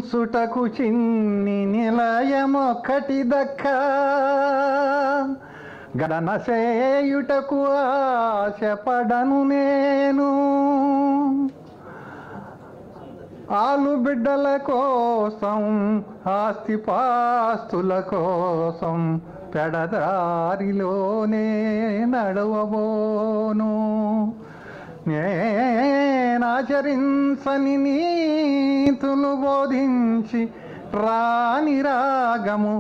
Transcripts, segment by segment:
ఆచరించుటకు చిన్ని నిలయమొక్కటి దక్క గడన చేయుటకు ఆశపడను నేను ఆలు బిడ్డల కోసం ఆస్తిపాస్తుల కోసం పెడదారిలోనే నడవబోను నేనాచరించని నీతులు బోధించి రాని రాగము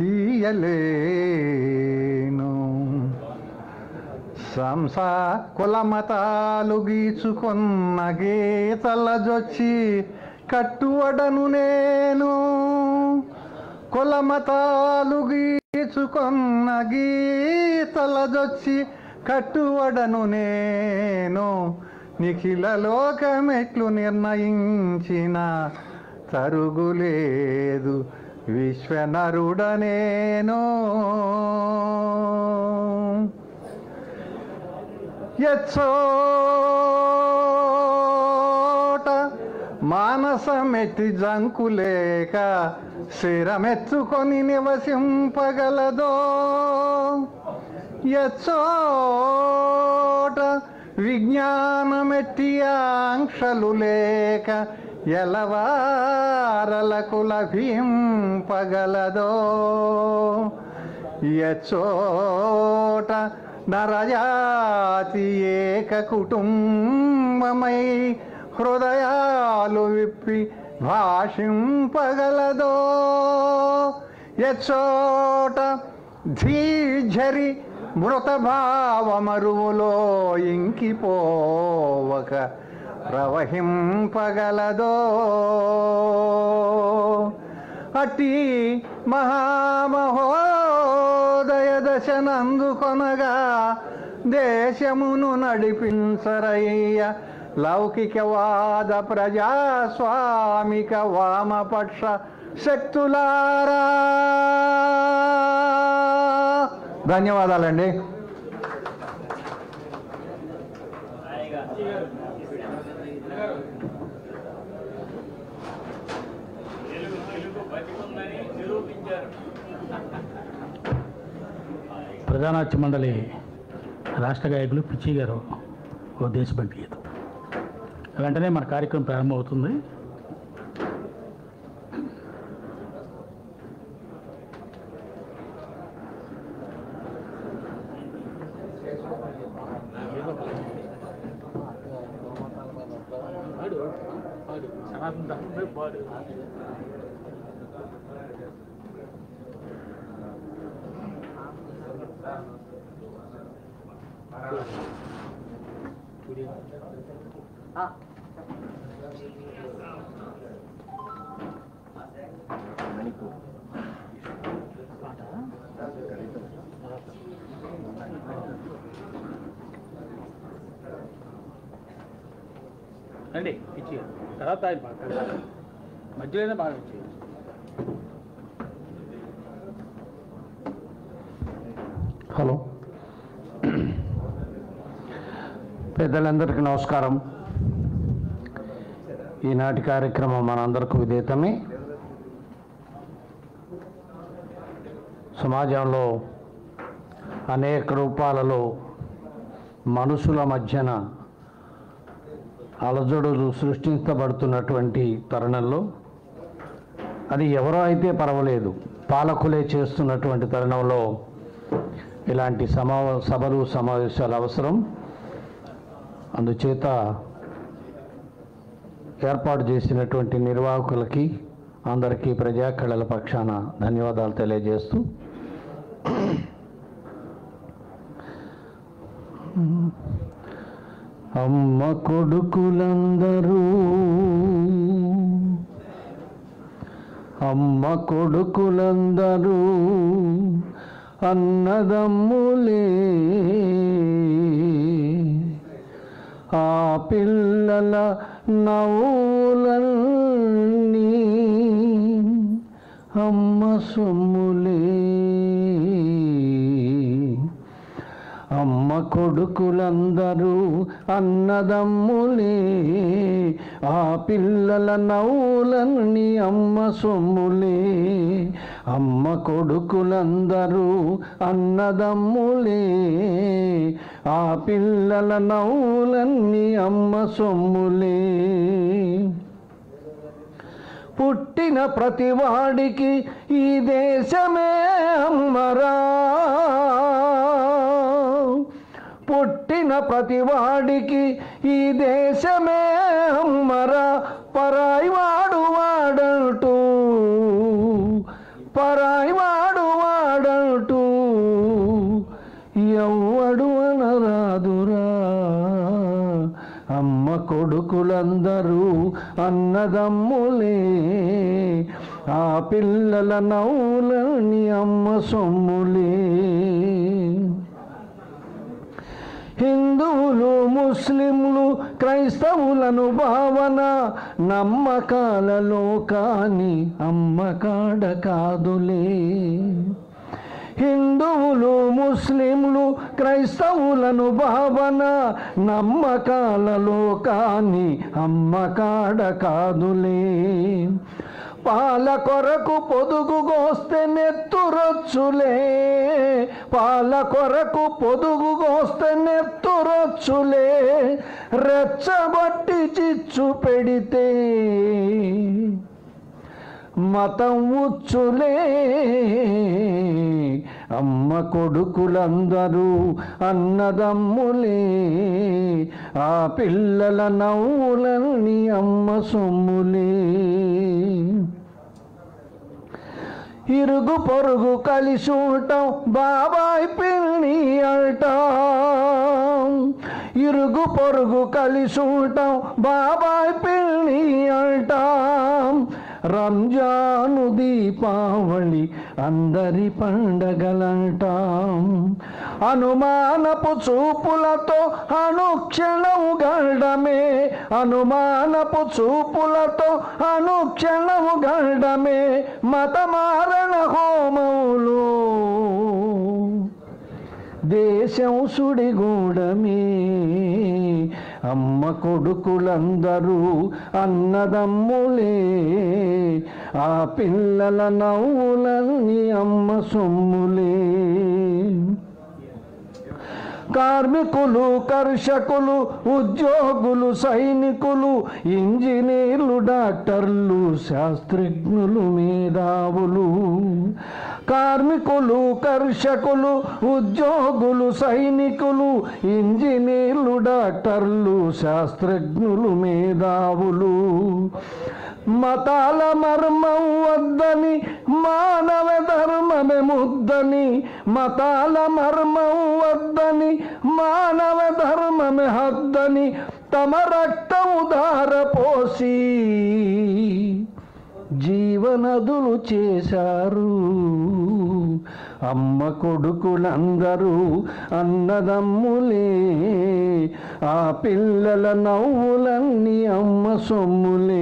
తీయలేను సంసా కులమతాలు గీచుకున్న గీతల జొచ్చి కట్టువడను నేను కులమతాలు గీచుకున్న గీతల జొచ్చి కట్టువడను నేను నిఖిల లోకమెట్లు నిర్ణయించిన తరుగులేదు విశ్వనరుడనేను ఎచ్చోట మానసమెత్తి జంకులేక శిరమెత్తుకొని నివసింపగలదో ఎచ్చోట విజ్ఞానమెట్టి ఆంక్షలు లేక ఎలవారలకు లభింపగలదో ఎచ్చోట నరజాతి ఏక కుటుంబమై హృదయాలు విప్పి భాషింపగలదో ఎచ్చోట ధీఝరి మృత భావమరువులో ఇంకిపోవక ప్రవహింపగలదో అట్టి మహామహోదయ దశనందుకొనగా దేశమును నడిపించరయ్య లౌకికవాద ప్రజాస్వామిక వామపక్ష శక్తులారా ధన్యవాదాలండి తెలుగు తెలుగు బతికుందని నిరూపించారు ప్రధానాధ్య మండలి రాష్ట్ర గాయకులు పిచ్చి గారు ఓ దేశభక్తి గీతం వెంటనే మన కార్యక్రమం ప్రారంభమవుతుంది రండి పిచ్చి గారు. తర్వాత ఆయన మాట్లాడతారు మధ్యలోనే బాగా వచ్చి హలో పెద్దలందరికీ నమస్కారం ఈనాటి కార్యక్రమం మనందరికీ విధేతమే సమాజంలో అనేక రూపాలలో మనుషుల మధ్యన అలజడులు సృష్టించబడుతున్నటువంటి తరుణంలో అది ఎవరో అయితే పర్వాలేదు పాలకులే చేస్తున్నటువంటి తరుణంలో ఇలాంటి సమా సభలు సమావేశాలు అవసరం అందుచేత ఏర్పాటు చేసినటువంటి నిర్వాహకులకి అందరికీ ప్రజాకళల పక్షాన ధన్యవాదాలు తెలియజేస్తూ అమ్మ కొడుకులందరూ అమ్మ కొడుకులందరూ అన్నదమ్ములే ఆ పిల్లల నవ్వులన్నీ అమ్మ సొమ్ములే అమ్మ కొడుకులందరూ అన్నదమ్ములే ఆ పిల్లల నవ్వులన్నీ అమ్మ సొమ్ములే అమ్మ కొడుకులందరూ అన్నదమ్ములే ఆ పిల్లల నవ్వులన్నీ అమ్మ సొమ్ములే పుట్టిన ప్రతివాడికి ఈ దేశమే అమ్మరా పుట్టిన ప్రతివాడికి ఈ దేశమే అమ్మరా పరాయి వాడు వాడంటూ పరాయి వాడు వాడంటూ ఎవ్వడు అనరాదురా అమ్మ కొడుకులందరూ అన్నదమ్ములే ఆ పిల్లల నవ్వులని అమ్మ సొమ్ములే హిందువులు ముస్లింలు క్రైస్తవులను భావన నమ్మకాలలో కాని అమ్మ కాడ కాదులే హిందువులు ముస్లింలు క్రైస్తవులను భావన నమ్మకాలలో కాని అమ్మ కాడ కాదులే పాల కొరకు పొదుగు గోస్తే నెత్తురొచ్చులే పాల కొరకు పొదుగు గోస్తే నెత్తురొచ్చులే రెచ్చగొట్టి చిచ్చు పెడితే మతం ఉచ్చులే అమ్మ కొడుకులందరూ అన్నదమ్ములే ఆ పిల్లల నవ్వులని అమ్మ సొమ్ములే ఇరుగు పొరుగు కలిసి ఉండటం బాబాయ్ పిల్లి అంటాం ఇరుగు పొరుగు కలిసి ఉండటం బాబాయ్ పిల్లి అంటాం రంజాను దీపావళి అందరి పండగలంటాం అనుమానపు చూపులతో అనుక్షణం గడమే అనుమానపు చూపులతో అనుక్షణము గడమే మతమారణ హోమములు దేశం సుడిగూడమే అమ్మ కొడుకులందరూ అన్నదమ్ములే ఆ పిల్లల నవ్వులన్నీ అమ్మ సొమ్ములే కార్మికులు కర్షకులు ఉద్యోగులు సైనికులు ఇంజనీర్లు డాక్టర్లు శాస్త్రజ్ఞులు మేధావులు కార్మికులు కర్షకులు ఉద్యోగులు సైనికులు ఇంజనీర్లు డాక్టర్లు శాస్త్రజ్ఞులు మేధావులు మతాల మర్మం వద్దని మానవ ధర్మమే ముద్దని మతాల మర్మం వద్దని మానవ ధర్మమే హద్దని తమ రక్తము ధారపోసి జీవనదులు చేశారు అమ్మ కొడుకులందరూ అన్నదమ్ములే ఆ పిల్లల నవ్వులన్నీ అమ్మ సొమ్ములే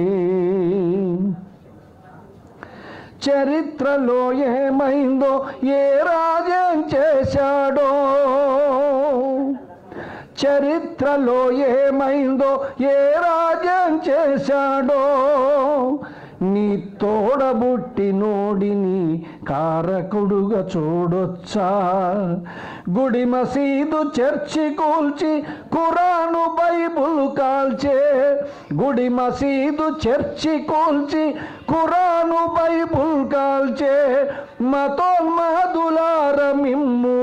చరిత్రలో ఏమైందో ఏ రాజ్యం చేశాడో చరిత్రలో ఏమైందో ఏ రాజ్యం చేశాడో నీ తోడబుట్టి నోడిని కారకుడుగా చూడొచ్చా గుడి మసీదు చర్చి కూల్చి కురాను బైబుల్ కాల్చే గుడి మసీదు చర్చి కూల్చి కురాను బైబుల్ కాల్చే మతోన్మాదులార మిమ్ము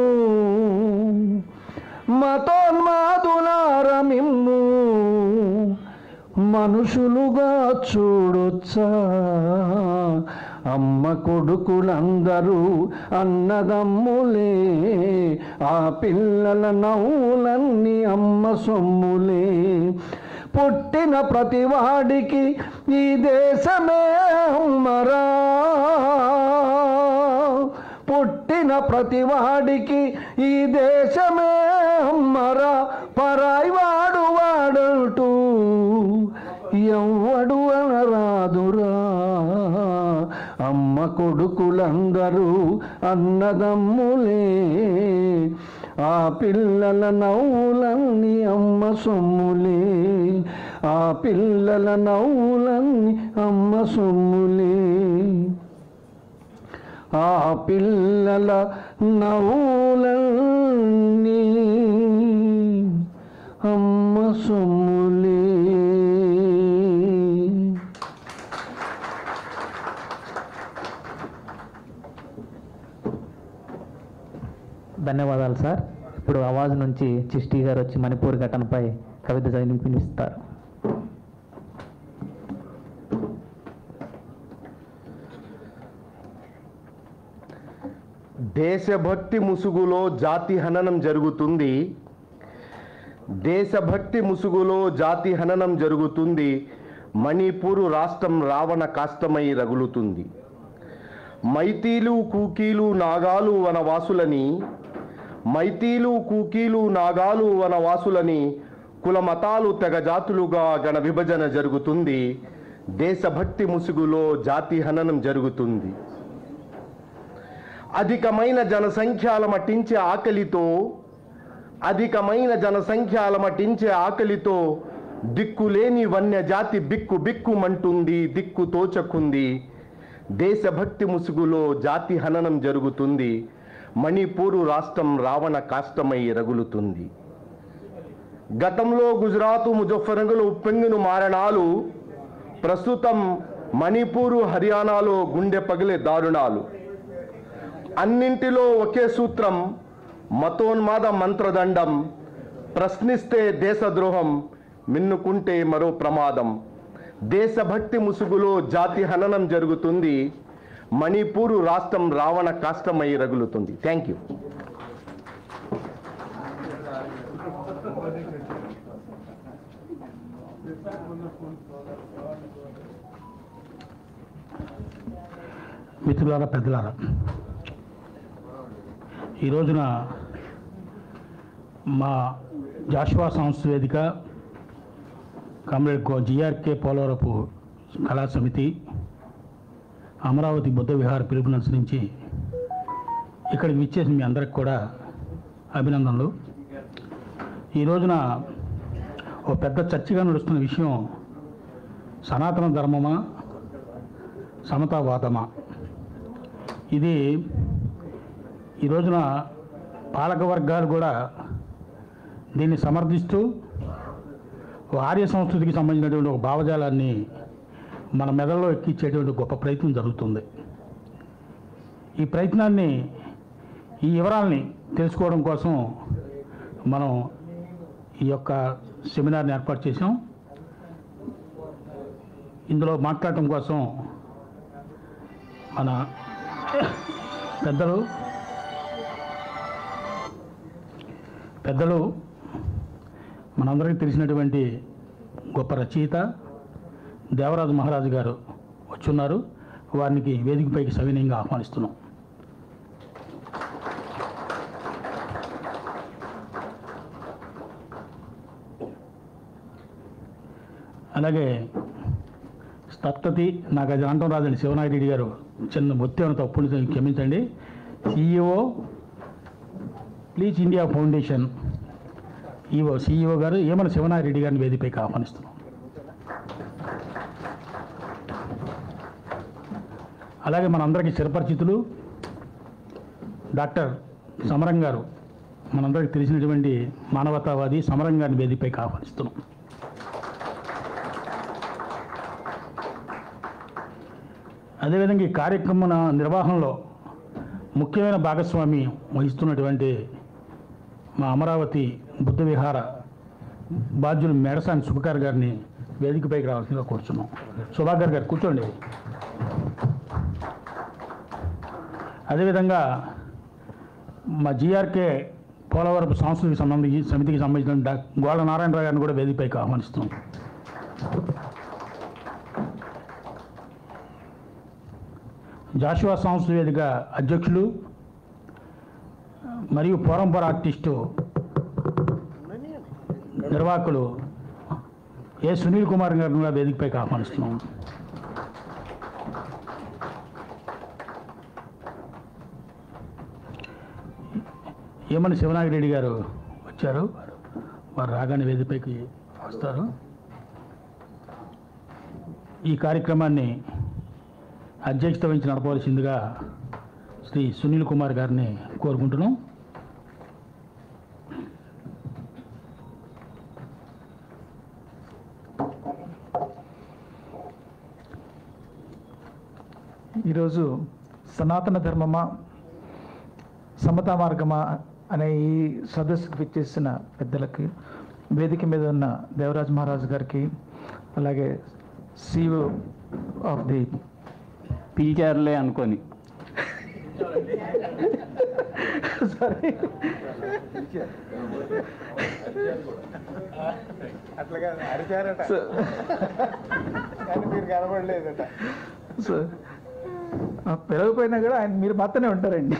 మతోన్మాదులార మిమ్ము మనుషులుగా చూడొచ్చా అమ్మ కొడుకులందరూ అన్నదమ్ములే ఆ పిల్లల నవ్వులన్నీ అమ్మ సొమ్ములే పుట్టిన ప్రతివాడికి ఈ దేశమే అమ్మరా పుట్టిన ప్రతివాడికి ఈ దేశమే అమ్మరా పరాయి వాడు వాడంటూ ఎవ్వడు అనరాదురా అమ్మ కొడుకులందరూ అన్నదమ్ములే ఆ పిల్లల నవ్వులన్నీ అమ్మ సొమ్ములే ఆ పిల్లల నవ్వులన్నీ అమ్మ సొమ్ములే ఆ పిల్లల నవ్వులన్నీ అమ్మ సొమ్ములే ధన్యవాదాలు సార్ ఇప్పుడు అవాజ్ నుంచి చిష్టి గారు వచ్చి మణిపూర్ ఘటనపై కవిత చదివి వినిపిస్తారు దేశభక్తి ముసుగులో జాతి హననం జరుగుతుంది దేశభక్తి ముసుగులో జాతి హననం జరుగుతుంది మణిపూరు రాష్ట్రం రావణ కాష్టమై రగులుతుంది మైతీలు కూకీలు నాగాలు వనవాసులని మైతీలు కూకీలు నాగాలు వనవాసులని కుల మతాలు తెగ జాతులుగా గణ విభజన జరుగుతుంది దేశభక్తి ముసుగులో జాతి హననం జరుగుతుంది అధికమైన జనసంఖ్యాల మట్టించే ఆకలితో అధికమైన జనసంఖ్యాల మట్టించే ఆకలితో దిక్కులేని వన్యజాతి బిక్కు బిక్కుమంటుంది దిక్కు తోచకుంది దేశభక్తి ముసుగులో జాతి హననం జరుగుతుంది మణిపూరు రాష్ట్రం రావణ కాష్టమై రగులుతుంది గతంలో గుజరాతు ముజఫర్నగర్లో ఉప్పెంగును మారణాలు ప్రస్తుతం మణిపూరు హర్యానాలో గుండె పగిలే దారుణాలు అన్నింటిలో ఒకే సూత్రం మతోన్మాద మంత్రదండం ప్రశ్నిస్తే దేశద్రోహం మిన్నుకుంటే మరో ప్రమాదం దేశభక్తి ముసుగులో జాతి హననం జరుగుతుంది మణిపూరు రాష్ట్రం రావణ కాష్టమై రగులుతుంది థ్యాంక్ యూ మిత్రులారా పెద్దలారా ఈ రోజున మా జాషువా సంస్థ వేదిక comrade go GRK Polavarapu Kala సమితి అమరావతి బుద్ధ విహార పిలుపుననుసరించి ఇక్కడికి విచ్చేసిన మీ అందరికి కూడా అభినందనలు ఈ రోజున ఓ పెద్ద చర్చగా నడుస్తున్న విషయం సనాతన ధర్మమా సమతావాదమా ఇది ఈ రోజున పాలక వర్గాలు కూడా దీన్ని సమర్థిస్తూ ఓ ఆర్య సంస్కృతికి సంబంధించినటువంటి ఒక భావజాలాన్ని మన మెదడులో ఎక్కించేటువంటి గొప్ప ప్రయత్నం జరుగుతుంది ఈ ప్రయత్నాన్ని ఈ వివరాల్ని తెలుసుకోవడం కోసం మనం ఈ యొక్క సెమినార్ని ఏర్పాటు చేసాం ఇందులో మాట్లాడటం కోసం మన పెద్దలు పెద్దలు మనందరికీ తెలిసినటువంటి గొప్ప రచయిత దేవరాజు మహారాజు గారు వచ్చున్నారు వారికి వేదికపైకి సవినయంగా ఆహ్వానిస్తున్నాం అలాగే స్తప్తతి నాకు అది అనటం రాదండి శివనాయుడు రెడ్డి గారు చిన్న మొత్తం తప్పుని క్షమించండి CEO please India foundation EO CEO గారు ఏమన శివనాయుడు రెడ్డి గారిని వేదికపైకి ఆహ్వానిస్తున్నాం అలాగే మనందరికీ చిరపరిచితులు డాక్టర్ సమరం గారు మనందరికీ తెలిసినటువంటి మానవతావాది సమరం గారిని వేదికపైకి ఆహ్వానిస్తున్నాం అదేవిధంగా ఈ కార్యక్రమం నిర్వహణలో ముఖ్యమైన భాగస్వామి వహిస్తున్నటువంటి మా అమరావతి బుద్ధ విహార బాధ్యులు మేడసాని సుభకర్ గారిని వేదికపైకి రావాల్సిందిగా కూర్చున్నాం సుభాకర్ గారు కూర్చోండి అదేవిధంగా మా జిఆర్కే పోలవరపు సాంస్కృతిక సంబంధించి సమితికి సంబంధించిన డా గోళ్ళ నారాయణరావు గారిని కూడా వేదికపైకి ఆహ్వానిస్తున్నాం జాషువా సంస్థ వేదిక అధ్యక్షులు మరియు పోరంపర ఆర్టిస్టు నిర్వాహకులు ఏ సునీల్ కుమార్ గారిని కూడా వేదికపైకి ఆహ్వానిస్తున్నాం ఏమని శివనాగిరెడ్డి గారు వచ్చారు వారు రాగానే వేదికపైకి వస్తారు ఈ కార్యక్రమాన్ని అధ్యక్షత వహించి నడపవలసిందిగా శ్రీ సునీల్ కుమార్ గారిని కోరుకుంటున్నాం ఈరోజు సనాతన ధర్మమా సమతా మార్గమా అనే ఈ సదస్సుకు విచ్చేసిన పెద్దలకి వేదిక మీద ఉన్న దేవరాజ్ మహారాజ్ గారికి అలాగే సిఓ ఆఫ్ ది పీకేర్లే అనుకొని సారీ అట్లాగా అరిచారట కానీ మీరు కనబడలేదట సో ఆ పెరగపోయినా కూడా ఆయన మీరు మాత్రమే ఉంటారండి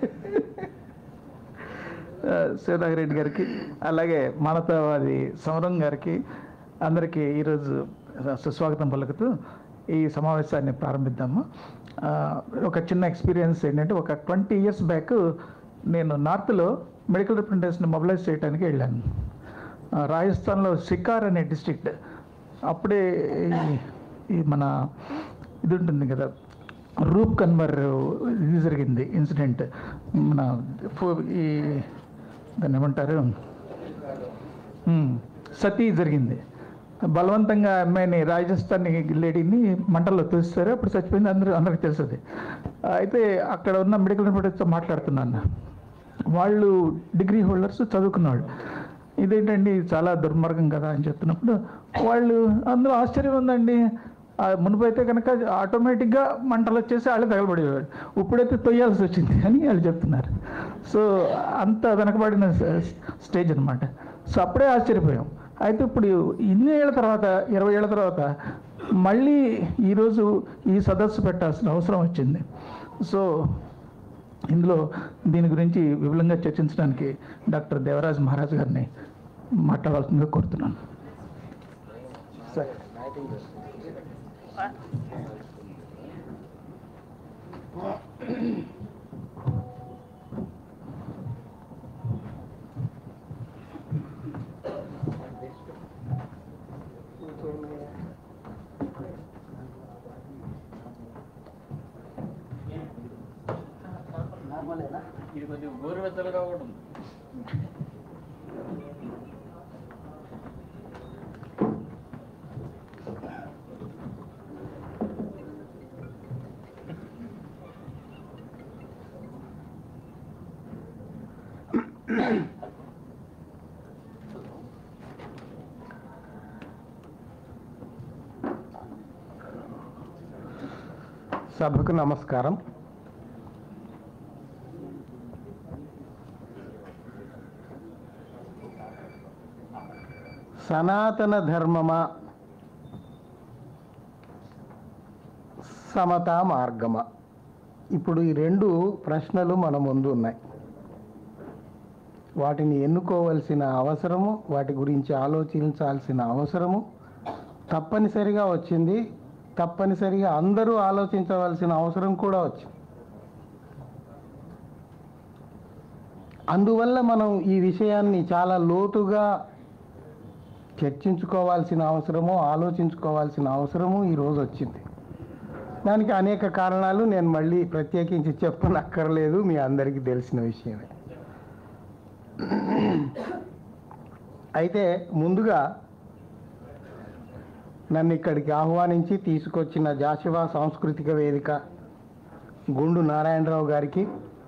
ఆ, శివనాగ రెడ్డి గారికి అలాగే మానవతావాది సమరం గారికి అందరికీ ఈరోజు సుస్వాగతం పలుకుతూ ఈ సమావేశాన్ని ప్రారంభిద్దాము ఆ, ఒక చిన్న ఎక్స్పీరియన్స్ ఏంటంటే ఒక ట్వంటీ ఇయర్స్ బ్యాక్ నేను నార్త్లో మెడికల్ రిప్రజెంటేషన్ మొబిలైజ్ చేయడానికి వెళ్ళాను ఆ, రాజస్థాన్లో సికార్ అనే డిస్ట్రిక్ట్ అప్పుడే ఈ- ఈ మన ఇది ఉంటుంది కదా రూప్ కన్వర్ ఇది జరిగింది ఇన్సిడెంట్ మన ఫో- ఈ దాన్ని ఏమంటారు ఉమ్, సతీ జరిగింది బలవంతంగా అమ్మాయిని రాజస్థాన్ లేడీని మంటల్లో తోస్తారు అప్పుడు చచ్చిపోయింది అందరూ అందరికి తెలుస్తుంది అయితే అక్కడ ఉన్న మెడికల్ రిపోర్టర్స్తో మాట్లాడుతున్నాను వాళ్ళు డిగ్రీ హోల్డర్స్ చదువుకున్న వాళ్ళు ఇదేంటండి ఇది చాలా దుర్మార్గం కదా అని చెప్తున్నప్పుడు వాళ్ళు అందులో ఆశ్చర్యం ఉందండి ఆ మునుపు అయితే కనుక ఆటోమేటిక్గా మంటలు వచ్చేసి వాళ్ళు తగలబడేవాడు ఇప్పుడైతే తొయ్యాల్సి వచ్చింది అని వాళ్ళు చెప్తున్నారు సో అంత వెనకబడిన స్టేజ్ అనమాట సో అప్పుడే ఆశ్చర్యపోయాం అయితే ఇప్పుడు ఇన్ని ఏళ్ళ తర్వాత ఇరవై ఏళ్ళ తర్వాత మళ్ళీ ఈరోజు ఈ సదస్సు పెట్టాల్సిన అవసరం వచ్చింది సో ఇందులో దీని గురించి విపులంగా చర్చించడానికి డాక్టర్ దేవరాజ్ మహారాజ్ గారిని మాట్లాడాల్సిందిగా కోరుతున్నాను ఇది కొద్దిగా గోరువెచ్చలుగా కూడా ఉంది సభకు నమస్కారం సనాతన ధర్మమా సమతా మార్గమా ఇప్పుడు ఈ రెండు ప్రశ్నలు మన ముందు ఉన్నాయి వాటిని ఎన్నుకోవలసిన అవసరము వాటి గురించి ఆలోచించాల్సిన అవసరము తప్పనిసరిగా వచ్చింది తప్పనిసరిగా అందరూ ఆలోచించవలసిన అవసరం కూడా వచ్చింది అందువల్ల మనం ఈ విషయాన్ని చాలా లోతుగా చర్చించుకోవాల్సిన అవసరము ఆలోచించుకోవాల్సిన అవసరము ఈరోజు వచ్చింది దానికి అనేక కారణాలు నేను మళ్ళీ ప్రత్యేకించి చెప్పనక్కర్లేదు మీ అందరికీ తెలిసిన విషయమే అయితే ముందుగా నన్ను ఇక్కడికి ఆహ్వానించి తీసుకొచ్చిన జాషివా సాంస్కృతిక వేదిక గుండు నారాయణరావు గారికి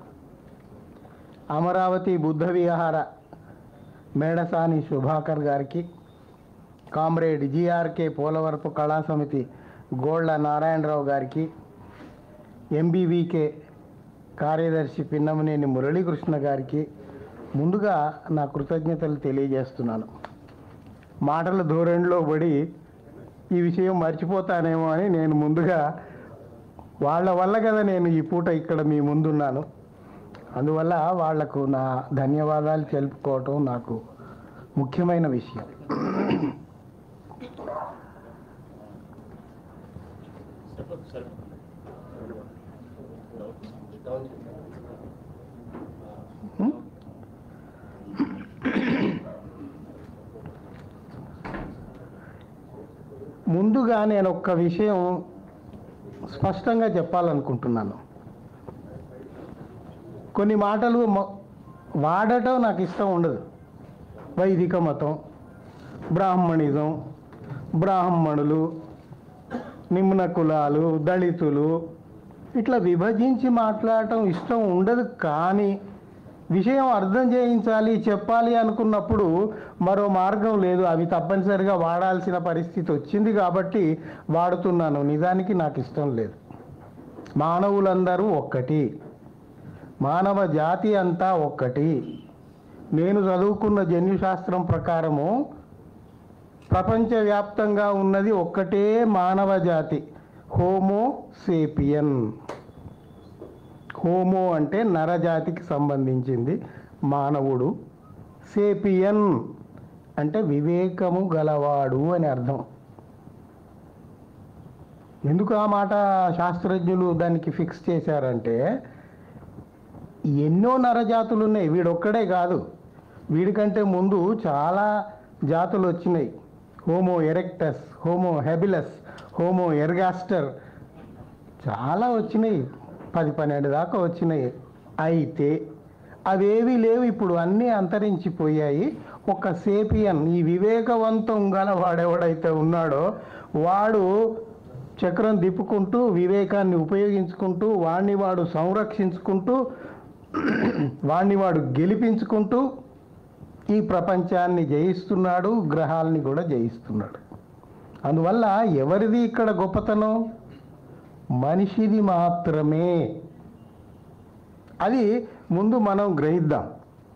అమరావతి బుద్ధ విహార మేడసాని శుభాకర్ గారికి కామ్రేడ్ జిఆర్కే పోలవరపు కళా సమితి గోళ్ల నారాయణరావు గారికి ఎంబీవీకే కార్యదర్శి పిన్నమనేని మురళీకృష్ణ గారికి ముందుగా నా కృతజ్ఞతలు తెలియజేస్తున్నాను మాటల ధోరణిలో పడి ఈ విషయం మర్చిపోతానేమో అని నేను ముందుగా వాళ్ళ వల్ల కదా నేను ఈ పూట ఇక్కడ మీ ముందున్నాను అందువల్ల వాళ్లకు నా ధన్యవాదాలు తెలుపుకోవటం నాకు ముఖ్యమైన విషయం ముందుగా నేను ఒక్క విషయం స్పష్టంగా చెప్పాలనుకుంటున్నాను కొన్ని మాటలు మ- వాడటం నాకు ఇష్టం ఉండదు వైదిక మతం బ్రాహ్మణిజం బ్రాహ్మణులు నిమ్న కులాలు దళితులు ఇట్లా విభజించి మాట్లాడటం ఇష్టం ఉండదు కానీ విషయం అర్థం చేయించాలి చెప్పాలి అనుకున్నప్పుడు మరో మార్గం లేదు అవి తప్పనిసరిగా వాడాల్సిన పరిస్థితి వచ్చింది కాబట్టి వాడుతున్నాను నిజానికి నాకు ఇష్టం లేదు మానవులందరూ ఒక్కటి మానవ జాతి అంతా ఒక్కటి నేను చదువుకున్న జన్యుశాస్త్రం ప్రకారము ప్రపంచవ్యాప్తంగా ఉన్నది ఒక్కటే మానవ జాతి హోమో సేపియన్ హోమో అంటే నరజాతికి సంబంధించింది మానవుడు సేపియన్ అంటే వివేకము గలవాడు అని అర్థం ఎందుకు ఆ మాట శాస్త్రజ్ఞులు దానికి ఫిక్స్ చేశారంటే ఎన్నో నరజాతులు ఉన్నాయి వీడొక్కడే కాదు వీడికంటే ముందు చాలా జాతులు వచ్చినాయి Homo erectus Homo habilis Homo ergaster చాలా వచ్చినాయి పది పన్నెండు దాకా వచ్చినాయి అయితే అవేవి లేవు ఇప్పుడు అన్నీ అంతరించిపోయాయి ఒక సేపియన్ ఈ వివేకవంతం గల వాడెవడైతే ఉన్నాడో వాడు చక్రం తిప్పుకుంటూ వివేకాన్ని ఉపయోగించుకుంటూ వాణ్ణి వాడు సంరక్షించుకుంటూ వాణ్ణి వాడు గెలిపించుకుంటూ ఈ ప్రపంచాన్ని జయిస్తున్నాడు గ్రహాలని కూడా జయిస్తున్నాడు అందువల్ల ఎవరిది ఇక్కడ గొప్పతనం మనిషిది మాత్రమే అది ముందు మనం గ్రహిద్దాం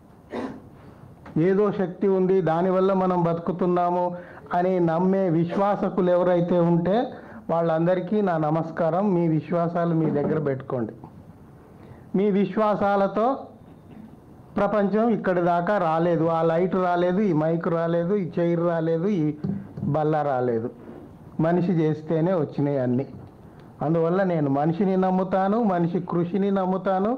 ఏదో శక్తి ఉంది దానివల్ల మనం బతుకుతున్నాము అని నమ్మే విశ్వాసకులు ఎవరైతే ఉంటే వాళ్ళందరికీ నా నమస్కారం మీ విశ్వాసాలు మీ దగ్గర పెట్టుకోండి మీ విశ్వాసాలతో ప్రపంచం ఇక్కడి దాకా రాలేదు ఆ లైట్ రాలేదు ఈ మైక్ రాలేదు ఈ చైర్ రాలేదు ఈ బల్ల రాలేదు మనిషి చేస్తేనే వచ్చినాయి అన్నీ అందువల్ల నేను మనిషిని నమ్ముతాను మనిషి కృషిని నమ్ముతాను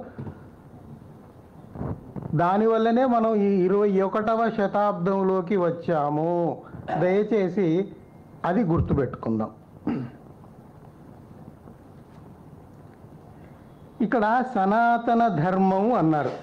దానివల్లనే మనం ఈ ఇరవై ఒకటవ శతాబ్దంలోకి వచ్చాము దయచేసి అది గుర్తుపెట్టుకుందాం ఇక్కడ సనాతన ధర్మం అన్నారు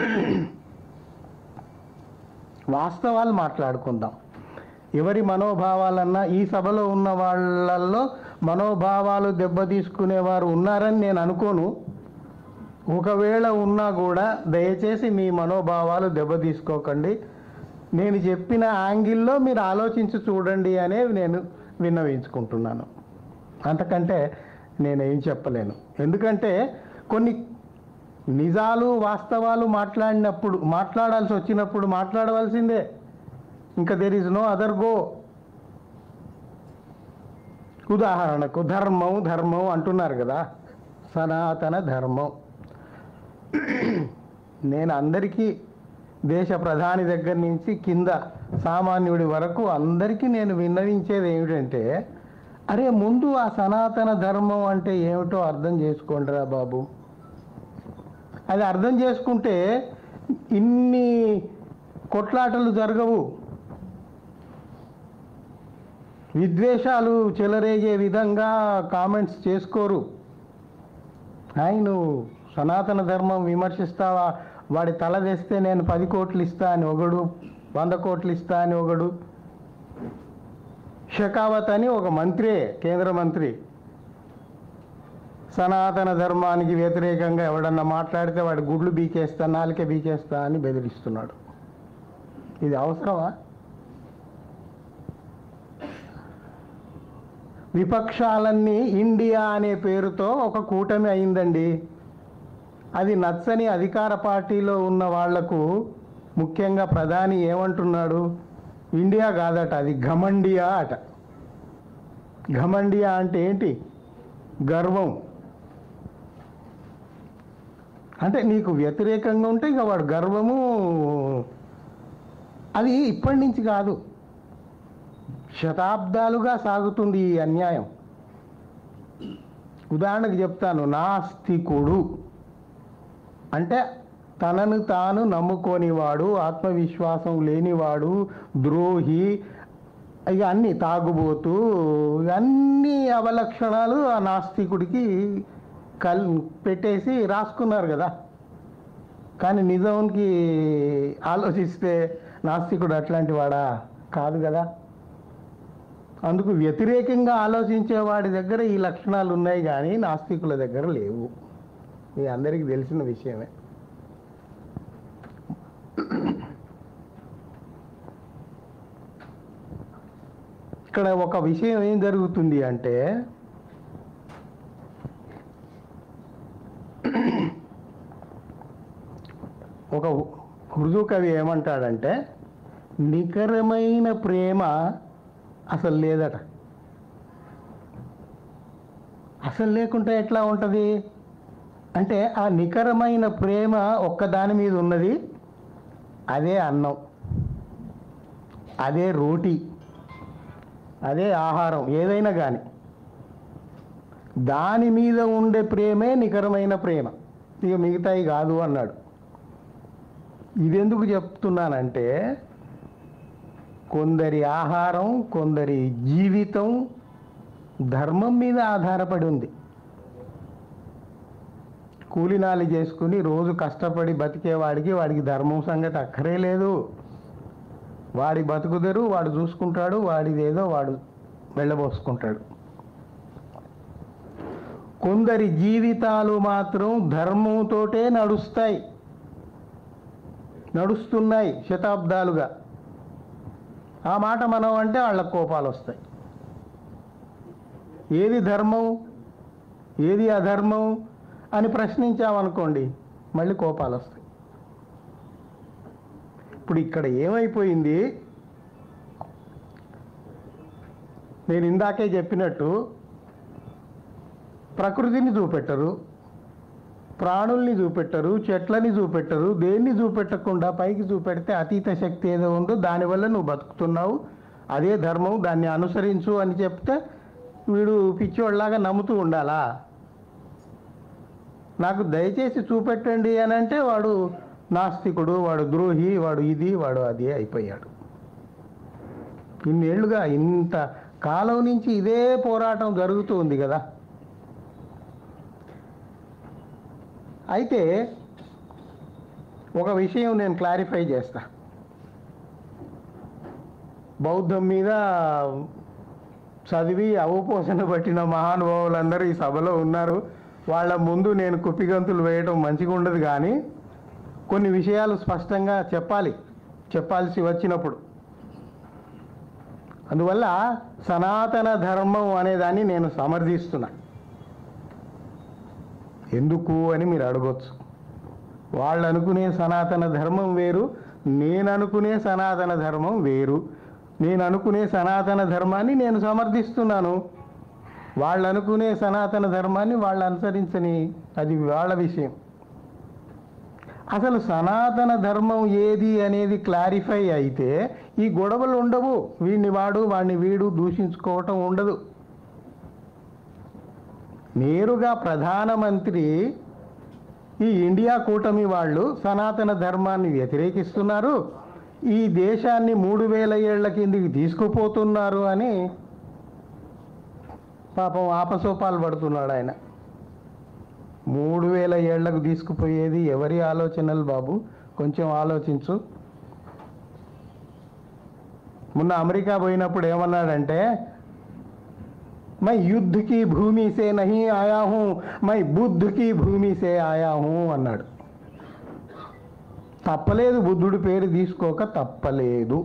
వాస్తవాలు మాట్లాడుకుందాం ఎవరి మనోభావాలన్నా ఈ సభలో ఉన్న వాళ్ళల్లో మనోభావాలు దెబ్బతీసుకునేవారు ఉన్నారని నేను అనుకోను ఒకవేళ ఉన్నా కూడా దయచేసి మీ మనోభావాలు దెబ్బతీసుకోకండి నేను చెప్పిన యాంగిల్లో మీరు ఆలోచించి చూడండి అనే నేను విన్నవించుకుంటున్నాను అంతకంటే నేనేం చెప్పలేను ఎందుకంటే కొన్ని నిజాలు వాస్తవాలు మాట్లాడినప్పుడు మాట్లాడాల్సి వచ్చినప్పుడు మాట్లాడవలసిందే ఇంకా there is no other go ఉదాహరణకు ధర్మం ధర్మం అంటున్నారు కదా సనాతన ధర్మం నేను అందరికీ దేశ ప్రధాని దగ్గర నుంచి కింద సామాన్యుడి వరకు అందరికీ నేను విన్నవించేది ఏమిటంటే అరే ముందు ఆ సనాతన ధర్మం అంటే ఏమిటో అర్థం చేసుకోండిరా బాబు అది అర్థం చేసుకుంటే ఇన్ని కొట్లాటలు జరగవు విద్వేషాలు చెలరేగే విధంగా కామెంట్స్ చేసుకోరు హాయ్ నువ్వు సనాతన ధర్మం విమర్శిస్తావా వాడి తల తెస్తే నేను పది కోట్లు ఇస్తా అని ఒకడు వంద కోట్లు ఇస్తా అని ఒకడు షెకావత్ అని ఒక మంత్రే కేంద్ర మంత్రి సనాతన ధర్మానికి వ్యతిరేకంగా ఎవడన్నా మాట్లాడితే వాడి గుడ్లు బీకేస్తా నాలికే బీకేస్తా అని బెదిరిస్తున్నాడు ఇది అవసరమా విపక్షాలన్నీ ఇండియా అనే పేరుతో ఒక కూటమి అయిందండి అది నచ్చని అధికార పార్టీలో ఉన్న వాళ్లకు ముఖ్యంగా ప్రధాని ఏమంటున్నాడు ఇండియా కాదట అది ఘమండియా అట ఘమండియా అంటే ఏంటి గర్వం అంటే నీకు వ్యతిరేకంగా ఉంటే ఇక వాడు గర్వము అది ఇప్పటి నుంచి కాదు శతాబ్దాలుగా సాగుతుంది ఈ అన్యాయం ఉదాహరణకు చెప్తాను నాస్తికుడు అంటే తనను తాను నమ్ముకోనివాడు ఆత్మవిశ్వాసం లేనివాడు ద్రోహి ఇక అన్ని తాగుబోతూ ఇక అన్ని అవలక్షణాలు ఆ నాస్తికుడికి కల్ పెట్టేసి రాసుకున్నారు కదా కానీ నిజానికి ఆలోచిస్తే నాస్తికుడు అట్లాంటి వాడా కాదు కదా అందుకు వ్యతిరేకంగా ఆలోచించే వాడి దగ్గర ఈ లక్షణాలు ఉన్నాయి కానీ నాస్తికుల దగ్గర లేవు మీ అందరికీ తెలిసిన విషయమే ఇక్కడ ఒక విషయం ఏం జరుగుతుంది అంటే ఒక ఉర్దూ కవి ఏమంటాడంటే నికరమైన ప్రేమ అసలు లేదట అసలు లేకుంటే ఎట్లా ఉంటుంది అంటే ఆ నికరమైన ప్రేమ ఒక్కదాని మీద ఉన్నది అదే అన్నం అదే రోటీ అదే ఆహారం ఏదైనా కానీ దాని మీద ఉండే ప్రేమే నికరమైన ప్రేమ ఇక మిగతాయి కాదు అన్నాడు ఇదెందుకు చెప్తున్నానంటే కొందరి ఆహారం కొందరి జీవితం ధర్మం మీద ఆధారపడి ఉంది కూలినాలి చేసుకుని రోజు కష్టపడి బతికేవాడికి వాడికి ధర్మం సంగతి అక్కరే లేదు వాడి బతుకుదరు వాడు చూసుకుంటాడు వాడిదేదో వాడు వెళ్ళబోసుకుంటాడు కొందరి జీవితాలు మాత్రం ధర్మంతోటే నడుస్తాయి నడుస్తున్నాయి శతాబ్దాలుగా ఆ మాట మనం అంటే వాళ్ళ కోపాలు వస్తాయి ఏది ధర్మం ఏది అధర్మం అని ప్రశ్నించామనుకోండి మళ్ళీ కోపాలు వస్తాయి ఇప్పుడు ఇక్కడ ఏమైపోయింది నేను ఇందాకే చెప్పినట్టు ప్రకృతిని చూపెట్టరు ప్రాణుల్ని చూపెట్టరు చెట్లని చూపెట్టరు దేన్ని చూపెట్టకుండా పైకి చూపెడితే అతీత శక్తి ఏదో ఉందో దానివల్ల నువ్వు బతుకుతున్నావు అదే ధర్మం దాన్ని అనుసరించు అని చెప్తే వీడు పిచ్చోళ్ళలాగా నమ్ముతూ ఉండాలా నాకు దయచేసి చూపెట్టండి అని అంటే వాడు నాస్తికుడు వాడు ద్రోహి వాడు ఇది వాడు అది అయిపోయాడు ఇన్నేళ్లుగా ఇంత కాలం నుంచి ఇదే పోరాటం జరుగుతూ ఉంది కదా అయితే ఒక విషయం నేను క్లారిఫై చేస్తా బౌద్ధం మీద చదివి అవపోసన పట్టిన మహానుభావులందరూ ఈ సభలో ఉన్నారు వాళ్ళ ముందు నేను కుప్పిగంతులు వేయడం మంచిగా ఉండదు కానీ కొన్ని విషయాలు స్పష్టంగా చెప్పాలి చెప్పాల్సి వచ్చినప్పుడు అందువల్ల సనాతన ధర్మం అనేదాన్ని నేను సమర్థిస్తున్నా ఎందుకు అని మీరు అడగొచ్చు వాళ్ళు అనుకునే సనాతన ధర్మం వేరు నేను అనుకునే సనాతన ధర్మం వేరు నేను అనుకునే సనాతన ధర్మాన్ని నేను సమర్థిస్తున్నాను వాళ్ళు అనుకునే సనాతన ధర్మాన్ని వాళ్ళు అనుసరించని అది వాళ్ళ విషయం అసలు సనాతన ధర్మం ఏది అనేది క్లారిఫై అయితే ఈ గొడవలు ఉండవు వీడిని వాడు వాడిని వీడు దూషించుకోవటం ఉండదు నేరుగా ప్రధానమంత్రి ఈ ఇండియా కూటమి వాళ్ళు సనాతన ధర్మాన్ని వ్యతిరేకిస్తున్నారు ఈ దేశాన్ని మూడు వేల ఏళ్ల కిందికి తీసుకుపోతున్నారు అని పాపం ఆపసోపాలు పడుతున్నాడు ఆయన మూడు వేల ఏళ్లకు తీసుకుపోయేది ఎవరి ఆలోచనలు బాబు కొంచెం ఆలోచించు మొన్న అమెరికా పోయినప్పుడు ఏమన్నాడంటే मैं युद्ध की भूमि से नहीं आया हूं मैं బుద్ధ్ की భూమి से आया हूं అన్నాడు తప్పలేదు బుద్ధుడి పేరు తీసుకోక తప్పలేదు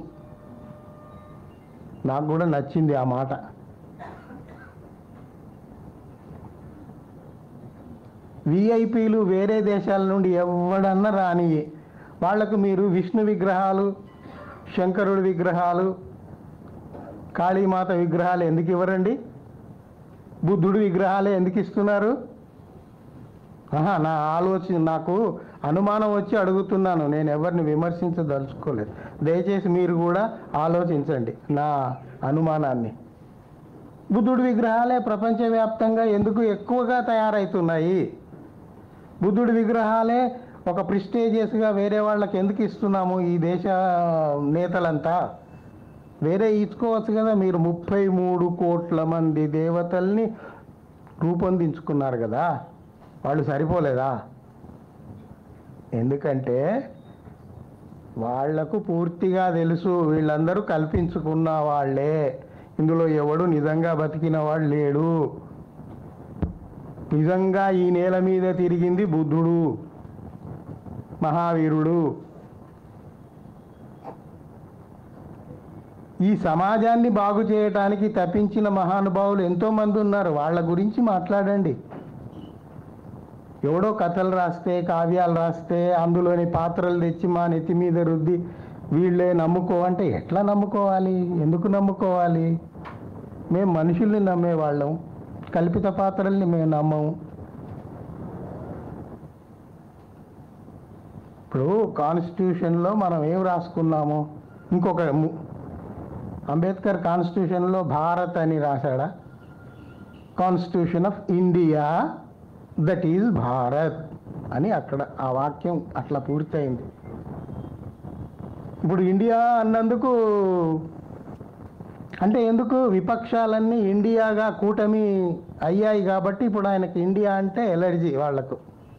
నాకు కూడా నచ్చింది ఆ మాట విఐపీలు వేరే దేశాల నుండి ఎవడన్నా రాని వాళ్లకు మీరు విష్ణు విగ్రహాలు శంకరుడి విగ్రహాలు కాళీమాత విగ్రహాలు ఎందుకు ఇవ్వరండి బుద్ధుడి విగ్రహాలే ఎందుకు ఇస్తున్నారు ఆహా నా ఆలోచన నాకు అనుమానం వచ్చి అడుగుతున్నాను నేను ఎవరిని విమర్శించదలుచుకోలేదు దయచేసి మీరు కూడా ఆలోచించండి నా అనుమానాన్ని బుద్ధుడి విగ్రహాలే ప్రపంచవ్యాప్తంగా ఎందుకు ఎక్కువగా తయారవుతున్నాయి బుద్ధుడి విగ్రహాలే ఒక ప్రిస్టేజియస్గా వేరే వాళ్ళకి ఎందుకు ఇస్తున్నాము ఈ దేశ నేతలంతా వేరే ఇచ్చుకోవచ్చు కదా మీరు ముప్పై మూడు కోట్ల మంది దేవతల్ని రూపొందించుకున్నారు కదా వాళ్ళు సరిపోలేదా ఎందుకంటే వాళ్లకు పూర్తిగా తెలుసు వీళ్ళందరూ కల్పించుకున్న వాళ్ళే ఇందులో ఎవడు నిజంగా బతికిన వాడు లేడు నిజంగా ఈ నేల మీద తిరిగింది బుద్ధుడు మహావీరుడు ఈ సమాజాన్ని బాగు చేయటానికి తప్పించిన మహానుభావులు ఎంతోమంది ఉన్నారు వాళ్ళ గురించి మాట్లాడండి ఎవడో కథలు రాస్తే కావ్యాలు రాస్తే అందులోని పాత్రలు తెచ్చి మా నెత్తి మీద రుద్ది వీళ్ళే నమ్ముకో అంటే ఎట్లా నమ్ముకోవాలి ఎందుకు నమ్ముకోవాలి మేము మనుషుల్ని నమ్మేవాళ్ళం కల్పిత పాత్రల్ని మేము నమ్మము ఇప్పుడు కాన్స్టిట్యూషన్లో మనం ఏం రాసుకున్నాము ఇంకొక ము- అంబేద్కర్ కాన్స్టిట్యూషన్లో భారత్ అని రాశాడా constitution of India that is Bharat అని అక్కడ ఆ వాక్యం అట్లా పూర్తయింది ఇప్పుడు ఇండియా అన్నందుకు అంటే ఎందుకు విపక్షాలన్నీ ఇండియాగా కూటమి అయ్యాయి కాబట్టి ఇప్పుడు ఆయనకి ఇండియా అంటే ఎలర్జీ వాళ్లకు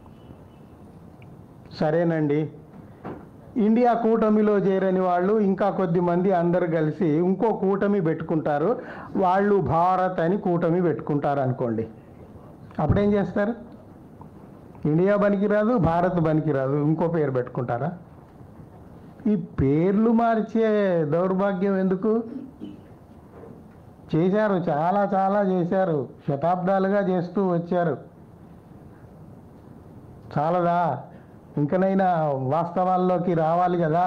సరేనండి ఇండియా కూటమిలో చేరని వాళ్ళు ఇంకా కొద్ది మంది అందరు కలిసి ఇంకో కూటమి పెట్టుకుంటారు వాళ్ళు భారత్ అని కూటమి పెట్టుకుంటారు అనుకోండి అప్పుడేం చేస్తారు ఇండియా పనికిరాదు భారత్ పనికిరాదు ఇంకో పేరు పెట్టుకుంటారా ఈ పేర్లు మార్చే దౌర్భాగ్యం ఎందుకు చేశారు చాలా చాలా చేశారు శతాబ్దాలుగా చేస్తూ వచ్చారు చాలదా ఇంకనైనా వాస్తవాల్లోకి రావాలి కదా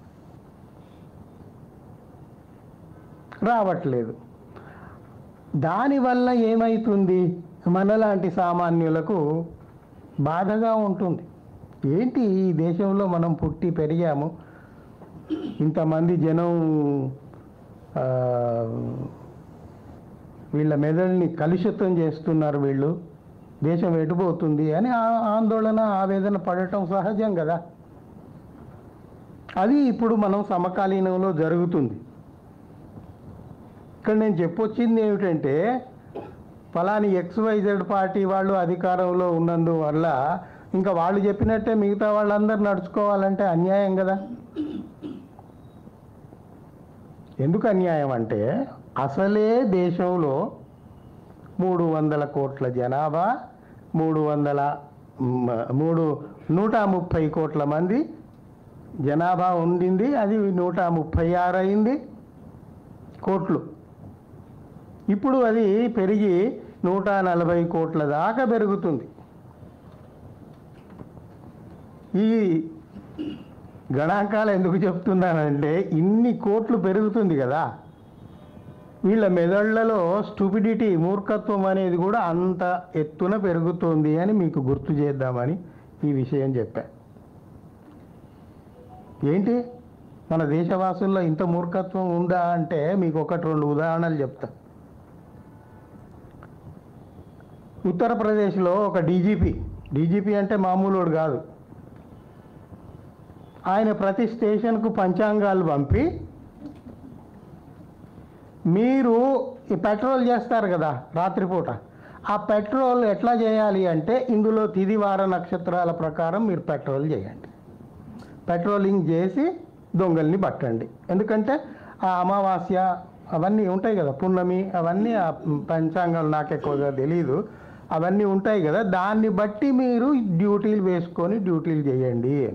రావట్లేదు దానివల్ల ఏమైతుంది మనలాంటి సామాన్యులకు బాధగా ఉంటుంది ఏంటి ఈ దేశంలో మనం పుట్టి పెరిగాము ఇంతమంది జనం ఆ, వీళ్ళ మెదడుని కలుషితం చేస్తున్నారు వీళ్ళు దేశం ఎటుపోతుంది అని ఆ- ఆందోళన ఆవేదన పడటం సహజం కదా అది ఇప్పుడు మనం సమకాలీనంలో జరుగుతుంది ఇక్కడ నేను చెప్పొచ్చింది ఏమిటంటే ఫలాని ఎక్స్వైజెడ్ పార్టీ వాళ్ళు అధికారంలో ఉన్నందువల్ల ఇంకా వాళ్ళు చెప్పినట్టే మిగతా వాళ్ళందరూ నడుచుకోవాలంటే అన్యాయం కదా ఎందుకు అన్యాయం అంటే అసలే దేశంలో మూడు వందల కోట్ల జనాభా మూడు వందల మ- మూడు నూట ముప్పై కోట్ల మంది జనాభా ఉండింది అది నూట ముప్పై ఆరు అయింది కోట్లు ఇప్పుడు అది పెరిగి నూట నలభై కోట్ల దాకా పెరుగుతుంది ఈ గణాంకాలు ఎందుకు చెప్తున్నానంటే ఇన్ని కోట్లు పెరుగుతుంది కదా వీళ్ళ మెదళ్లలో స్టూపిడిటీ మూర్ఖత్వం అనేది కూడా అంత ఎత్తున పెరుగుతుంది అని మీకు గుర్తు చేద్దామని ఈ విషయం చెప్పా ఏంటి మన దేశవాసుల్లో ఇంత మూర్ఖత్వం ఉందా అంటే మీకు ఒకటి రెండు ఉదాహరణలు చెప్తా ఉత్తరప్రదేశ్లో ఒక డీజీపీ డీజీపీ అంటే మామూలుడు కాదు ఆయన ప్రతి స్టేషన్కు పంచాంగాలు పంపి మీరు ఈ పెట్రోల్ చేస్తారు కదా రాత్రిపూట ఆ పెట్రోల్ ఎట్లా చేయాలి అంటే ఇందులో తిదివార నక్షత్రాల ప్రకారం మీరు పెట్రోల్ చేయండి పెట్రోలింగ్ చేసి దొంగల్ని పట్టండి ఎందుకంటే ఆ అమావాస్య అవన్నీ ఉంటాయి కదా పున్నమి అవన్నీ ఆ పంచాంగాలు నాకు ఎక్కువగా తెలియదు అవన్నీ ఉంటాయి కదా దాన్ని బట్టి మీరు డ్యూటీలు వేసుకొని డ్యూటీలు చేయండి అని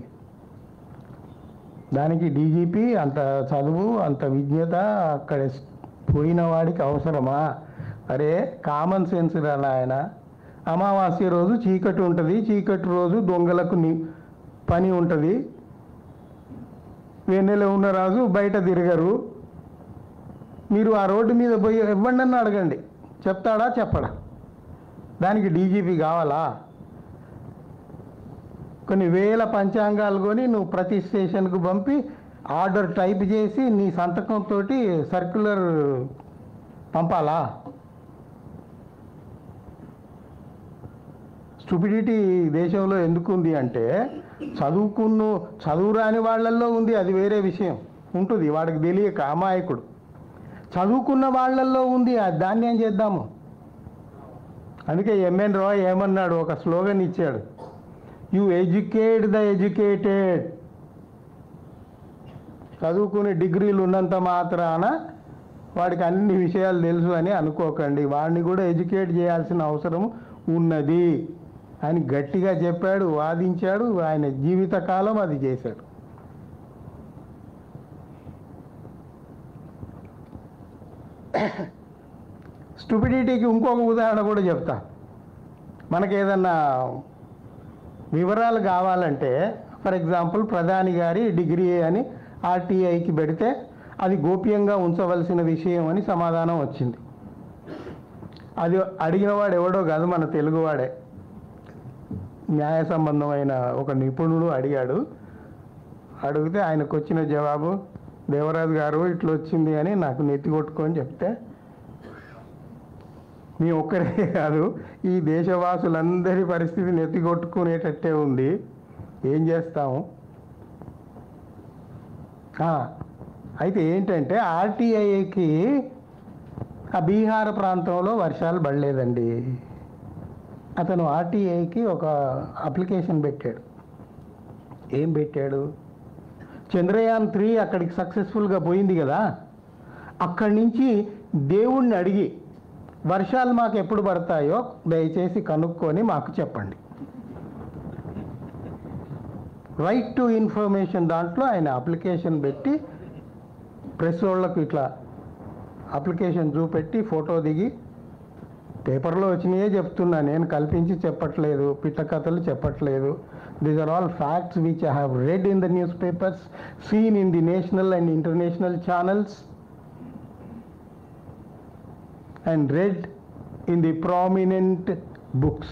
దానికి డీజీపీ అంత చదువు అంత విజ్ఞత అక్కడ పోయిన వాడికి అవసరమా అరే కామన్ సెన్స్ రా నాయన అమావాస్య రోజు చీకటి ఉంటుంది చీకటి రోజు దొంగలకు ని- పని ఉంటుంది వెన్నెల ఉన్న రాజు బయట తిరగరు మీరు ఆ రోడ్డు మీద పోయి ఇవ్వండి అని అడగండి చెప్తాడా చెప్పడా దానికి డీజీపీ కావాలా కొన్ని వేల పంచాంగాలు కొని నువ్వు ప్రతి స్టేషన్కు పంపి ఆర్డర్ టైప్ చేసి నీ సంతకంతో సర్క్యులర్ పంపాలా స్టూపిడిటీ దేశంలో ఎందుకు ఉంది అంటే చదువుకున్న చదువు రాని వాళ్ళల్లో ఉంది అది వేరే విషయం ఉంటుంది వాడికి తెలియక అమాయకుడు చదువుకున్న వాళ్ళల్లో ఉంది ఆ దాన్ని ఏం చేద్దాము అందుకే ఎంఎన్ రాయ్ ఏమన్నాడు ఒక స్లోగన్ ఇచ్చాడు యు ఎడ్యుకేట్ ద ఎడ్యుకేటెడ్ చదువుకునే డిగ్రీలు ఉన్నంత మాత్రాన వాడికి అన్ని విషయాలు తెలుసు అని అనుకోకండి వాడిని కూడా ఎడ్యుకేట్ చేయాల్సిన అవసరం ఉన్నది అని గట్టిగా చెప్పాడు వాదించాడు ఆయన జీవితకాలం అది చేశాడు స్టూపిడిటీకి ఇంకొక ఉదాహరణ కూడా చెప్తా మనకి ఏదన్నా వివరాలు కావాలంటే ఫర్ ఎగ్జాంపుల్ ప్రధాని గారి డిగ్రీ అని ఆర్టీఐకి పెడితే అది గోప్యంగా ఉంచవలసిన విషయం అని సమాధానం వచ్చింది అది అడిగినవాడు ఎవడో కాదు మన తెలుగువాడే న్యాయ సంబంధమైన ఒక నిపుణుడు అడిగాడు అడిగితే ఆయనకు వచ్చిన జవాబు దేవరాజు గారు ఇట్లా వచ్చింది అని నాకు నెత్తి కొట్టుకొని చెప్తే మీ ఒక్కరే కాదు ఈ దేశవాసులందరి పరిస్థితి నెత్తి కొట్టుకునేటట్టే ఉంది ఏం చేస్తాము ఆ, అయితే ఏంటంటే ఆర్టీఐకి ఆ బీహార్ ప్రాంతంలో వర్షాలు పడలేదండి అతను ఆర్టీఐకి ఒక అప్లికేషన్ పెట్టాడు ఏం పెట్టాడు చంద్రయాన్ త్రీ అక్కడికి సక్సెస్ఫుల్గా పోయింది కదా అక్కడి నుంచి దేవుణ్ణి అడిగి వర్షాలు మాకు ఎప్పుడు పడతాయో దయచేసి కనుక్కొని మాకు చెప్పండి రైట్ టు ఇన్ఫర్మేషన్ దాంట్లో ఆయన అప్లికేషన్ పెట్టి ప్రెస్ వాళ్ళకు ఇట్లా అప్లికేషన్ చూపెట్టి ఫోటో దిగి పేపర్లో వచ్చినాయే చెప్తున్నా నేను కల్పించి చెప్పట్లేదు పిట్ట కథలు చెప్పట్లేదు these are all facts which I have read in the newspapers seen in the national and international channels and read in the prominent books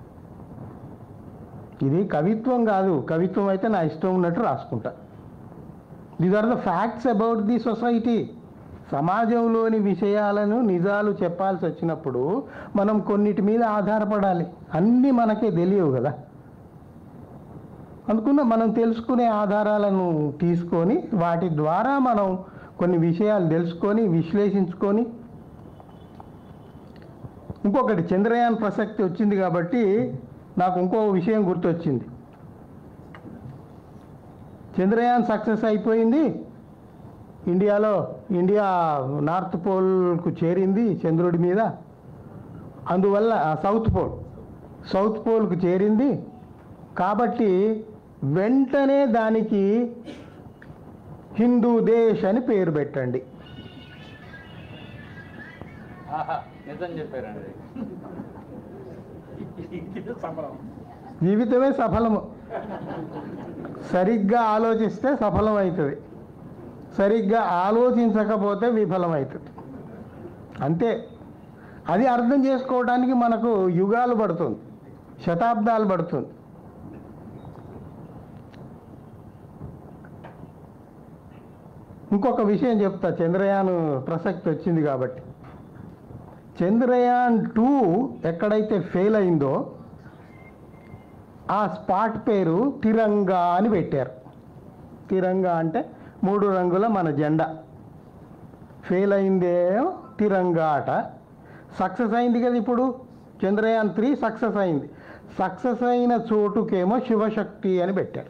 ఇది కవిత్వం కాదు కవిత్వం అయితే నా ఇష్టం ఉన్నట్టు రాసుకుంటా these are the facts about the society సమాజంలోని విషయాలను నిజాలు చెప్పాల్సి వచ్చినప్పుడు మనం కొన్నిటి మీద ఆధారపడాలి అన్నీ మనకే తెలియవు కదా అందుకున్న మనం తెలుసుకునే ఆధారాలను తీసుకొని వాటి ద్వారా మనం కొన్ని విషయాలు తెలుసుకొని విశ్లేషించుకొని ఇంకొకటి చంద్రయాన్ ప్రసక్తి వచ్చింది కాబట్టి నాకు ఇంకో విషయం గుర్తొచ్చింది చంద్రయాన్ సక్సెస్ అయిపోయింది ఇండియాలో ఇండియా నార్త్ పోల్కు చేరింది చంద్రుడి మీద అందువల్ల ఆ, సౌత్ పోల్ సౌత్ పోల్కు చేరింది కాబట్టి వెంటనే దానికి హిందూ దేశ్ అని పేరు పెట్టండి ఆహా నిజం చెప్పారండి ఇది సఫలం జీవితమే సఫలము సరిగ్గా ఆలోచిస్తే సఫలం అవుతుంది సరిగ్గా ఆలోచించకపోతే విఫలం అవుతుంది అంతే అది అర్థం చేసుకోవడానికి మనకు యుగాలు పడుతుంది శతాబ్దాలు పడుతుంది ఇంకొక విషయం చెప్తా చంద్రయాన్ ప్రసక్తి వచ్చింది కాబట్టి చంద్రయాన్ టూ ఎక్కడైతే ఫెయిల్ అయిందో ఆ స్పాట్ పేరు తిరంగా అని పెట్టారు తిరంగా అంటే మూడు రంగుల మన జెండా ఫెయిల్ అయిందే తిరంగా అట సక్సెస్ అయింది కదా ఇప్పుడు చంద్రయాన్ త్రీ సక్సెస్ అయింది సక్సెస్ అయిన చోటుకేమో శివశక్తి అని పెట్టారు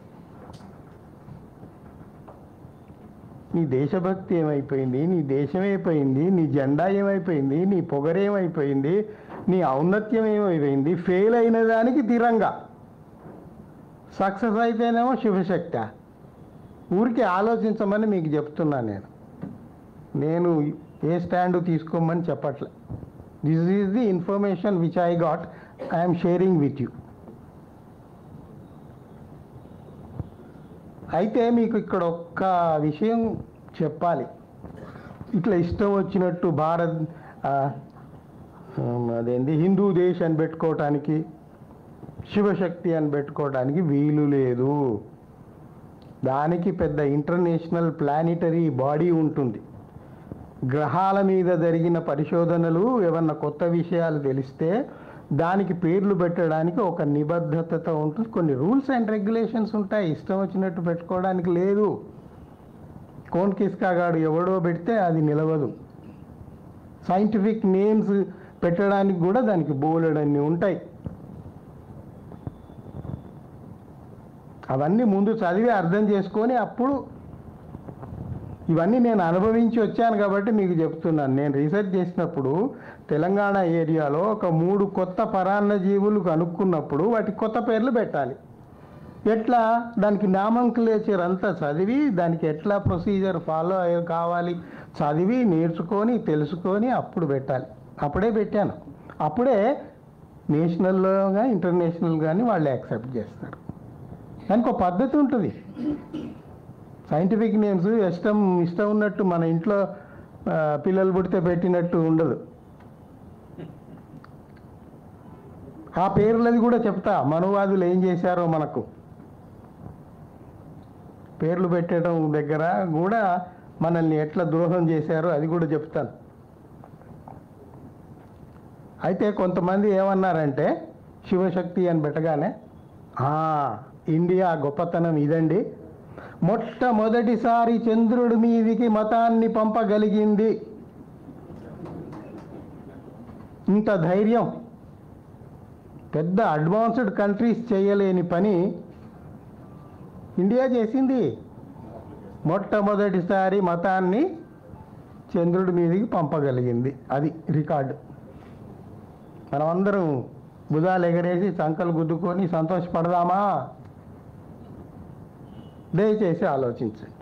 నీ దేశభక్తి ఏమైపోయింది నీ దేశం ఏమైపోయింది నీ జెండా ఏమైపోయింది నీ పొగరేమైపోయింది నీ ఔన్నత్యం ఏమైపోయింది ఫెయిల్ అయిన దానికి తిరంగా సక్సెస్ అయితేనేమో శివశక్తి ఊరికి ఆలోచించమని మీకు చెప్తున్నా నేను నేను ఏ స్టాండ్ తీసుకోమని చెప్పట్లే this is the information which I got I'm sharing with you అయితే మీకు ఇక్కడ ఒక్క విషయం చెప్పాలి ఇట్లా ఇష్టం వచ్చినట్టు భారత్ ఆ, ఉమ్, అదేంది హిందూ దేశ్ అని పెట్టుకోవటానికి శివశక్తి అని పెట్టుకోవడానికి వీలు లేదు దానికి పెద్ద ఇంటర్నేషనల్ ప్లానిటరీ బాడీ ఉంటుంది గ్రహాల మీద జరిగిన పరిశోధనలు ఏమన్నా కొత్త విషయాలు తెలిస్తే దానికి పేర్లు పెట్టడానికి ఒక నిబద్ధత ఉంటుంది కొన్ని రూల్స్ అండ్ రెగ్యులేషన్స్ ఉంటాయి ఇష్టం వచ్చినట్టు పెట్టుకోవడానికి లేదు కోన్ కిస్కాగాడు ఎవడో పెడితే అది నిలవదు సైంటిఫిక్ నేమ్స్ పెట్టడానికి కూడా దానికి బోలెడన్ని ఉంటాయి అవన్నీ ముందు చదివి అర్థం చేసుకొని అప్పుడు ఇవన్నీ నేను అనుభవించి వచ్చాను కాబట్టి మీకు చెప్తున్నాను నేను రీసెర్చ్ చేసినప్పుడు తెలంగాణ ఏరియాలో ఒక మూడు కొత్త పరాన్న జీవులు కనుక్కున్నప్పుడు వాటికి కొత్త పేర్లు పెట్టాలి ఎట్లా దానికి నామంక్లేచర్ అంతా చదివి దానికి ఎట్లా ప్రొసీజర్ ఫాలో అయ్యే కావాలి చదివి నేర్చుకొని తెలుసుకొని అప్పుడు పెట్టాలి అప్పుడే పెట్టాను అప్పుడే నేషనల్గా ఇంటర్నేషనల్ కానీ వాళ్ళు యాక్సెప్ట్ చేస్తారు దానికి ఒక పద్ధతి ఉంటుంది సైంటిఫిక్ నేమ్స్ ఇష్టం ఇష్టం ఉన్నట్టు మన ఇంట్లో ఆ, పిల్లలు పుడితే పెట్టినట్టు ఉండదు ఆ పేర్లది కూడా చెప్తా మనువాదులు ఏం చేశారో మనకు పేర్లు పెట్టడం దగ్గర కూడా మనల్ని ఎట్లా ద్రోహం చేశారో అది కూడా చెప్తాను అయితే కొంతమంది ఏమన్నారంటే శివశక్తి అని పెట్టగానే "ఆ, ఇండియా గొప్పతనం ఇదండి మొట్టమొదటిసారి చంద్రుడి మీదికి మతాన్ని పంపగలిగింది ఇంత ధైర్యం పెద్ద అడ్వాన్స్డ్ కంట్రీస్ చేయలేని పని ఇండియా చేసింది మొట్టమొదటిసారి మతాన్ని చంద్రుడి మీదకి పంపగలిగింది అది రికార్డు మనమందరం భుజాలు ఎగరేసి సంకలు గుద్దుకొని సంతోషపడదామా దయచేసి ఆలోచించండి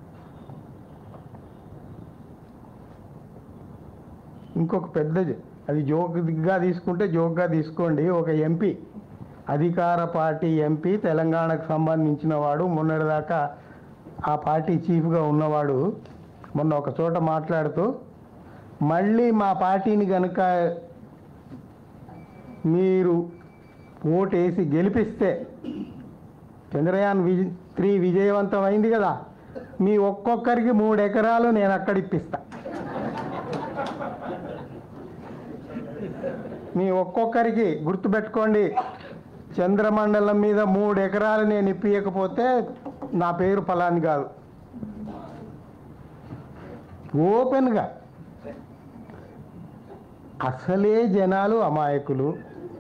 ఇంకొక పెద్దది అది జోక్గా తీసుకుంటే జోక్గా తీసుకోండి ఒక ఎంపీ అధికార పార్టీ ఎంపీ తెలంగాణకు సంబంధించిన వాడు మొన్నటిదాకా ఆ పార్టీ చీఫ్గా ఉన్నవాడు మొన్న ఒక చోట మాట్లాడుతూ మళ్ళీ మా పార్టీని కనుక మీరు ఓటేసి గెలిపిస్తే చంద్రయాన్ విజ త్రీ విజయవంతమైంది కదా మీ ఒక్కొక్కరికి మూడు ఎకరాలు నేను అక్కడ ఇప్పిస్తా మీ ఒక్కొక్కరికి గుర్తుపెట్టుకోండి చంద్రమండలం మీద మూడు ఎకరాలు నేను ఇప్పియకపోతే నా పేరు ఫలాని కాదు ఓపెన్గా అసలే జనాలు అమాయకులు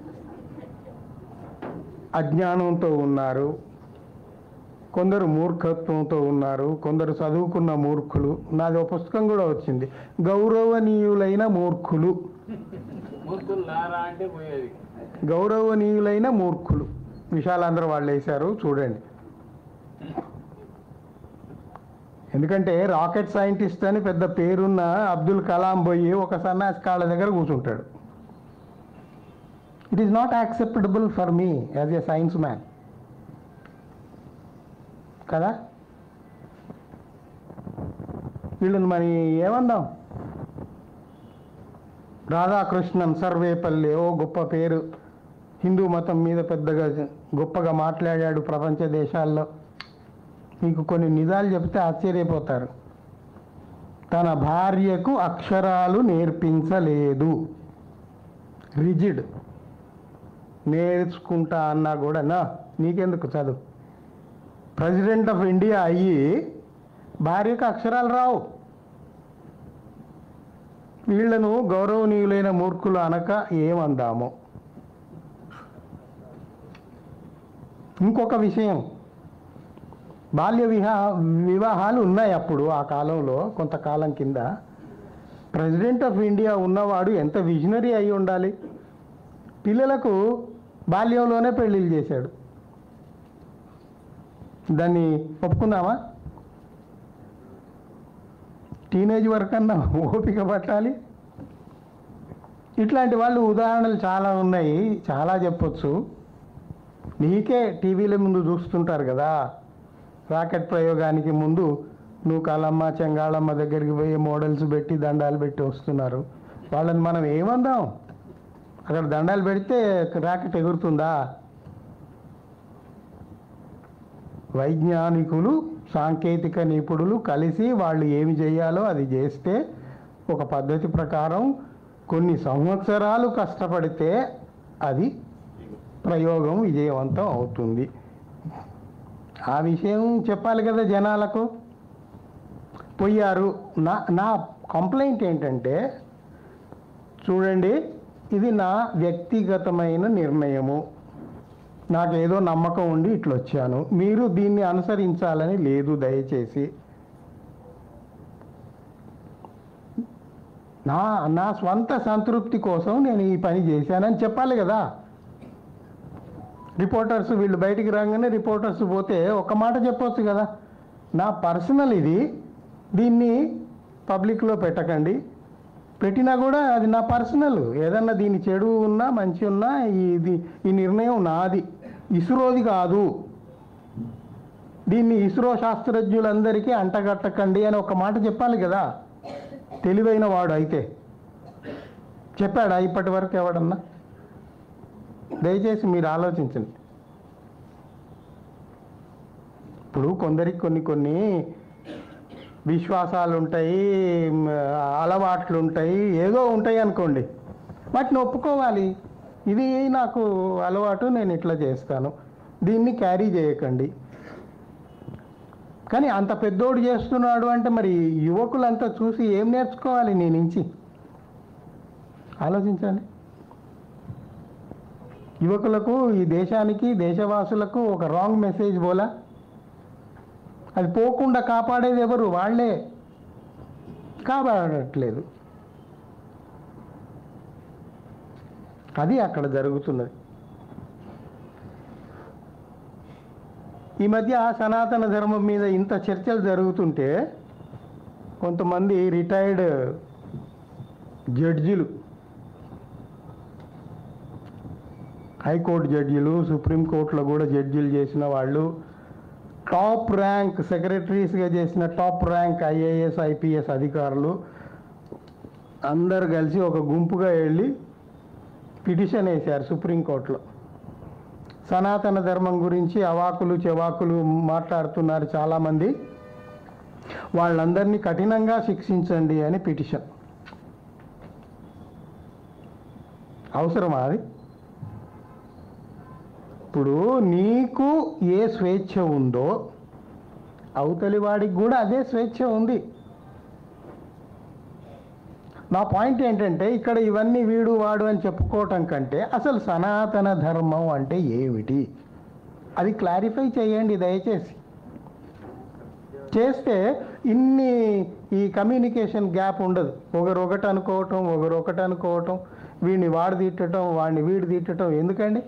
అజ్ఞానంతో ఉన్నారు కొందరు మూర్ఖత్వంతో ఉన్నారు కొందరు చదువుకున్న మూర్ఖులు నాది ఒక పుస్తకం కూడా వచ్చింది గౌరవనీయులైన మూర్ఖులు మూర్ఖులు లారా అంటే పోయేది గౌరవనీయులైన మూర్ఖులు విశాలాంధ్ర వాళ్ళు వేశారు చూడండి ఎందుకంటే రాకెట్ సైంటిస్ట్ అని పెద్ద పేరున్న అబ్దుల్ కలాం పోయి ఒక సన్నాసి కాళ్ళ దగ్గర కూర్చుంటాడు it is not acceptable for me as a science man కదా వీళ్ళని మరి ఏమందాం రాధాకృష్ణన్ సర్వేపల్లి ఓ గొప్ప పేరు హిందూ మతం మీద పెద్దగా గొప్పగా మాట్లాడాడు ప్రపంచ దేశాల్లో మీకు కొన్ని నిజాలు చెప్తే ఆశ్చర్యపోతారు తన భార్యకు అక్షరాలు నేర్పించలేదు రిజిడ్ నేర్చుకుంటా అన్నా కూడా నా నీకెందుకు చదువు ప్రెసిడెంట్ ఆఫ్ ఇండియా అయ్యి భార్యకు అక్షరాలు రావు వీళ్లను గౌరవనీయులైన మూర్ఖులు అనక ఏమందాము ఇంకొక విషయం బాల్య విహా వివాహాలు ఉన్నాయి అప్పుడు ఆ కాలంలో కొంతకాలం కింద ప్రెసిడెంట్ ఆఫ్ ఇండియా ఉన్నవాడు ఎంత విజనరీ అయి ఉండాలి పిల్లలకు బాల్యంలోనే పెళ్ళిళ్ళు చేశాడు దాన్ని ఒప్పుకుందామా టీనేజ్ వరకు అన్నా ఓపిక పట్టాలి ఇట్లాంటి వాళ్ళు ఉదాహరణలు చాలా ఉన్నాయి చాలా చెప్పొచ్చు నీకే టీవీల ముందు చూస్తుంటారు కదా రాకెట్ ప్రయోగానికి ముందు నువ్వు కాలమ్మ చెంగాళమ్మ దగ్గరికి పోయి మోడల్స్ పెట్టి దండాలు పెట్టి వస్తున్నారు వాళ్ళని మనం ఏమందాం అక్కడ దండాలు పెడితే రాకెట్ ఎగురుతుందా వైజ్ఞానికులు సాంకేతిక నిపుణులు కలిసి వాళ్ళు ఏమి చేయాలో అది చేస్తే ఒక పద్ధతి ప్రకారం కొన్ని సంవత్సరాలు కష్టపడితే అది ప్రయోగం విజయవంతం అవుతుంది ఆ విషయం చెప్పాలి కదా జనాలకు పోయారు నా నా కంప్లైంట్ ఏంటంటే చూడండి ఇది నా వ్యక్తిగతమైన నిర్ణయము నాకేదో నమ్మకం ఉండి ఇట్లా వచ్చాను మీరు దీన్ని అనుసరించాలని లేదు దయచేసి నా నా స్వంత సంతృప్తి కోసం నేను ఈ పని చేశానని చెప్పాలి కదా రిపోర్టర్స్ వీళ్ళు బయటికి రాగానే రిపోర్టర్స్ పోతే ఒక మాట చెప్పొచ్చు కదా నా పర్సనల్ ఇది దీన్ని పబ్లిక్లో పెట్టకండి పెట్టినా కూడా అది నా పర్సనల్ ఏదన్నా దీని చెడు ఉన్నా మంచి ఉన్నా ఇది ఈ నిర్ణయం నాది ఇస్రోది కాదు దీన్ని ఇస్రో శాస్త్రజ్ఞులందరికీ అంటగట్టకండి అని ఒక మాట చెప్పాలి కదా తెలివైన వాడు అయితే చెప్పాడా ఇప్పటి వరకు ఎవడన్నా దయచేసి మీరు ఆలోచించండి ఇప్పుడు కొందరికి కొన్ని కొన్ని విశ్వాసాలు ఉంటాయి మ్, అలవాట్లు ఉంటాయి ఏదో ఉంటాయి అనుకోండి వాటిని ఒప్పుకోవాలి ఇది నాకు అలవాటు నేను ఇట్లా చేస్తాను దీన్ని క్యారీ చేయకండి కానీ అంత పెద్దోడు చేస్తున్నాడు అంటే మరి యువకులంతా చూసి ఏం నేర్చుకోవాలి నీ నుంచి ఆలోచించండి యువకులకు ఈ దేశానికి దేశవాసులకు ఒక రాంగ్ మెసేజ్ బోలా అది పోకుండా కాపాడేది ఎవరు వాళ్ళే కాపాడట్లేదు అది అక్కడ జరుగుతున్నది ఈ మధ్య సనాతన ధర్మం మీద ఇంత చర్చలు జరుగుతుంటే కొంతమంది రిటైర్డ్ జడ్జిలు హైకోర్టు జడ్జిలు సుప్రీంకోర్టులో కూడా జడ్జిలు చేసిన వాళ్ళు టాప్ ర్యాంక్ సెక్రటరీస్గా చేసిన టాప్ ర్యాంక్ ఐఏఎస్ ఐపీఎస్ అధికారులు అందరు కలిసి ఒక గుంపుగా వెళ్ళి పిటిషన్ వేశారు సుప్రీంకోర్టులో సనాతన ధర్మం గురించి అవాకులు చెవాకులు మాట్లాడుతున్నారు చాలామంది వాళ్ళందరినీ కఠినంగా శిక్షించండి అని పిటిషన్ అవసరమా అది ఇప్పుడు నీకు ఏ స్వేచ్ఛ ఉందో అవతలి వాడికి కూడా అదే స్వేచ్ఛ ఉంది నా పాయింట్ ఏంటంటే ఇక్కడ ఇవన్నీ వీడు వాడు అని చెప్పుకోవటం కంటే అసలు సనాతన ధర్మం అంటే ఏమిటి అది క్లారిఫై చేయండి దయచేసి చేస్తే ఇన్ని ఈ కమ్యూనికేషన్ గ్యాప్ ఉండదు ఒకరు ఒకటి అనుకోవటం ఒకరు ఒకటి అనుకోవటం వీడిని వాడు తిట్టడం వాడిని వీడు తిట్టడం ఎందుకండి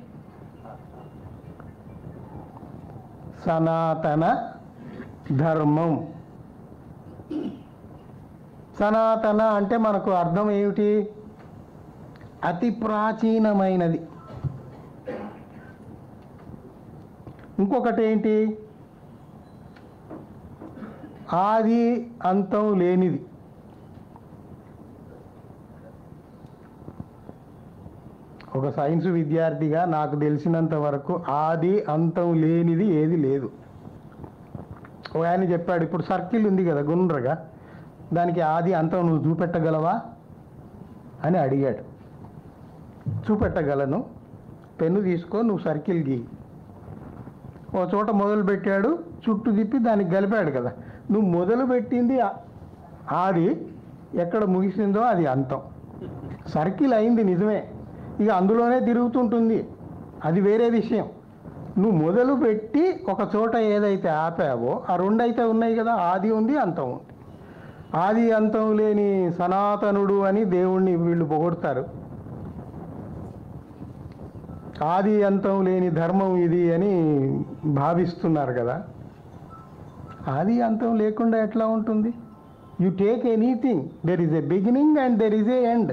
సనాతన ధర్మం సనాతన అంటే మనకు అర్థం ఏమిటి అతి ప్రాచీనమైనది ఇంకొకటి ఏంటి ఆది అంతం లేనిది ఒక సైన్స్ విద్యార్థిగా నాకు తెలిసినంత వరకు ఆది అంతం లేనిది ఏది లేదు ఒక ఆయన చెప్పాడు ఇప్పుడు సర్కిల్ ఉంది కదా గుండ్రగా దానికి ఆది అంతం నువ్వు చూపెట్టగలవా అని అడిగాడు చూపెట్టగలను పెన్ను తీసుకో నువ్వు సర్కిల్ గీ ఓ చోట మొదలు పెట్టాడు చుట్టూ తిప్పి దానికి గలిపాడు కదా నువ్వు మొదలు పెట్టింది ఆ- ఆది ఎక్కడ ముగిసిందో అది అంతం సర్కిల్ అయింది నిజమే ఇక అందులోనే తిరుగుతుంటుంది అది వేరే విషయం నువ్వు మొదలు పెట్టి ఒక చోట ఏదైతే ఆపావో ఆ రెండు అయితే ఉన్నాయి కదా ఆది ఉంది అంతం ఉంది ఆది అంతం లేని సనాతనుడు అని దేవుణ్ణి వీళ్ళు పొగొడతారు ఆది అంతం లేని ధర్మం ఇది అని భావిస్తున్నారు కదా ఆది అంతం లేకుండా ఎట్లా ఉంటుంది you take anything there is a beginning and there is a end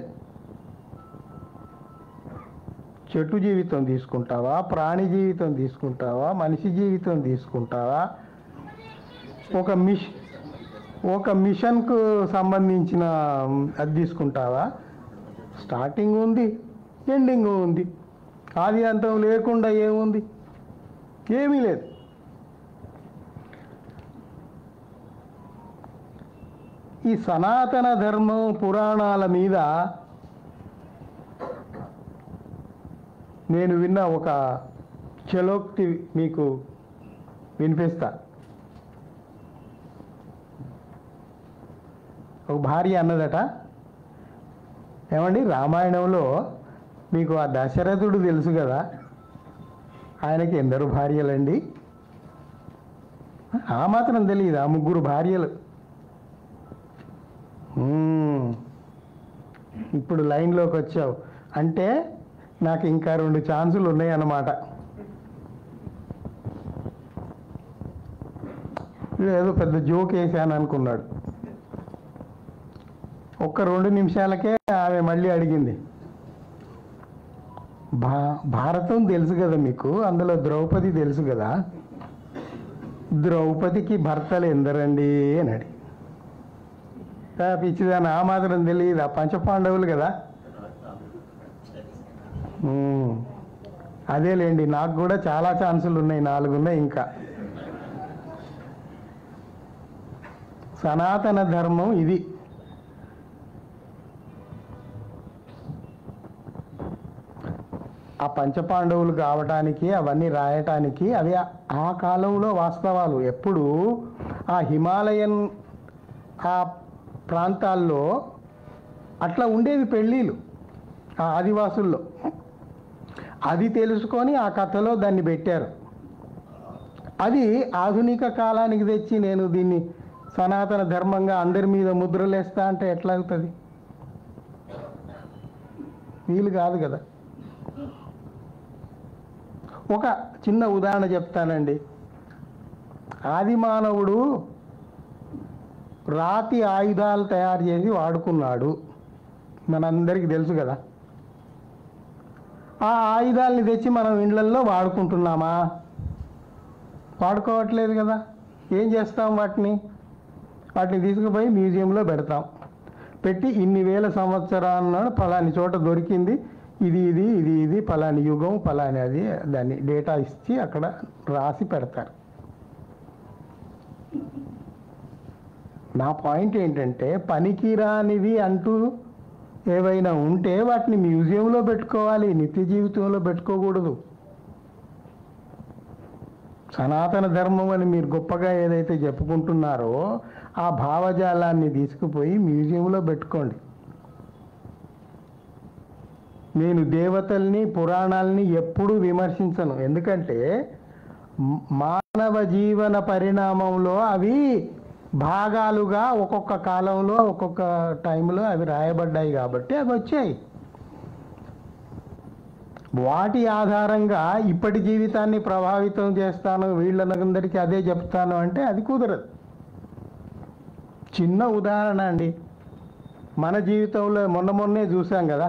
చెట్టు జీవితం తీసుకుంటావా ప్రాణి జీవితం తీసుకుంటావా మనిషి జీవితం తీసుకుంటావా ఒక మిష్ ఒక మిషన్కు సంబంధించిన అది తీసుకుంటావా స్టార్టింగ్ ఉంది ఎండింగ్ ఉంది ఆది అంతం లేకుండా ఏముంది ఏమీ లేదు ఈ సనాతన ధర్మం పురాణాల మీద నేను విన్న ఒక చలోక్తి మీకు వినిపిస్తా ఒక భార్య అన్నదట ఏమండి రామాయణంలో మీకు ఆ దశరథుడు తెలుసు కదా ఆయనకి ఎందరు భార్యలండి ఆ మాత్రం తెలియదు ఆ ముగ్గురు భార్యలు మ్మ్. ఇప్పుడు లైన్లోకి వచ్చావు అంటే నాకు ఇంకా రెండు ఛాన్సులు ఉన్నాయన్నమాట వీడు ఏదో పెద్ద జోక్ వేసాను అనుకున్నాడు ఒక్క రెండు నిమిషాలకే ఆమె మళ్ళీ అడిగింది భా భారతం తెలుసు కదా మీకు అందులో ద్రౌపది తెలుసు కదా ద్రౌపదికి భర్తలు ఎందరండి అని అడిగి "ఆ, పిచ్చిదాన్ని ఆ మాత్రం తెలియదు ఆ పంచపాండవులు కదా "ఉమ్, అదేలేండి నాకు కూడా చాలా ఛాన్సులు ఉన్నాయి నాలుగు ఉన్నాయి ఇంకా సనాతన ధర్మం ఇది ఆ పంచపాండవులు కావటానికి అవన్నీ రాయటానికి అవి ఆ- ఆ కాలంలో వాస్తవాలు ఎప్పుడు ఆ హిమాలయన్ ఆ ప్రాంతాల్లో అట్లా ఉండేవి పెళ్ళిళ్ళు ఆ ఆదివాసుల్లో అది తెలుసుకొని ఆ కథలో దాన్ని పెట్టారు అది ఆధునిక కాలానికి తెచ్చి నేను దీన్ని సనాతన ధర్మంగా అందరి మీద ముద్రలేస్తా అంటే ఎట్లా అవుతుంది వీలు కాదు కదా ఒక చిన్న ఉదాహరణ చెప్తానండి ఆది మానవుడు రాతి ఆయుధాలు తయారు చేసి వాడుకున్నాడు మనందరికీ తెలుసు కదా ఆ ఆయుధాలని తెచ్చి మనం ఇండ్లల్లో వాడుకుంటున్నామా వాడుకోవట్లేదు కదా ఏం చేస్తాం వాటిని వాటిని తీసుకుపోయి మ్యూజియంలో పెడతాం పెట్టి ఇన్ని వేల సంవత్సరాల పలాని చోట దొరికింది ఇది ఇది ఇది ఇది పలాని యుగం పలాని అది దాన్ని డేటా ఇచ్చి అక్కడ రాసి పెడతారు నా పాయింట్ ఏంటంటే పనికిరానివి అంటూ ఏవైనా ఉంటే వాటిని మ్యూజియంలో పెట్టుకోవాలి నిత్య జీవితంలో పెట్టుకోకూడదు సనాతన ధర్మం అని మీరు గొప్పగా ఏదైతే చెప్పుకుంటున్నారో ఆ భావజాలాన్ని తీసుకుపోయి మ్యూజియంలో పెట్టుకోండి నేను దేవతల్ని పురాణాలని ఎప్పుడూ విమర్శించను ఎందుకంటే మ్- మానవ జీవన పరిణామంలో అవి భాగాలుగా ఒక్కొక్క కాలంలో ఒక్కొక్క టైంలో అవి రాయబడ్డాయి కాబట్టి అవి వచ్చాయి వాటి ఆధారంగా ఇప్పటి జీవితాన్ని ప్రభావితం చేస్తాను వీళ్ళందరికీ అదే చెప్తాను అంటే అది కుదరదు చిన్న ఉదాహరణ అండి మన జీవితంలో మొన్న మొన్నే చూసాం కదా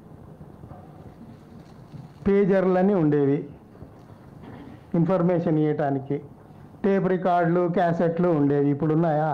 పేజర్లని ఉండేవి ఇన్ఫర్మేషన్ ఇవ్వటానికి టేప్ రికార్డులు క్యాసెట్లు ఉండేవి ఇప్పుడు ఉన్నాయా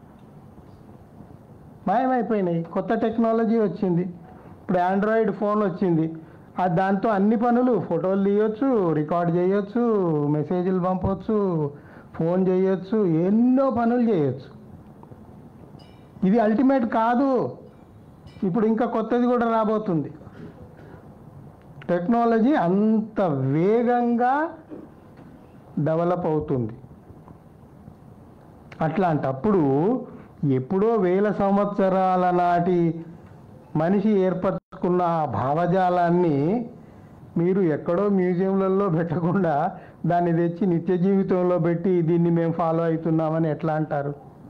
మాయమైపోయినాయి కొత్త టెక్నాలజీ వచ్చింది ఇప్పుడు ఆండ్రాయిడ్ ఫోన్ వచ్చింది ఆ దాంతో అన్ని పనులు ఫోటోలు తీయొచ్చు రికార్డ్ చేయొచ్చు మెసేజ్లు పంపొచ్చు ఫోన్ చేయొచ్చు ఎన్నో పనులు చేయొచ్చు ఇది అల్టిమేట్ కాదు ఇప్పుడు ఇంకా కొత్తది కూడా రాబోతుంది టెక్నాలజీ అంత వేగంగా డెవలప్ అవుతుంది అట్లాంటప్పుడు ఎప్పుడో వేల సంవత్సరాల నాటి మనిషి ఏర్పరచుకున్న ఆ భావజాలాన్ని మీరు ఎక్కడో మ్యూజియంలలో పెట్టకుండా దాన్ని తెచ్చి నిత్య జీవితంలో పెట్టి దీన్ని మేము ఫాలో అవుతున్నామని ఎట్లా అంటారు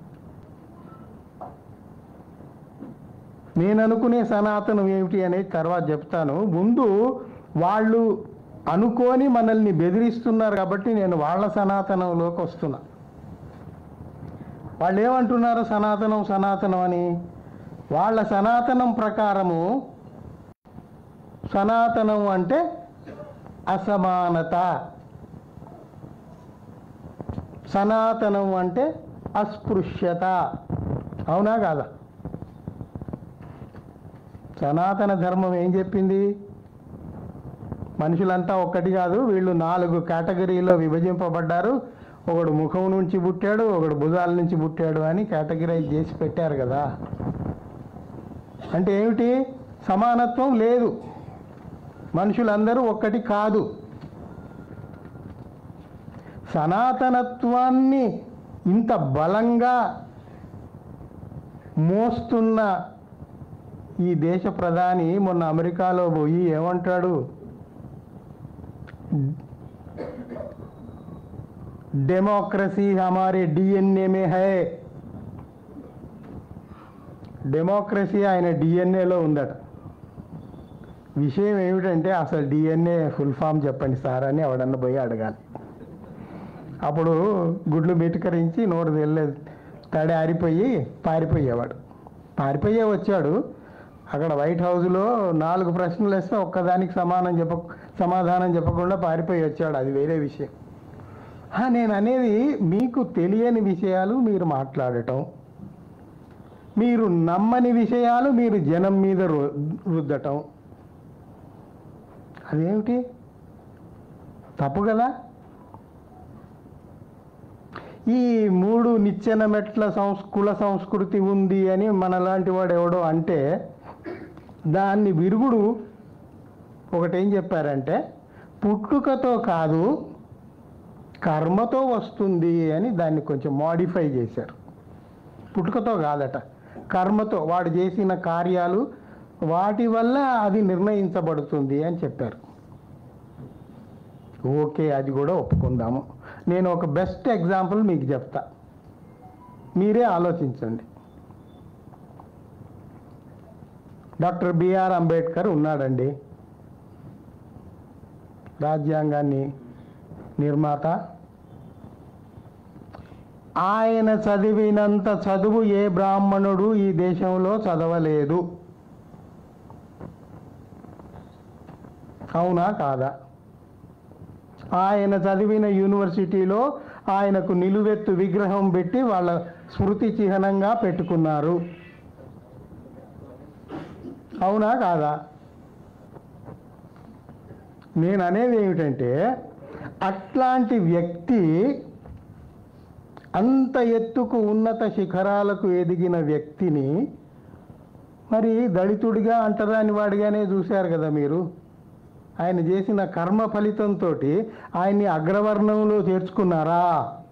నేను అనుకునే సనాతనం ఏమిటి అనేది తర్వాత చెప్తాను ముందు వాళ్ళు అనుకోని మనల్ని బెదిరిస్తున్నారు కాబట్టి నేను వాళ్ళ సనాతనంలోకి వస్తున్నా వాళ్ళు ఏమంటున్నారు సనాతనం సనాతనం అని వాళ్ళ సనాతనం ప్రకారము సనాతనం అంటే అసమానత సనాతనం అంటే అస్పృశ్యత అవునా కాదా సనాతన ధర్మం ఏం చెప్పింది మనుషులంతా ఒక్కటి కాదు వీళ్ళు నాలుగు కేటగిరీలో విభజింపబడ్డారు ఒకడు ముఖం నుంచి పుట్టాడు ఒకడు భుజాల నుంచి పుట్టాడు అని కేటగిరైజ్ చేసి పెట్టారు కదా అంటే ఏమిటి సమానత్వం లేదు మనుషులందరూ ఒక్కటి కాదు సనాతనత్వాన్ని ఇంత బలంగా మోస్తున్న ఈ దేశ ప్రధాని మొన్న అమెరికాలో పోయి ఏమంటాడు डेमोक्रेसी हमारे डीएनए में है డెమోక్రసీ ఆయన డిఎన్ఏలో ఉందట విషయం ఏమిటంటే అసలు డిఎన్ఏ ఫుల్ ఫామ్ చెప్పండి సార్ అని ఎవడన్నా పోయి అడగాలి అప్పుడు గుడ్లు మెటుకరించి నోరు తెల్ల తడి ఆరిపోయి పారిపోయేవాడు పారిపోయే వచ్చాడు అక్కడ వైట్ హౌస్లో నాలుగు ప్రశ్నలు వేస్తే ఒక్కదానికి సమానం చెప్ప సమాధానం చెప్పకుండా పారిపోయి వచ్చాడు అది వేరే విషయం ఆ, నేను అనేది మీకు తెలియని విషయాలు మీరు మాట్లాడటం మీరు నమ్మని విషయాలు మీరు జనం మీద రు- రుద్దటం అదేమిటి తప్పు కదా ఈ మూడు నిచ్చెన మెట్ల సంస్ కుల సంస్కృతి ఉంది అని మనలాంటి వాడు ఎవడో అంటే దాన్ని విరుగుడు ఒకటేం చెప్పారంటే పుట్టుకతో కాదు కర్మతో వస్తుంది అని దాన్ని కొంచెం మాడిఫై చేశారు పుట్టుకతో కాదట కర్మతో వాడు చేసిన కార్యాలు వాటి వల్ల అది నిర్ణయించబడుతుంది అని చెప్పారు ఓకే అది కూడా ఒప్పుకుందాము నేను ఒక బెస్ట్ ఎగ్జాంపుల్ మీకు చెప్తా మీరే ఆలోచించండి డాక్టర్ బిఆర్ అంబేద్కర్ ఉన్నాడండి రాజ్యాంగాన్ని నిర్మాత ఆయన చదివినంత చదువు ఏ బ్రాహ్మణుడు ఈ దేశంలో చదవలేదు అవునా కాదా ఆయన చదివిన యూనివర్సిటీలో ఆయనకు నిలువెత్తు విగ్రహం పెట్టి వాళ్ళ స్మృతి చిహ్నంగా పెట్టుకున్నారు అవునా కాదా నేను అనేది ఏమిటంటే అట్లాంటి వ్యక్తి అంత ఎత్తుకు ఉన్నత శిఖరాలకు ఎదిగిన వ్యక్తిని మరి దళితుడిగా అంటరాని వాడిగానే చూశారు కదా మీరు ఆయన చేసిన కర్మ ఫలితంతో ఆయన్ని అగ్రవర్ణంలో చేర్చుకున్నారా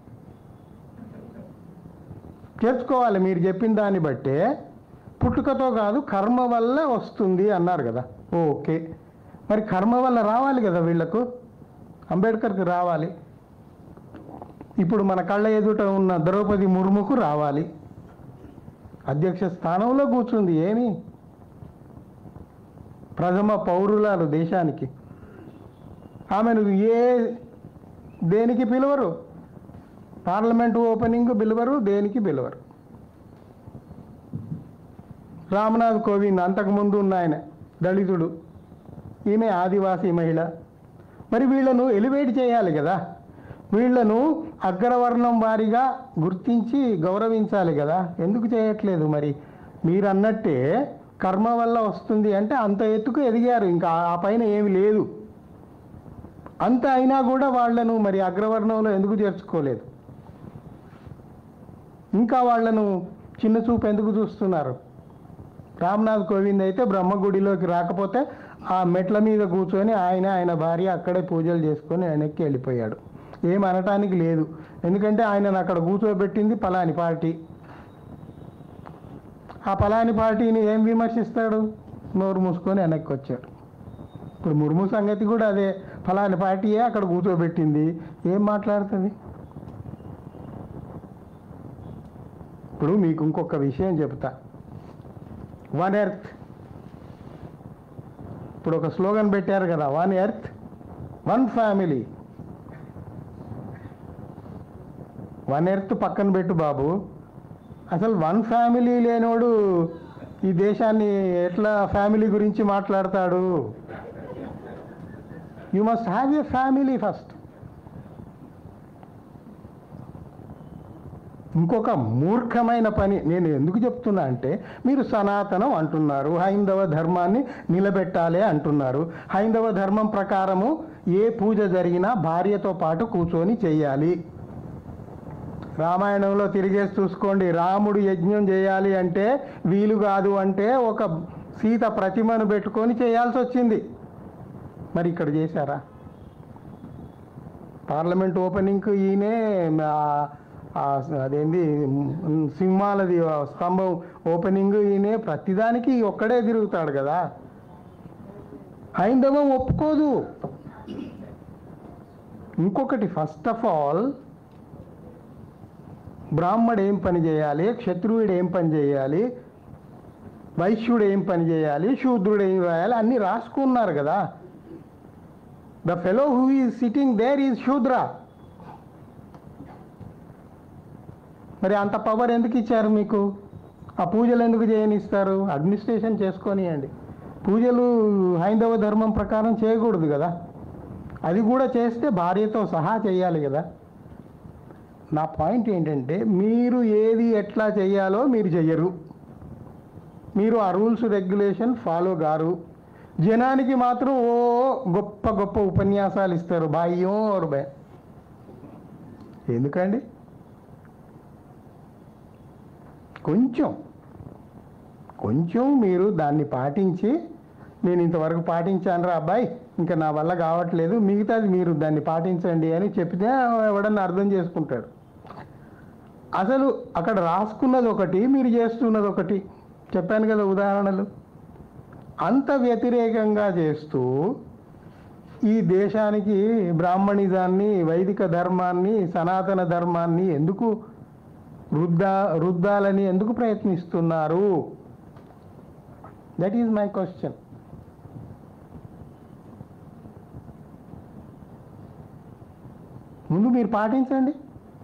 చేర్చుకోవాలి మీరు చెప్పిన దాన్ని బట్టే పుట్టుకతో కాదు కర్మ వల్ల వస్తుంది అన్నారు కదా ఓకే మరి కర్మ వల్ల రావాలి కదా వీళ్ళకు అంబేద్కర్కి రావాలి ఇప్పుడు మన కళ్ళ ఎదుట ఉన్న ద్రౌపది ముర్ముకు రావాలి అధ్యక్ష స్థానంలో కూర్చుంది ఏమి ప్రథమ పౌరులాలు దేశానికి ఆమెను ఏ దేనికి పిలవరు పార్లమెంట్ ఓపెనింగ్ పిలవరు దేనికి పిలవరు రామ్నాథ్ కోవింద్ అంతకుముందు ఉన్న ఆయన దళితుడు ఈమె ఆదివాసీ మహిళ మరి వీళ్ళను ఎలివేట్ చేయాలి కదా వీళ్ళను అగ్రవర్ణం వారిగా గుర్తించి గౌరవించాలి కదా ఎందుకు చేయట్లేదు మరి మీరు అన్నట్టే కర్మ వల్ల వస్తుంది అంటే అంత ఎత్తుకు ఎదిగారు ఇంకా ఆ పైన ఏమి లేదు అంత అయినా కూడా వాళ్ళను మరి అగ్రవర్ణంలో ఎందుకు చేర్చుకోలేదు ఇంకా వాళ్ళను చిన్న చూపు ఎందుకు చూస్తున్నారు రామ్నాథ్ కోవింద్ అయితే బ్రహ్మగుడిలోకి రాకపోతే ఆ మెట్ల మీద కూర్చొని ఆయన ఆయన భార్య అక్కడే పూజలు చేసుకొని వెనక్కి వెళ్ళిపోయాడు ఏం అనటానికి లేదు ఎందుకంటే ఆయనను అక్కడ కూర్చోబెట్టింది పలాని పార్టీ ఆ పలాని పార్టీని ఏం విమర్శిస్తాడు నోరు మూసుకొని వెనక్కి వచ్చాడు ఇప్పుడు ముర్ము సంగతి కూడా అదే ఫలాని పార్టీయే అక్కడ కూర్చోబెట్టింది ఏం మాట్లాడుతుంది ఇప్పుడు మీకు ఇంకొక విషయం చెప్తా వన్ ఎర్త్ ఇప్పుడు ఒక స్లోగన్ పెట్టారు కదా one earth one family one earth పక్కన పెట్టు బాబు అసలు వన్ ఫ్యామిలీ లేనోడు ఈ దేశాన్ని ఎట్లా ఫ్యామిలీ గురించి మాట్లాడతాడు you must have a family first ఇంకొక మూర్ఖమైన పని నేను ఎందుకు చెప్తున్నా అంటే మీరు సనాతనం అంటున్నారు హైందవ ధర్మాన్ని నిలబెట్టాలి అంటున్నారు హైందవ ధర్మం ప్రకారము ఏ పూజ జరిగినా భార్యతో పాటు కూర్చొని చేయాలి రామాయణంలో తిరిగేసి చూసుకోండి రాముడు యజ్ఞం చేయాలి అంటే వీలు కాదు అంటే ఒక సీత ప్రతిమను పెట్టుకొని చేయాల్సి వచ్చింది మరి ఇక్కడ చేశారా పార్లమెంట్ ఓపెనింగ్కి ఈయనే ఆ, ఆ అదేంది మ్, సింహాలది ఆ స్తంభం ఓపెనింగ్ ఈయనే ప్రతిదానికి ఒక్కడే తిరుగుతాడు కదా హైందవం ఒప్పుకోదు ఇంకొకటి ఫస్ట్ ఆఫ్ ఆల్ బ్రాహ్మడు ఏం పని చేయాలి క్షత్రువుడు ఏం పని చేయాలి వైశ్యుడు ఏం పని చేయాలి శూద్రుడు ఏం రాయాలి అన్నీ రాసుకున్నారు కదా the fellow who is sitting there is Shudra మరి అంత పవర్ ఎందుకు ఇచ్చారు మీకు ఆ పూజలు ఎందుకు చేయనిస్తారు అడ్మినిస్ట్రేషన్ చేసుకొనియండి పూజలు హైందవ ధర్మం ప్రకారం చేయకూడదు కదా అది కూడా చేస్తే భార్యతో సహా చేయాలి కదా నా పాయింట్ ఏంటంటే మీరు ఏది ఎట్లా చేయాలో మీరు చెయ్యరు మీరు ఆ రూల్స్ రెగ్యులేషన్ ఫాలో గారు జనానికి మాత్రం ఓ గొప్ప గొప్ప ఉపన్యాసాలు ఇస్తారు బాయ్యం ఓర్ బై ఎందుకండి కొంచెం కొంచెం మీరు దాన్ని పాటించి నేను ఇంతవరకు పాటించాను రా అబ్బాయి ఇంకా నా వల్ల కావట్లేదు మిగతాది మీరు దాన్ని పాటించండి అని చెప్తే ఎవడన్నా అర్థం చేసుకుంటాడు అసలు అక్కడ రాసుకున్నది ఒకటి మీరు చేస్తున్నది ఒకటి చెప్పాను కదా ఉదాహరణలు అంత వ్యతిరేకంగా చేస్తూ ఈ దేశానికి బ్రాహ్మణిజాన్ని వైదిక ధర్మాన్ని సనాతన ధర్మాన్ని ఎందుకు రుద్దా రుద్దాలని ఎందుకు ప్రయత్నిస్తున్నారు దట్ ఈజ్ మై క్వశ్చన్ ముందు మీరు పాటించండి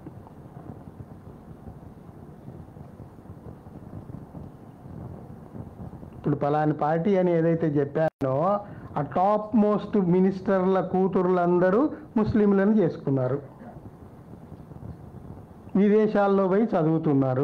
ఇప్పుడు పలాని పార్టీ అని ఏదైతే చెప్పానో ఆ టాప్ మోస్ట్ మినిస్టర్ల కూతురులందరూ ముస్లింలను చేసుకున్నారు విదేశాల్లో పోయి చదువుతున్నారు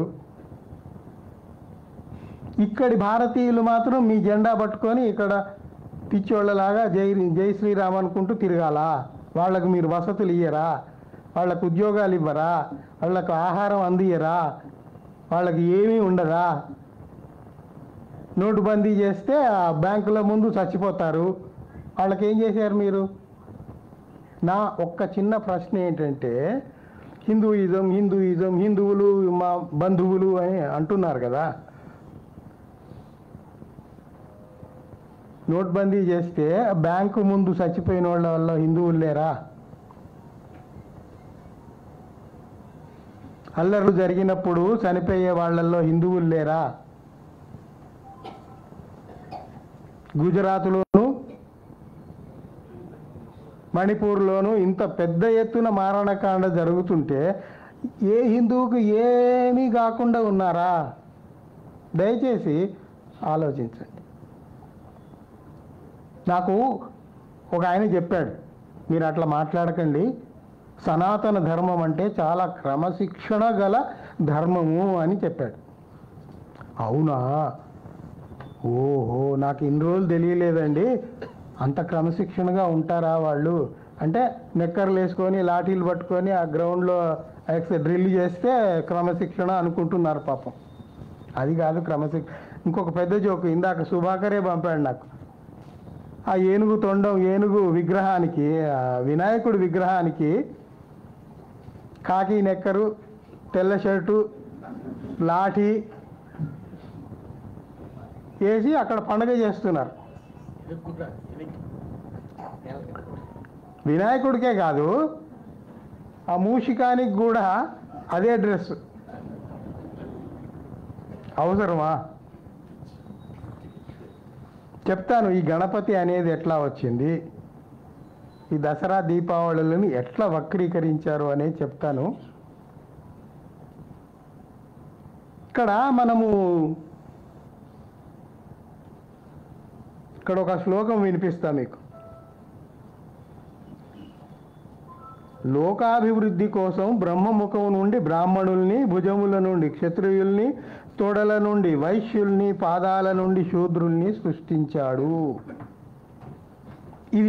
ఇక్కడి భారతీయులు మాత్రం మీ జెండా పట్టుకొని ఇక్కడ పిచ్చోళ్ళలాగా జై జై శ్రీరామ్ అనుకుంటూ తిరగాలా వాళ్ళకు మీరు వసతులు ఇయ్యరా వాళ్ళకు ఉద్యోగాలు ఇవ్వరా వాళ్ళకు ఆహారం అందియరా వాళ్ళకి ఏమీ ఉండదా నోటుబందీ చేస్తే ఆ బ్యాంకుల ముందు చచ్చిపోతారు వాళ్ళకి ఏం చేశారు మీరు నా ఒక్క చిన్న ప్రశ్న ఏంటంటే హిందూయిజం హిందూయిజం హిందువులు మా బంధువులు అని అంటున్నారు కదా నోట్బందీ చేస్తే బ్యాంకు ముందు చచ్చిపోయిన వాళ్ళ వల్ల హిందువులు లేరా అల్లర్లు జరిగినప్పుడు చనిపోయే వాళ్ళల్లో హిందువులు లేరా గుజరాత్లోను మణిపూర్లోను ఇంత పెద్ద ఎత్తున మారణకాండ జరుగుతుంటే ఏ హిందువుకు ఏమీ కాకుండా ఉన్నారా దయచేసి ఆలోచించండి నాకు ఒక ఆయన చెప్పాడు మీరు అట్లా మాట్లాడకండి సనాతన ధర్మం అంటే చాలా క్రమశిక్షణ గల ధర్మము అని చెప్పాడు అవునా ఓహో నాకు ఇన్ని రోజులు తెలియలేదండి అంత క్రమశిక్షణగా ఉంటారా వాళ్ళు అంటే నెక్కర్లు వేసుకొని లాఠీలు పట్టుకొని ఆ గ్రౌండ్లో ఎక్స్ డ్రిల్ చేస్తే క్రమశిక్షణ అనుకుంటున్నారు పాపం అది కాదు క్రమశిక్ష ఇంకొక పెద్ద జోకు ఇందాక సుభాకరే పంపాడు నాకు ఆ ఏనుగు తొండం ఏనుగు విగ్రహానికి ఆ వినాయకుడి విగ్రహానికి కాకి నెక్కరు తెల్ల షర్టు లాఠీ వేసి అక్కడ పండగ చేస్తున్నారు వినాయకుడికే కాదు ఆ మూషికానికి కూడా అదే డ్రెస్ అవసరమా చెప్తాను ఈ గణపతి అనేది ఎట్లా వచ్చింది ఈ దసరా దీపావళులను ఎట్లా వక్రీకరించారు అనేది చెప్తాను ఇక్కడ మనము ఇక్కడ ఒక శ్లోకం వినిపిస్తా మీకు లోకాభివృద్ధి కోసం బ్రహ్మముఖం నుండి బ్రాహ్మణుల్ని భుజముల నుండి క్షత్రియుల్ని తొడల నుండి వైశ్యుల్ని పాదాల నుండి శూద్రుల్ని సృష్టించాడు ఇది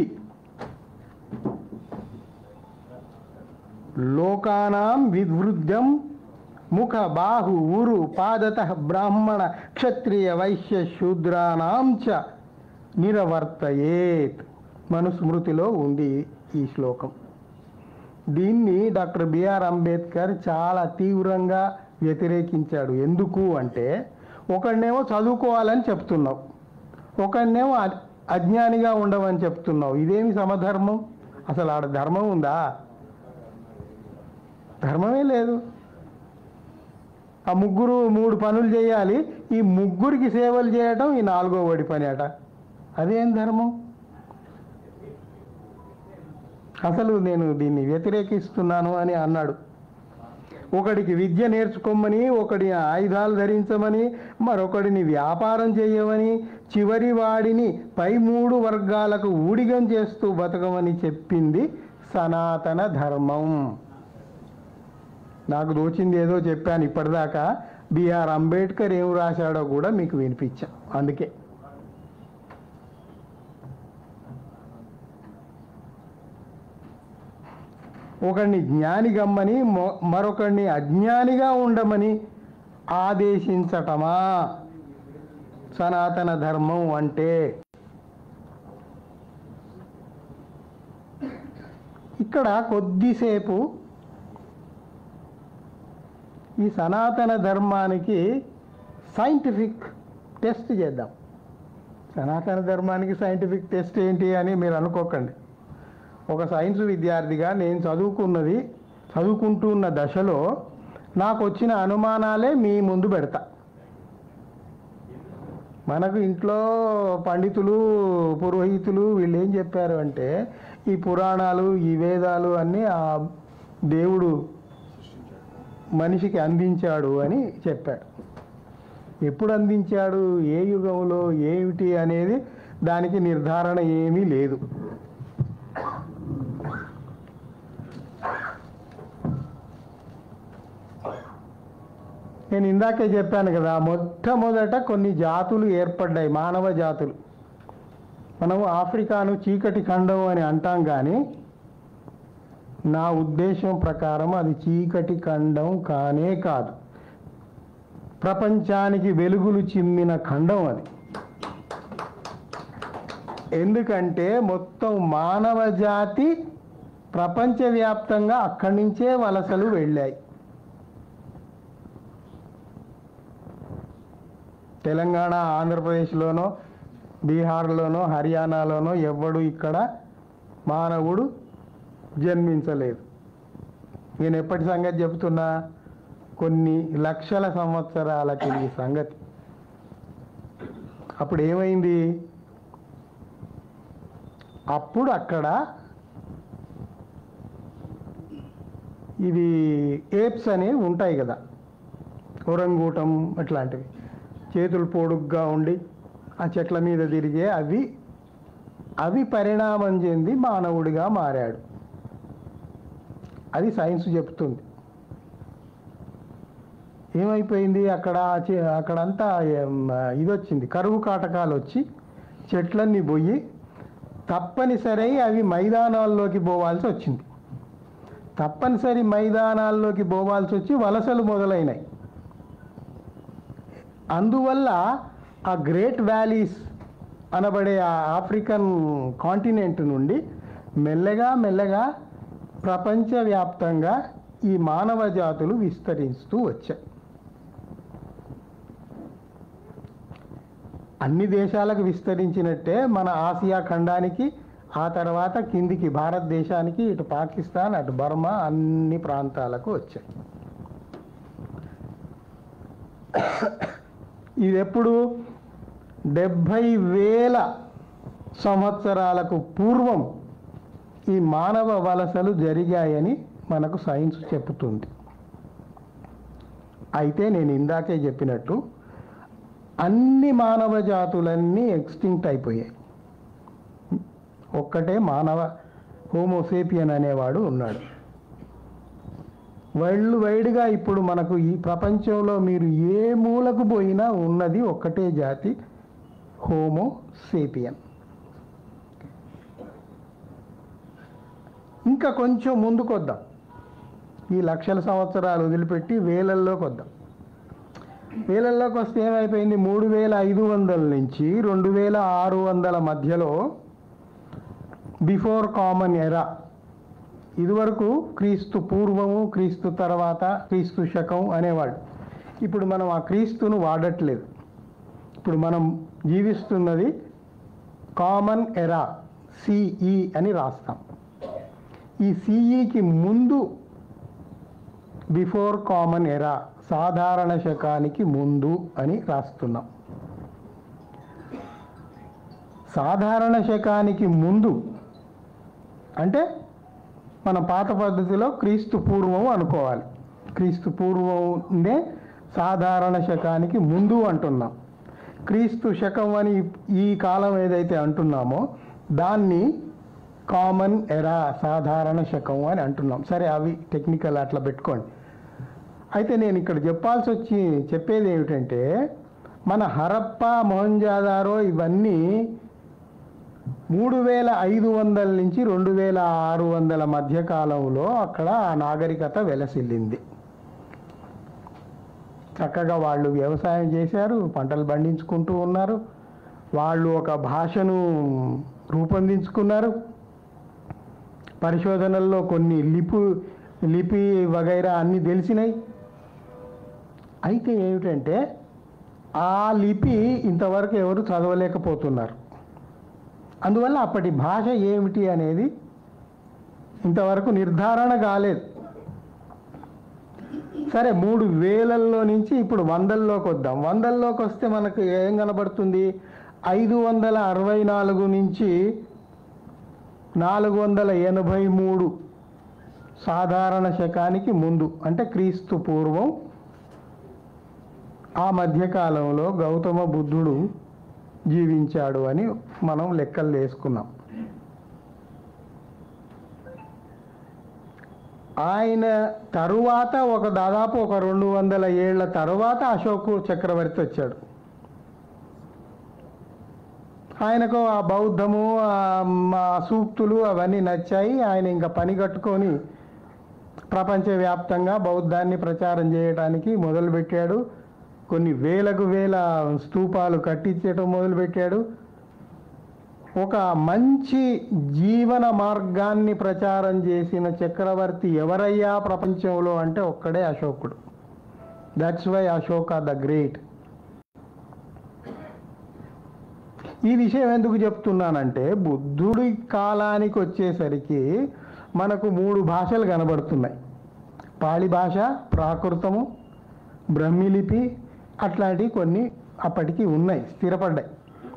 లోకానాం వివృద్ధం ముఖ బాహు ఉరు పాదత బ్రాహ్మణ క్షత్రియ వైశ్య శూద్రానాం చ నిరవర్తయేత్ మనుస్మృతిలో ఉంది ఈ శ్లోకం దీన్ని డాక్టర్ బిఆర్ అంబేద్కర్ చాలా తీవ్రంగా వ్యతిరేకించాడు ఎందుకు అంటే ఒకడినేమో చదువుకోవాలని చెప్తున్నావు ఒకడినేమో అ- అజ్ఞానిగా ఉండవని చెప్తున్నావు ఇదేమి సమధర్మం అసలు ఆడ ధర్మం ఉందా ధర్మమే లేదు ఆ ముగ్గురు మూడు పనులు చేయాలి ఈ ముగ్గురికి సేవలు చేయటం ఈ నాలుగో వాడి పని అట అదేం ధర్మం అసలు నేను దీన్ని వ్యతిరేకిస్తున్నాను అని అన్నాడు ఒకడికి విద్య నేర్చుకోమని ఒకడి ఆయుధాలు ధరించమని మరొకడిని వ్యాపారం చేయమని చివరి వాడిని పై మూడు వర్గాలకు ఊడిగం చేస్తూ బతకమని చెప్పింది సనాతన ధర్మం నాకు దోచింది ఏదో చెప్పాను ఇప్పటిదాకా బిఆర్ అంబేద్కర్ ఏం రాశాడో కూడా మీకు వినిపించా అందుకే ఒకడిని జ్ఞానిగమ్మని మొ- మరొకడిని అజ్ఞానిగా ఉండమని ఆదేశించటమా సనాతన ధర్మం అంటే ఇక్కడ కొద్దిసేపు ఈ సనాతన ధర్మానికి సైంటిఫిక్ టెస్ట్ చేద్దాం సనాతన ధర్మానికి సైంటిఫిక్ టెస్ట్ ఏంటి అని మీరు అనుకోకండి ఒక సైన్స్ విద్యార్థిగా నేను చదువుకున్నది చదువుకుంటున్న దశలో నాకు వచ్చిన అనుమానాలే మీ ముందు పెడతా మనకు ఇంట్లో పండితులు పురోహితులు వీళ్ళు ఏం చెప్పారు అంటే ఈ పురాణాలు ఈ వేదాలు అన్నీ ఆ దేవుడు మనిషికి అందించాడు అని చెప్పాడు ఎప్పుడు అందించాడు ఏ యుగంలో ఏమిటి అనేది దానికి నిర్ధారణ ఏమీ లేదు నేను ఇందాకే చెప్పాను కదా మొట్టమొదట కొన్ని జాతులు ఏర్పడ్డాయి మానవ జాతులు మనం ఆఫ్రికాను చీకటి ఖండం అని అంటాం కానీ నా ఉద్దేశం ప్రకారం అది చీకటి ఖండం కానే కాదు ప్రపంచానికి వెలుగులు చిమ్మిన ఖండం అది ఎందుకంటే మొత్తం మానవ జాతి ప్రపంచవ్యాప్తంగా అక్కడి నుంచే వలసలు వెళ్ళాయి తెలంగాణ ఆంధ్రప్రదేశ్లోనో బీహార్లోనో హర్యానాలోనో ఎవ్వడు ఇక్కడ మానవుడు జన్మించలేదు నేను ఎప్పటి సంగతి చెబుతున్నా కొన్ని లక్షల సంవత్సరాల కింది సంగతి అప్పుడు ఏమైంది అప్పుడు అక్కడ ఇవి ఏప్స్ అనేవి ఉంటాయి కదా ఒరంగూటం అట్లాంటివి చేతులు పొడుగ్గా ఉండి ఆ చెట్ల మీద తిరిగే అవి అవి పరిణామం చెంది మానవుడిగా మారాడు అది సైన్స్ చెప్తుంది ఏమైపోయింది అక్కడ చే- అక్కడంతా ఏం, ఇది వచ్చింది కరువు కాటకాలు వచ్చి చెట్లన్నీ పోయి తప్పనిసరి అవి మైదానాల్లోకి పోవాల్సి వచ్చింది తప్పనిసరి మైదానాల్లోకి పోవాల్సి వచ్చి వలసలు మొదలైనాయి అందువల్ల ఆ గ్రేట్ వ్యాలీస్ అనబడే ఆ ఆఫ్రికన్ కాంటినెంట్ నుండి మెల్లగా మెల్లగా ప్రపంచవ్యాప్తంగా ఈ మానవ జాతులు విస్తరిస్తూ వచ్చాయి అన్ని దేశాలకు విస్తరించినట్టే మన ఆసియా ఖండానికి ఆ తర్వాత కిందికి భారతదేశానికి ఇటు పాకిస్తాన్ అటు బర్మా అన్ని ప్రాంతాలకు వచ్చాయి ఇది ఎప్పుడు డెబ్భై వేల సంవత్సరాలకు పూర్వం ఈ మానవ వలసలు జరిగాయని మనకు సైన్స్ చెబుతుంది అయితే నేను ఇందాకే చెప్పినట్టు అన్ని మానవ జాతులన్నీ ఎక్స్టింక్ట్ అయిపోయాయి ఒక్కటే మానవ హోమోసేపియన్ అనేవాడు ఉన్నాడు వరల్డ్ వైడ్గా ఇప్పుడు మనకు ఈ ప్రపంచంలో మీరు ఏ మూలకు పోయినా ఉన్నది ఒక్కటే జాతి హోమో సేపియన్ ఇంకా కొంచెం ముందుకొద్దాం ఈ లక్షల సంవత్సరాలు వదిలిపెట్టి వేలల్లోకి వద్దాం వేలల్లోకి వస్తే ఏమైపోయింది మూడు వేల ఐదు వందల నుంచి రెండు వేల ఆరు వందల మధ్యలో బిఫోర్ కామన్ ఎరా ఇదివరకు క్రీస్తు పూర్వము క్రీస్తు తర్వాత క్రీస్తు శకం అనేవాడు ఇప్పుడు మనం ఆ క్రీస్తును వాడట్లేదు ఇప్పుడు మనం జీవిస్తున్నది కామన్ ఎరా సిఈ అని రాస్తాం ఈ సిఈకి ముందు బిఫోర్ కామన్ ఎరా సాధారణ శకానికి ముందు అని రాస్తున్నాం సాధారణ శకానికి ముందు అంటే మన పాత పద్ధతిలో క్రీస్తు పూర్వం అనుకోవాలి క్రీస్తు పూర్వంనే సాధారణ శకానికి ముందు అంటున్నాం క్రీస్తు శకం అని ఈ కాలం ఏదైతే అంటున్నామో దాన్ని కామన్ ఎరా సాధారణ శకం అని అంటున్నాం సరే అవి టెక్నికల్ అట్లా పెట్టుకోండి అయితే నేను ఇక్కడ చెప్పాల్సి వచ్చి చెప్పేది ఏమిటంటే మన హరప్ప మొహంజాదారో ఇవన్నీ మూడు వేల ఐదు వందల నుంచి రెండు వేల ఆరు వందల మధ్య కాలంలో అక్కడ ఆ నాగరికత వెలసిల్లింది చక్కగా వాళ్ళు వ్యవసాయం చేశారు పంటలు పండించుకుంటూ ఉన్నారు వాళ్ళు ఒక భాషను రూపొందించుకున్నారు పరిశోధనల్లో కొన్ని లిపు లిపి వగైరా అన్నీ తెలిసినాయి అయితే ఏమిటంటే ఆ లిపి ఇంతవరకు ఎవరు చదవలేకపోతున్నారు అందువల్ల అప్పటి భాష ఏమిటి అనేది ఇంతవరకు నిర్ధారణ కాలేదు సరే మూడు వేలల్లో నుంచి ఇప్పుడు వందల్లోకి వద్దాం వందల్లోకి వస్తే మనకు ఏం కనబడుతుంది ఐదు వందల అరవై నాలుగు నుంచి నాలుగు వందల ఎనభై మూడు సాధారణ శకానికి ముందు అంటే క్రీస్తు పూర్వం ఆ మధ్యకాలంలో గౌతమ బుద్ధుడు జీవించాడు అని మనం లెక్కలు వేసుకున్నాం ఆయన తరువాత ఒక దాదాపు ఒక రెండు వందల ఏళ్ల తరువాత అశోకు చక్రవర్తి వచ్చాడు ఆయనకు ఆ బౌద్ధము ఆ మా సూక్తులు అవన్నీ నచ్చాయి ఆయన ఇంకా పని కట్టుకొని ప్రపంచవ్యాప్తంగా బౌద్ధాన్ని ప్రచారం చేయడానికి మొదలుపెట్టాడు కొన్ని వేలకు వేల స్తూపాలు కట్టించడం మొదలుపెట్టాడు ఒక మంచి జీవన మార్గాన్ని ప్రచారం చేసిన చక్రవర్తి ఎవరయ్యా ప్రపంచంలో అంటే ఒక్కడే అశోకుడు that's why Ashoka the Great ఈ విషయం ఎందుకు చెప్తున్నానంటే బుద్ధుడి కాలానికి వచ్చేసరికి మనకు మూడు భాషలు కనబడుతున్నాయి పాళి భాష ప్రాకృతము బ్రహ్మిలిపి అట్లాంటివి కొన్ని అప్పటికి ఉన్నాయి స్థిరపడ్డాయి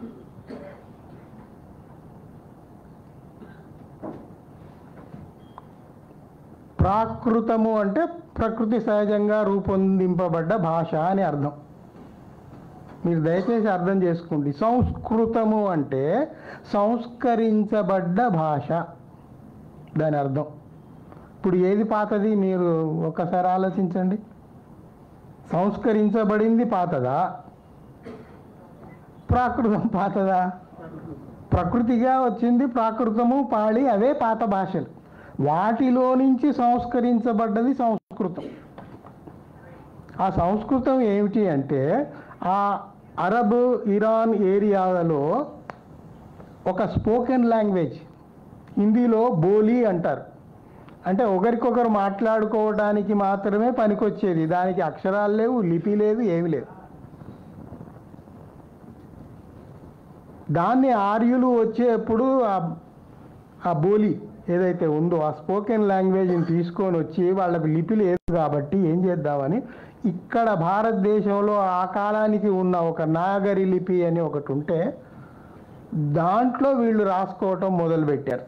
ప్రాకృతము అంటే ప్రకృతి సహజంగా రూపొందింపబడ్డ భాష అని అర్థం మీరు దయచేసి అర్థం చేసుకోండి సంస్కృతము అంటే సంస్కరించబడ్డ భాష దాని అర్థం ఇప్పుడు ఏది పాతది మీరు ఒక్కసారి ఆలోచించండి సంస్కరించబడింది పాతదా ప్రాకృతం పాతదా ప్రకృతిగా వచ్చింది ప్రాకృతము పాళి అవే పాత భాషలు వాటిలో నుంచి సంస్కరించబడ్డది సంస్కృతం ఆ సంస్కృతం ఏమిటి అంటే ఆ అరబ్ ఇరాన్ ఏరియాలలో ఒక స్పోకెన్ లాంగ్వేజ్ హిందీలో బోలీ అంటారు అంటే ఒకరికొకరు మాట్లాడుకోవడానికి మాత్రమే పనికొచ్చేది దానికి అక్షరాలు లేవు లిపి లేదు ఏమి లేదు దాన్ని ఆర్యులు వచ్చేప్పుడు ఆ- ఆ బోలి ఏదైతే ఉందో ఆ స్పోకెన్ లాంగ్వేజ్ని తీసుకొని వచ్చి వాళ్ళకు లిపి లేదు కాబట్టి ఏం చేద్దామని ఇక్కడ భారతదేశంలో ఆ కాలానికి ఉన్న ఒక నాగరి లిపి అని ఒకటి ఉంటే దాంట్లో వీళ్ళు రాసుకోవటం మొదలుపెట్టారు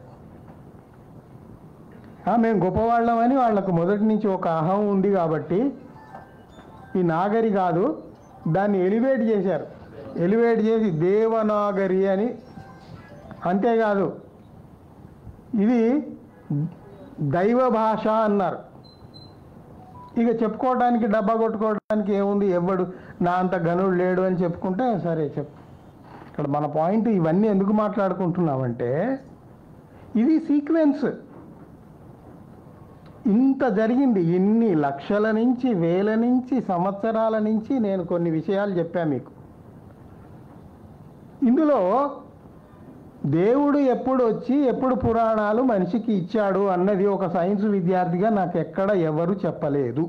ఆ, మేము గొప్పవాళ్ళమని వాళ్ళకు మొదటి నుంచి ఒక అహం ఉంది కాబట్టి ఈ నాగరి కాదు దాన్ని ఎలివేట్ చేశారు ఎలివేట్ చేసి దేవనాగరి అని అంతేకాదు ఇది దైవ భాష అన్నారు ఇక చెప్పుకోవడానికి డబ్బా కొట్టుకోవడానికి ఏముంది ఎవడు నా అంత గనుడు లేడు అని చెప్పుకుంటే సరే చెప్పు ఇక్కడ మన పాయింట్ ఇవన్నీ ఎందుకు మాట్లాడుకుంటున్నామంటే ఇది సీక్వెన్స్ ఇంత జరిగింది ఇన్ని లక్షల నుంచి వేల నుంచి సంవత్సరాల నుంచి నేను కొన్ని విషయాలు చెప్పాను మీకు ఇందులో దేవుడు ఎప్పుడు వచ్చి ఎప్పుడు పురాణాలు మనిషికి ఇచ్చాడు అన్నది ఒక సైన్స్ విద్యార్థిగా నాకు ఎక్కడ ఎవరు చెప్పలేదు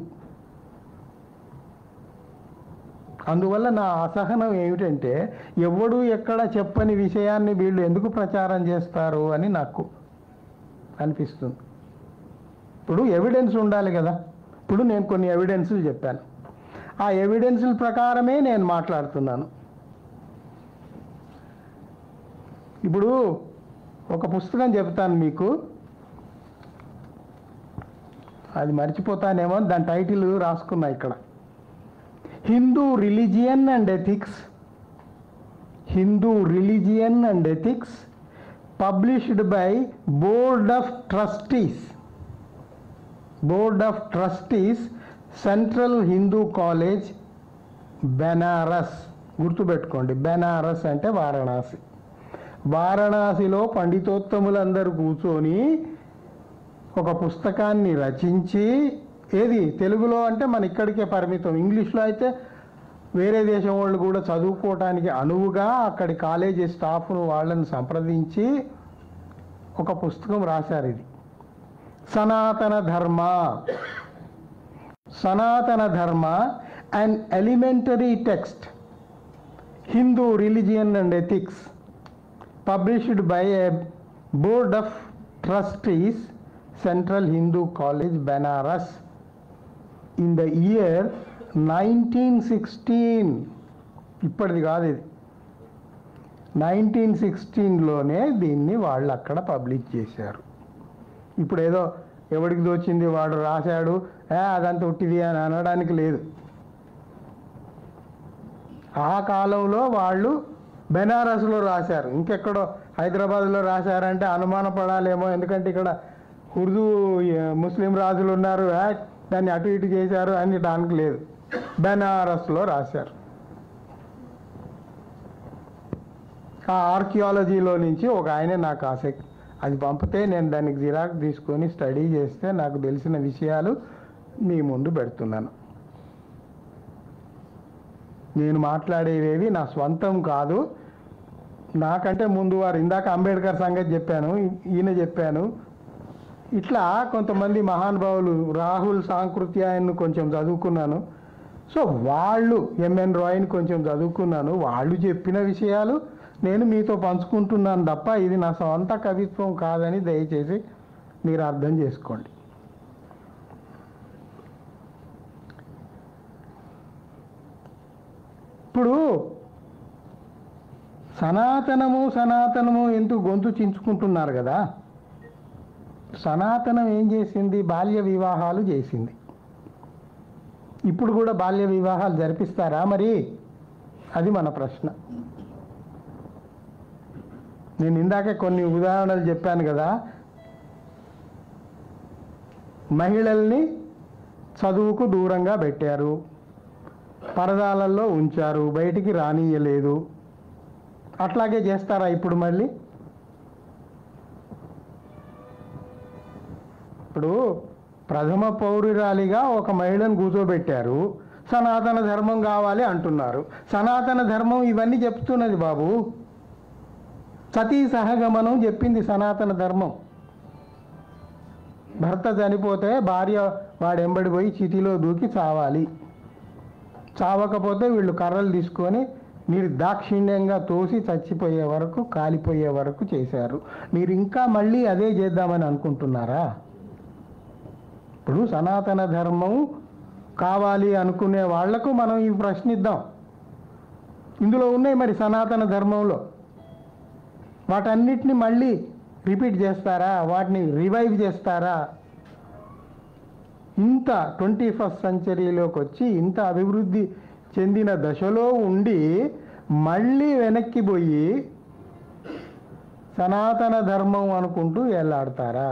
అందువల్ల నా అసహనం ఏమిటంటే ఎవడు ఎక్కడ చెప్పని విషయాన్ని వీళ్ళు ఎందుకు ప్రచారం చేస్తారు అని నాకు అనిపిస్తుంది ఇప్పుడు ఎవిడెన్స్ ఉండాలి కదా ఇప్పుడు నేను కొన్ని ఎవిడెన్సులు చెప్పాను ఆ ఎవిడెన్సుల ప్రకారమే నేను మాట్లాడుతున్నాను ఇప్పుడు ఒక పుస్తకం చెప్తాను మీకు అది మర్చిపోతానేమో దాని టైటిల్ రాసుకున్నా ఇక్కడ Hindu religion and ethics Hindu religion and ethics published by board of trustees board of trustees Central Hindu College Benares గుర్తుపెట్టుకోండి బెనారస్ అంటే వారణాసి వారణాసిలో పండితోత్తములందరూ కూర్చొని ఒక పుస్తకాన్ని రచించి ఏది తెలుగులో అంటే మన ఇక్కడికే పరిమితం ఇంగ్లీష్లో అయితే వేరే దేశం వాళ్ళు కూడా చదువుకోవటానికి అనువుగా అక్కడి కాలేజీ స్టాఫ్ను వాళ్ళని సంప్రదించి ఒక పుస్తకం రాశారు ఇది సనాతన Dharma Sanatana Dharma and elementary text Hindu religion and ethics published by a board of trustees central hindu college banaras in the year 1916 ఇప్పటిది కాదు ఇది నైన్టీన్ సిక్స్టీన్లోనే దీన్ని వాళ్ళు అక్కడ పబ్లిష్ చేశారు ఇప్పుడు ఏదో ఎవడికి దోచింది వాడు రాశాడు "ఏ, అదంతా ఉట్టిది అని అనడానికి లేదు ఆ కాలంలో వాళ్ళు బెనారస్లో రాశారు ఇంకెక్కడో హైదరాబాద్లో రాశారంటే అనుమానపడాలేమో ఎందుకంటే ఇక్కడ ఉర్దూ ఏ, ముస్లిం రాజులు ఉన్నారు "ఆ, దాన్ని అటు ఇటు చేశారు అని దానికి లేదు బెనారస్లో రాశారు ఆ ఆర్కియాలజీలో నుంచి ఒక ఆయన నాకు ఆసక్తి అది పంపితే నేను దానికి జిరాక్ తీసుకొని స్టడీ చేస్తే నాకు తెలిసిన విషయాలు మీ ముందు పెడుతున్నాను నేను మాట్లాడేవేవి నా స్వంతం కాదు నాకంటే ముందు వారు ఇందాక అంబేద్కర్ సంగతి చెప్పాను ఈ- ఈయన చెప్పాను ఇట్లా కొంతమంది మహానుభావులు రాహుల్ సాంకృత్యాయన్ని కొంచెం చదువుకున్నాను సో వాళ్ళు ఎంఎన్ రాయ్ని కొంచెం చదువుకున్నాను వాళ్ళు చెప్పిన విషయాలు నేను మీతో పంచుకుంటున్నాను తప్ప ఇది నా సొంత కవిత్వం కాదని దయచేసి మీరు అర్థం చేసుకోండి ఇప్పుడు సనాతనము సనాతనము ఎందుకు గొంతు చించుకుంటున్నారు కదా సనాతనం ఏం చేసింది బాల్య వివాహాలు చేసింది ఇప్పుడు కూడా బాల్య వివాహాలు జరిపిస్తారా మరి అది మన ప్రశ్న నేను ఇందాకే కొన్ని ఉదాహరణలు చెప్పాను కదా మహిళల్ని చదువుకు దూరంగా పెట్టారు పరదాలలో ఉంచారు బయటికి రానియలేదు అట్లాగే చేస్తారా ఇప్పుడు మళ్ళీ ఇప్పుడు ప్రథమ పౌరురాలిగా ఒక మహిళను కూర్చోబెట్టారు సనాతన ధర్మం కావాలి అంటున్నారు సనాతన ధర్మం ఇవన్నీ చెప్తున్నది బాబు సతీ సహగమనం చెప్పింది సనాతన ధర్మం భర్త చనిపోతే భార్య వాడెంబడి పోయి చితిలో దూకి చావాలి చావకపోతే వీళ్ళు కర్రలు తీసుకొని మీరు దాక్షిణ్యంగా తోసి చచ్చిపోయే వరకు కాలిపోయే వరకు చేశారు మీరు ఇంకా మళ్ళీ అదే చేద్దామని అనుకుంటున్నారా ఇప్పుడు సనాతన ధర్మం కావాలి అనుకునే వాళ్లకు మనం ఈ ప్రశ్నిద్దాం ఇందులో ఉన్నాయి మరి సనాతన ధర్మంలో వాటన్నిటిని మళ్ళీ రిపీట్ చేస్తారా వాటిని రివైవ్ చేస్తారా ఇంత ట్వంటీ ఫస్ట్ సెంచరీలోకి వచ్చి ఇంత అభివృద్ధి చెందిన దశలో ఉండి మళ్ళీ వెనక్కి పోయి సనాతన ధర్మం అనుకుంటూ ఎల్లాడతారా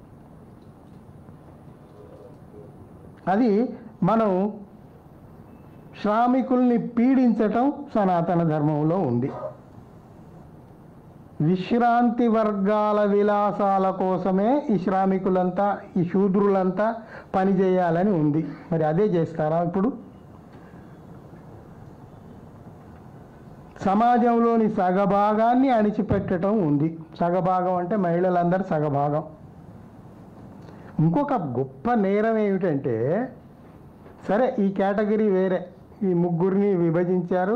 అది మనం శ్రామికుల్ని పీడించటం సనాతన ధర్మంలో ఉంది విశ్రాంతి వర్గాల విలాసాల కోసమే ఈ శ్రామికులంతా ఈ శూద్రులంతా పనిచేయాలని ఉంది మరి అదే చేస్తారా ఇప్పుడు సమాజంలోని సగభాగాన్ని అణిచిపెట్టడం ఉంది సగభాగం అంటే మహిళలందరూ సగభాగం ఇంకొక గొప్ప నేరం ఏమిటంటే సరే ఈ కేటగిరీ వేరే ఈ ముగ్గురిని విభజించారు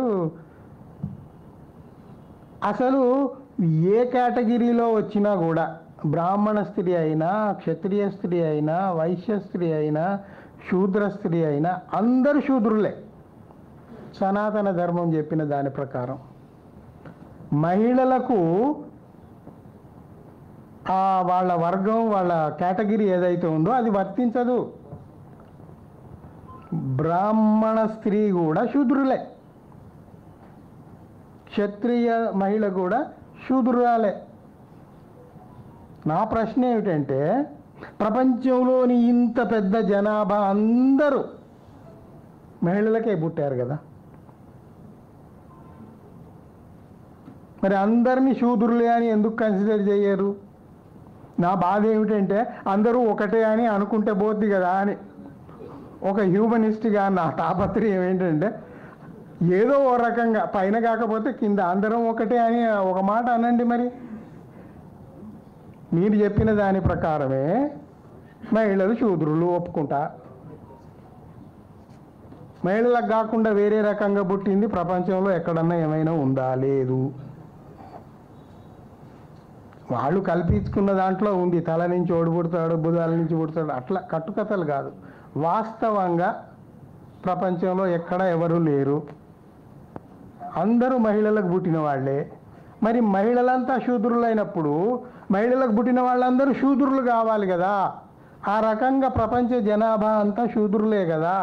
అసలు ఏ కేటగిరీలో వచ్చినా కూడా బ్రాహ్మణ స్త్రీ అయినా క్షత్రియ స్త్రీ అయినా వైశ్య స్త్రీ అయినా శూద్ర స్త్రీ అయినా అందరు శూద్రులే సనాతన ధర్మం చెప్పిన దాని ప్రకారం మహిళలకు ఆ వాళ్ళ వర్గం వాళ్ళ కేటగిరీ ఏదైతే ఉందో అది వర్తించదు బ్రాహ్మణ స్త్రీ కూడా శూద్రులే క్షత్రియ మహిళ కూడా శూద్రురాలే నా ప్రశ్న ఏమిటంటే ప్రపంచంలోని ఇంత పెద్ద జనాభా అందరూ మహిళలకే పుట్టారు కదా మరి అందరినీ శూద్రులే అని ఎందుకు కన్సిడర్ చేయరు నా బాధ ఏమిటంటే అందరూ ఒకటే అని అనుకుంటే పోద్ది కదా అని ఒక హ్యూమనిస్ట్గా నా తాపత్రయం ఏంటంటే ఏదో ఓ రకంగా పైన కాకపోతే కింద అందరం ఒకటే అని ఒక మాట అనండి మరి మీరు చెప్పిన దాని ప్రకారమే మహిళలు శూద్రులు ఒప్పుకుంటా మహిళలకు కాకుండా వేరే రకంగా పుట్టింది ప్రపంచంలో ఎక్కడన్నా ఏమైనా ఉందా లేదు వాళ్ళు కల్పించుకున్న దాంట్లో ఉంది తల నుంచి ఓడి పుడతాడు బుధాల నుంచి పుడతాడు అట్లా కట్టుకథలు కాదు వాస్తవంగా ప్రపంచంలో ఎక్కడ ఎవరు లేరు అందరూ మహిళలకు పుట్టిన వాళ్ళే మరి మహిళలంతా శూద్రులైనప్పుడు మహిళలకు పుట్టిన వాళ్ళందరూ శూద్రులు కావాలి కదా ఆ రకంగా ప్రపంచ జనాభా అంతా శూద్రులే కదా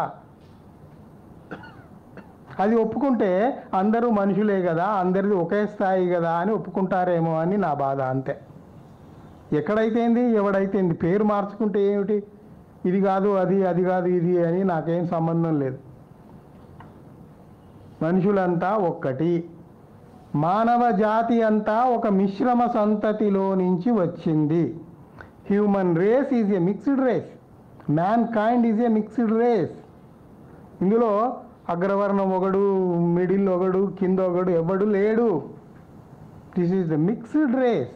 అది ఒప్పుకుంటే అందరూ మనుషులే కదా అందరిది ఒకే స్థాయి కదా అని ఒప్పుకుంటారేమో అని నా బాధ అంతే ఎక్కడైతేంది ఎవడైతేంది పేరు మార్చుకుంటే ఏమిటి ఇది కాదు అది అది కాదు ఇది అని నాకేం సంబంధం లేదు మనుషులంతా ఒక్కటి మానవ జాతి అంతా ఒక మిశ్రమ సంతతిలో నుంచి వచ్చింది human race is a mixed race mankind is a mixed race ఇందులో అగ్రవర్ణం ఒకడు మిడిల్ ఒకడు కింద ఒకడు ఎవడు లేడు this is the mixed race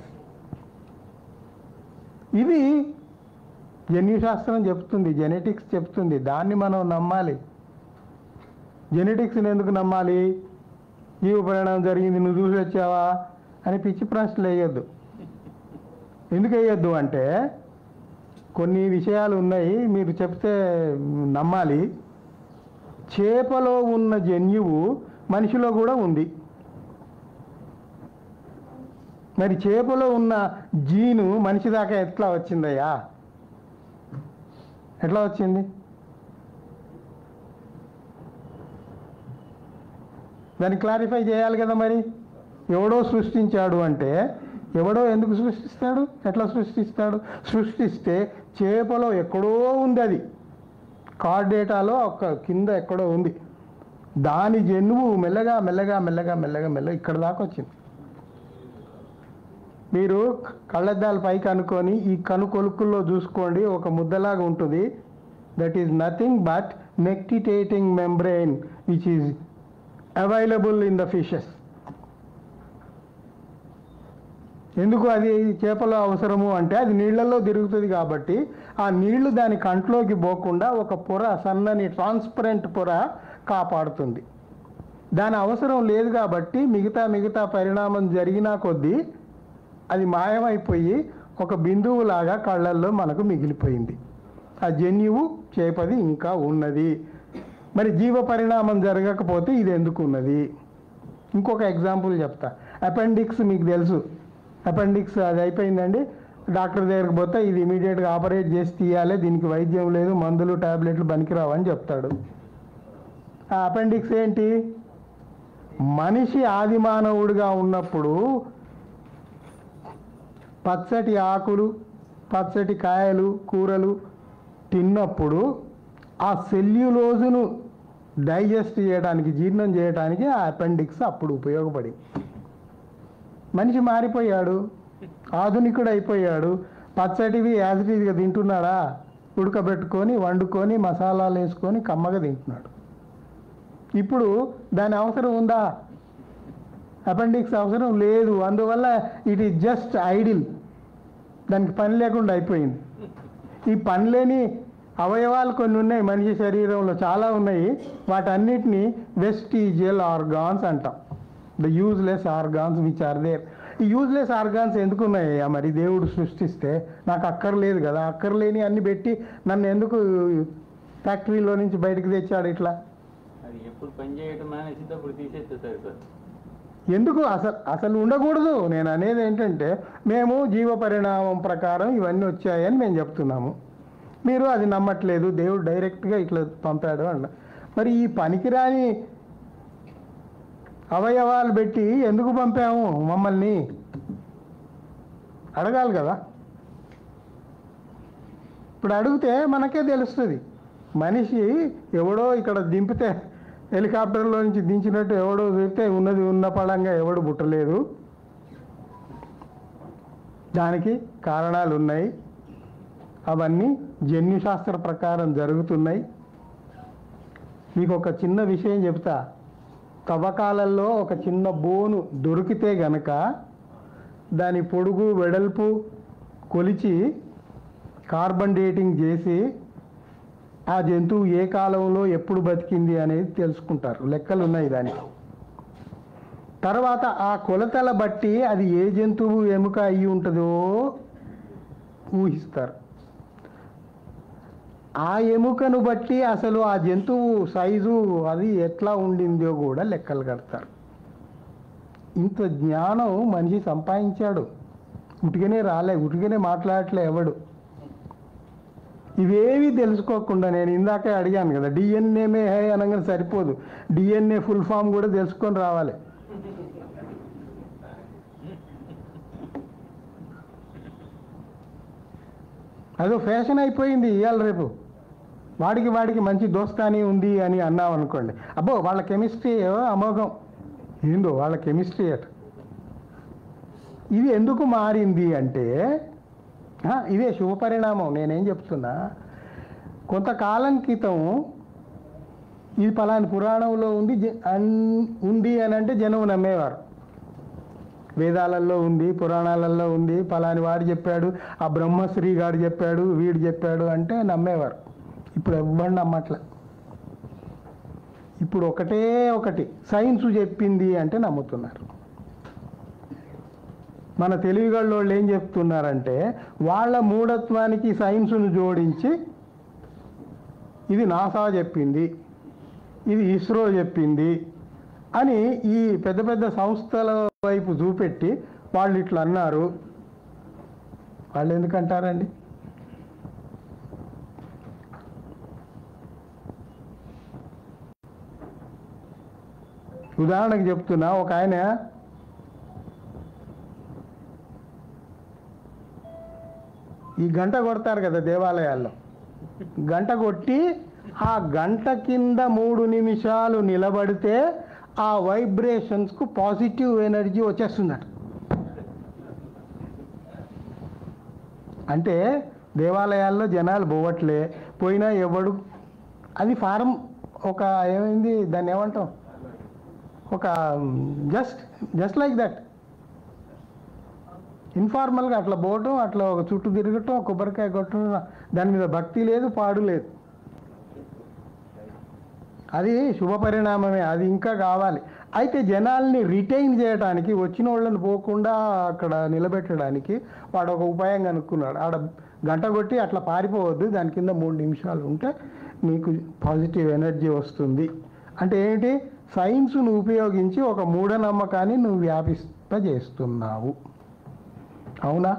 ఇది జన్యుశాస్త్రం చెప్తుంది జెనెటిక్స్ చెప్తుంది దాన్ని మనం నమ్మాలి జెనెటిక్స్ని ఎందుకు నమ్మాలి జీవ పరిణామం జరిగింది నువ్వు చూసి వచ్చావా అని పిచ్చి ప్రశ్నలు వేయొద్దు ఎందుకు వేయొద్దు అంటే కొన్ని విషయాలు ఉన్నాయి మీరు చెప్తే నమ్మాలి చేపలో ఉన్న జన్యువు మనిషిలో కూడా ఉంది మరి చేపలో ఉన్న జీను మనిషి దాకా ఎట్లా వచ్చిందయ్యా ఎట్లా వచ్చింది దాన్ని క్లారిఫై చేయాలి కదా మరి ఎవడో సృష్టించాడు అంటే ఎవడో ఎందుకు సృష్టిస్తాడు ఎట్లా సృష్టిస్తాడు సృష్టిస్తే చేపలో ఎక్కడో ఉంది అది కార్డ్ డేటాలో ఒక కింద ఎక్కడో ఉంది దాని జన్యువు మెల్లగా మెల్లగా మెల్లగా మెల్లగా మెల్లగా ఇక్కడ దాకా వచ్చింది మీరు కళ్ళద్దాలు పైకి అనుకొని ఈ కను కొలుకుల్లో చూసుకోండి ఒక ముద్దలాగా ఉంటుంది that is nothing but nictitating membrane which is available in the fishes ఎందుకు అది చేపలో అవసరము అంటే అది నీళ్ళల్లో తిరుగుతుంది కాబట్టి ఆ నీళ్లు దాని కంట్లోకి పోకుండా ఒక పొర సన్నని ట్రాన్స్పరెంట్ పొర కాపాడుతుంది దాని అవసరం లేదు కాబట్టి మిగతా మిగతా పరిణామం జరిగినా కొద్దీ అది మాయమైపోయి ఒక బిందువులాగా కళ్ళల్లో మనకు మిగిలిపోయింది ఆ జన్యువు చేపది ఇంకా ఉన్నది మరి జీవ పరిణామం జరగకపోతే ఇది ఎందుకు ఉన్నది ఇంకొక ఎగ్జాంపుల్ చెప్తా అపెండిక్స్ మీకు తెలుసు అపెండిక్స్ అది అయిపోయిందండి డాక్టర్ దగ్గరికి పోతే ఇది ఇమీడియట్గా ఆపరేట్ చేసి తీయాలి దీనికి వైద్యం లేదు మందులు టాబ్లెట్లు పనికిరావు అని చెప్తాడు ఆ అపెండిక్స్ ఏంటి మనిషి ఆది మానవుడిగా ఉన్నప్పుడు పచ్చటి ఆకులు పచ్చటి కాయలు కూరలు తిన్నప్పుడు ఆ సెల్యులోజును డైజెస్ట్ చేయడానికి జీర్ణం చేయడానికి ఆ అపెండిక్స్ అప్పుడు ఉపయోగపడింది మనిషి మారిపోయాడు ఆధునికుడు అయిపోయాడు పచ్చటివి యాజిటీగా తింటున్నాడా ఉడకబెట్టుకొని వండుకొని మసాలాలు వేసుకొని కమ్మగా తింటున్నాడు ఇప్పుడు దాని అవసరం ఉందా అపెండిక్స్ అవసరం లేదు అందువల్ల ఇట్ ఈస్ జస్ట్ ఐడిల్ దానికి పని లేకుండా అయిపోయింది ఈ పని లేని అవయవాలు కొన్ని ఉన్నాయి మనిషి శరీరంలో చాలా ఉన్నాయి వాటన్నిటిని వెస్టీజియల్ ఆర్గాన్స్ అంటాం the useless organs which are there ఈ యూజ్లెస్ ఆర్గాన్స్ ఎందుకు ఉన్నాయ్యా మరి దేవుడు సృష్టిస్తే నాకు అక్కర్లేదు కదా అక్కర్లేని అన్ని పెట్టి నన్ను ఎందుకు ఫ్యాక్టరీలో నుంచి బయటకు తెచ్చాడు ఇట్లా అది ఎప్పుడు పని చేయటం మానేసింది అప్పుడు తీసేస్తే సరిపోదు ఎందుకు అసలు అసలు ఉండకూడదు నేను అనేది ఏంటంటే మేము జీవ పరిణామం ప్రకారం ఇవన్నీ వచ్చాయని మేము చెప్తున్నాము మీరు అది నమ్మట్లేదు దేవుడు డైరెక్ట్గా ఇట్లా పంపాడు అన్న మరి ఈ పనికిరాని అవయవాలు పెట్టి ఎందుకు పంపాము మమ్మల్ని అడగాలి కదా ఇప్పుడు అడిగితే మనకే తెలుస్తుంది మనిషి ఎవడో ఇక్కడ దింపితే హెలికాప్టర్లో నుంచి దించినట్టు ఎవడో దిగితే ఉన్నది ఉన్న పడంగా ఎవడు పుట్టలేదు దానికి కారణాలు ఉన్నాయి అవన్నీ జన్యుశాస్త్ర ప్రకారం జరుగుతున్నాయి మీకు ఒక చిన్న విషయం చెప్తా తవ్వకాలలో ఒక చిన్న బోను దొరికితే గనక దాని పొడుగు వెడల్పు కొలిచి కార్బన్ డేటింగ్ చేసి ఆ జంతువు ఏ కాలంలో ఎప్పుడు బతికింది అనేది తెలుసుకుంటారు లెక్కలు ఉన్నాయి దానికి తర్వాత ఆ కొలతల బట్టి అది ఏ జంతువు ఎముక అయి ఉంటుందో ఊహిస్తారు ఆ ఎముకను బట్టి అసలు ఆ జంతువు సైజు అది ఎట్లా ఉండిందో కూడా లెక్కలు కడతారు ఇంత జ్ఞానం మనిషి సంపాదించాడు ఉటికనే రాలే ఉటికనే మాట్లాడట్లే ఎవడు ఇవేవి తెలుసుకోకుండా నేను ఇందాకే అడిగాను కదా డిఎన్ఏమే హే అనగానే సరిపోదు డిఎన్ఏ ఫుల్ ఫామ్ కూడా తెలుసుకొని రావాలి అదో ఫ్యాషన్ అయిపోయింది ఇవాళ రేపు వాడికి వాడికి మంచి దోస్తాని ఉంది అని అన్నాం అనుకోండి అబ్బో వాళ్ళ కెమిస్ట్రీ అమోఘం ఏందో వాళ్ళ కెమిస్ట్రీ అట ఇది ఎందుకు మారింది అంటే ఆ, ఇదే శుభపరిణామం నేనేం చెప్తున్నా కొంతకాలం క్రితం ఇది పలాని పురాణంలో ఉంది జ- అన్- ఉంది అని అంటే జనం నమ్మేవారు వేదాలలో ఉంది పురాణాలలో ఉంది పలాని వాడు చెప్పాడు ఆ బ్రహ్మశ్రీ గారు చెప్పాడు వీడు చెప్పాడు అంటే నమ్మేవారు ఇప్పుడు ఎవ్వరు నమ్మట్లే ఇప్పుడు ఒకటే ఒకటి సైన్స్ చెప్పింది అంటే నమ్ముతున్నారు మన తెలివిగళ్ళు వాళ్ళు ఏం చెప్తున్నారంటే వాళ్ళ మూఢత్వానికి సైన్స్ను జోడించి ఇది నాసా చెప్పింది ఇది ఇస్రో చెప్పింది అని ఈ పెద్ద పెద్ద సంస్థల వైపు చూపెట్టి వాళ్ళు ఇట్లా అన్నారు వాళ్ళు ఎందుకంటారండి ఉదాహరణకు చెప్తున్నా ఒక ఆయన ఈ గంట కొడతారు కదా దేవాలయాల్లో గంట కొట్టి ఆ గంట కింద మూడు నిమిషాలు నిలబడితే ఆ వైబ్రేషన్స్కు పాజిటివ్ ఎనర్జీ వచ్చేస్తుందట అంటే దేవాలయాల్లో జనాలు పోవట్లే పోయినా ఎవడు అది ఫారం ఒక ఏమైంది దాన్ని ఏమంటాం ఒక జస్ట్ జస్ట్ లైక్ దట్ ఇన్ఫార్మల్గా అట్లా పోవటం అట్లా ఒక చుట్టూ తిరగటం కొబ్బరికాయ కొట్టడం దాని మీద భక్తి లేదు పాడు లేదు అది శుభ పరిణామమే అది ఇంకా కావాలి అయితే జనాల్ని రిటైన్ చేయడానికి వచ్చిన వాళ్ళని పోకుండా అక్కడ నిలబెట్టడానికి వాడు ఒక ఉపాయం కనుక్కున్నాడు ఆడ గంట కొట్టి అట్లా పారిపోవద్దు దాని కింద మూడు నిమిషాలు ఉంటే మీకు పాజిటివ్ ఎనర్జీ వస్తుంది అంటే ఏంటి సైన్స్ను ఉపయోగించి ఒక మూఢనమ్మకాన్ని నువ్వు వ్యాపింపజేస్తున్నావు అవునా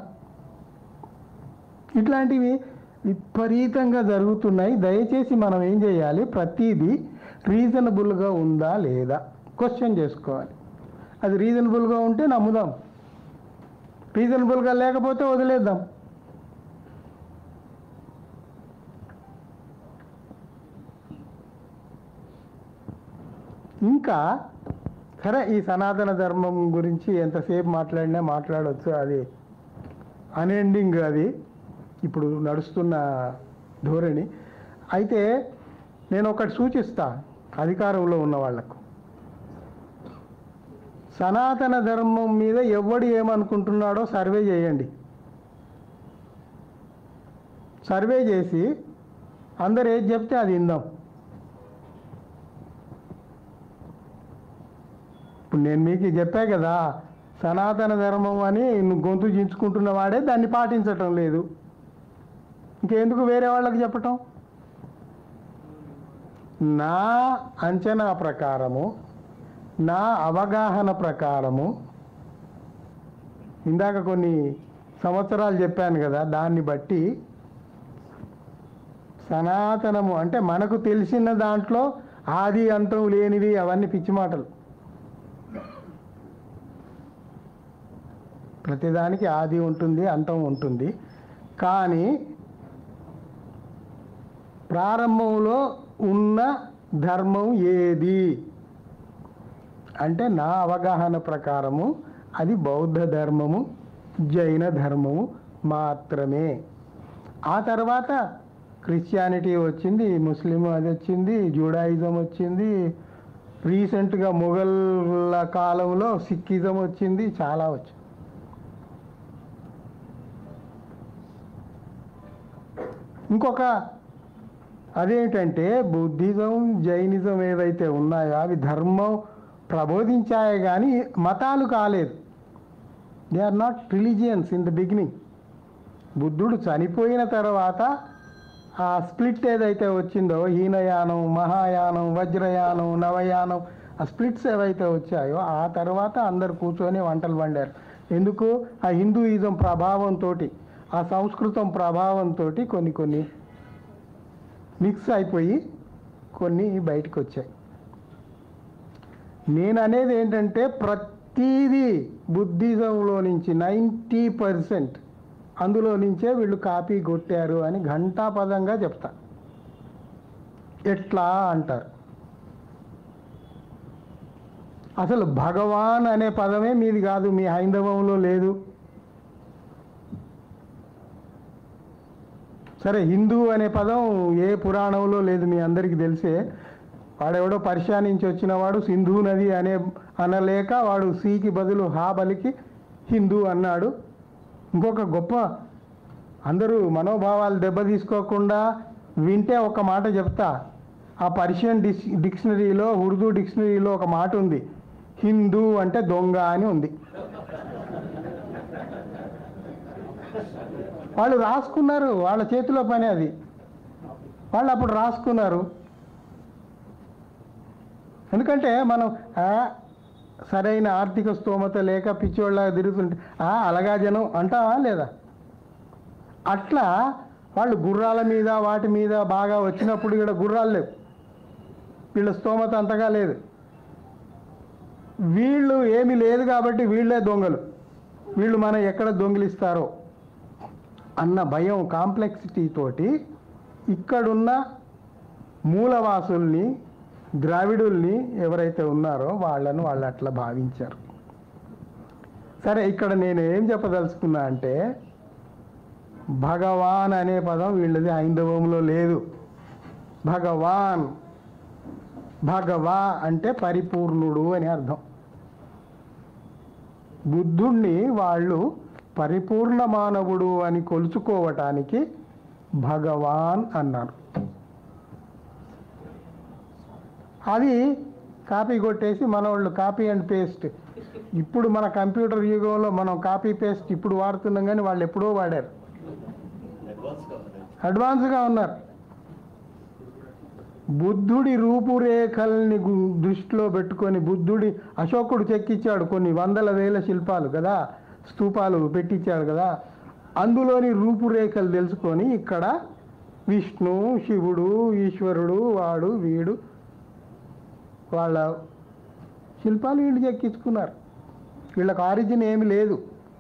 ఇట్లాంటివి విపరీతంగా జరుగుతున్నాయి దయచేసి మనం ఏం చేయాలి ప్రతిదీ రీజనబుల్గా ఉందా లేదా క్వశ్చన్ చేసుకోవాలి అది రీజనబుల్గా ఉంటే నమ్ముదాం రీజనబుల్గా లేకపోతే వదిలేద్దాం ఇంకా సరే ఈ సనాతన ధర్మం గురించి ఎంతసేపు మాట్లాడినా మాట్లాడవచ్చు అది అన్ఎండింగ్ అది ఇప్పుడు నడుస్తున్న ధోరణి అయితే నేను ఒకటి సూచిస్తా అధికారంలో ఉన్న వాళ్లకు సనాతన ధర్మం మీద ఎవడు ఏమనుకుంటున్నాడో సర్వే చేయండి సర్వే చేసి అందరు ఏది చెప్తే అది ఇందాం ఇప్పుడు నేను మీకు చెప్పా కదా సనాతన ధర్మం అని నువ్వు గొంతు చించుకుంటున్న వాడే దాన్ని పాటించటం లేదు ఇంకెందుకు వేరే వాళ్ళకి చెప్పటం నా అంచనా ప్రకారము నా అవగాహన ప్రకారము ఇందాక కొన్ని సంవత్సరాలు చెప్పాను కదా దాన్ని బట్టి సనాతనము అంటే మనకు తెలిసిన దాంట్లో ఆది అంతం లేనివి అవన్నీ పిచ్చి మాటలు ప్రతిదానికి ఆది ఉంటుంది అంతం ఉంటుంది కానీ ప్రారంభంలో ఉన్న ధర్మం ఏది అంటే నా అవగాహన ప్రకారము అది బౌద్ధ ధర్మము జైన ధర్మము మాత్రమే ఆ తర్వాత క్రిస్టియానిటీ వచ్చింది ముస్లిం అది వచ్చింది జూడాయిజం వచ్చింది రీసెంట్గా మొఘల్ల కాలంలో సిక్కిజం వచ్చింది చాలా వచ్చింది ఇంకొక అదేంటంటే బుద్ధిజం జైనిజం ఏవైతే ఉన్నాయో అవి ధర్మం ప్రబోధించాయే కానీ మతాలు కాలేదు they are not religions in the beginning బుద్ధుడు చనిపోయిన తర్వాత ఆ స్ప్లిట్ ఏదైతే వచ్చిందో హీనయానం మహాయానం వజ్రయానం నవయానం ఆ స్ప్లిట్స్ ఏవైతే వచ్చాయో ఆ తర్వాత అందరు కూర్చొని వంటలు వండారు ఎందుకు ఆ హిందూయిజం ప్రభావంతో ఆ సంస్కృతం ప్రభావంతో కొన్ని కొన్ని మిక్స్ అయిపోయి కొన్ని బయటకు వచ్చాయి నేను అనేది ఏంటంటే ప్రతిదీ బుద్ధిజంలో నుంచి నైంటీ పర్సెంట్ అందులో నుంచే వీళ్ళు కాపీ కొట్టారు అని ఘంటాపదంగా చెప్తా ఎట్లా అంటారు అసలు భగవాన్ అనే పదమే మీది కాదు మీ హైందవంలో లేదు సరే హిందూ అనే పదం ఏ పురాణంలో లేదు మీ అందరికీ తెలిసే వాడెవడో పర్షియా నుంచి వచ్చినవాడు సింధు నది అనే అనలేక వాడు సీకి బదులు హా బలికి హిందూ అన్నాడు ఇంకొక గొప్ప అందరూ మనోభావాలు దెబ్బ తీసుకోకుండా వింటే ఒక మాట చెప్తా ఆ పర్షియన్ డిస్ డిక్షనరీలో ఉర్దూ డిక్షనరీలో ఒక మాట ఉంది హిందూ అంటే దొంగ అని ఉంది వాళ్ళు రాసుకున్నారు వాళ్ళ చేతిలో పని అది వాళ్ళు అప్పుడు రాసుకున్నారు ఎందుకంటే మనం ఆ, సరైన ఆర్థిక స్తోమత లేక పిచ్చోళ్ళ తిరుగుతుంటే "ఆ, అలగా జనం అంటావా లేదా అట్లా వాళ్ళు గుర్రాల మీద వాటి మీద బాగా వచ్చినప్పుడు ఇక్కడ గుర్రాలు లేవు వీళ్ళ స్తోమత అంతగా లేదు వీళ్ళు ఏమీ లేదు కాబట్టి వీళ్ళే దొంగలు వీళ్ళు మనం ఎక్కడ దొంగిలిస్తారో అన్న భయం కాంప్లెక్సిటీ తోటి ఇక్కడున్న మూలవాసుల్ని ద్రావిడుల్ని ఎవరైతే ఉన్నారో వాళ్ళను వాళ్ళు అట్లా భావించారు సరే ఇక్కడ నేను ఏం చెప్పదలుచుకున్నా అంటే భగవాన్ అనే పదం వీళ్ళది హైందవంలో లేదు భగవాన్ భగవా అంటే పరిపూర్ణుడు అని అర్థం బుద్ధుణ్ణి వాళ్ళు పరిపూర్ణ మానవుడు అని కొలుచుకోవటానికి భగవాన్ అన్నారు అది కాపీ కొట్టేసి మన వాళ్ళు కాపీ అండ్ పేస్ట్ ఇప్పుడు మన కంప్యూటర్ యుగంలో మనం కాపీ పేస్ట్ ఇప్పుడు వాడుతున్నాం కానీ వాళ్ళు ఎప్పుడో వాడారు అడ్వాన్స్గా ఉన్నారు బుద్ధుడి రూపురేఖల్ని గు- దృష్టిలో పెట్టుకొని బుద్ధుడి అశోకుడు చెక్కిచ్చాడు కొన్ని వందల వేల శిల్పాలు కదా స్తూపాలు పెట్టించాడు కదా అందులోని రూపురేఖలు తెలుసుకొని ఇక్కడ విష్ణు శివుడు ఈశ్వరుడు వాడు వీడు వాళ్ళ శిల్పాలు వీళ్ళు చెక్కించుకున్నారు వీళ్ళకి ఆరిజిన్ ఏమి లేదు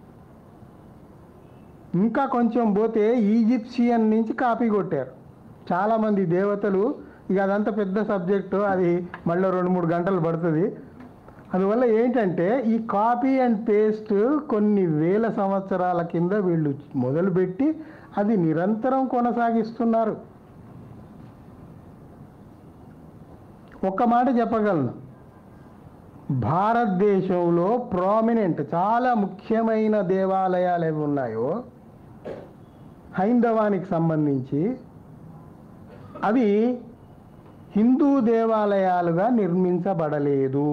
ఇంకా కొంచెం పోతే ఈజిప్షియన్ నుంచి కాపీ కొట్టారు చాలామంది దేవతలు ఇక అదంతా పెద్ద సబ్జెక్టు అది మళ్ళీ రెండు మూడు గంటలు పడుతుంది అందువల్ల ఏంటంటే ఈ కాపీ అండ్ పేస్ట్ కొన్ని వేల సంవత్సరాల కింద వీళ్ళు మొదలుపెట్టి అది నిరంతరం కొనసాగిస్తున్నారు ఒక్క మాట చెప్పగలను భారతదేశంలో ప్రామినెంట్ చాలా ముఖ్యమైన దేవాలయాలు ఏవి ఉన్నాయో హైందవానికి సంబంధించి అవి హిందూ దేవాలయాలుగా నిర్మించబడలేదు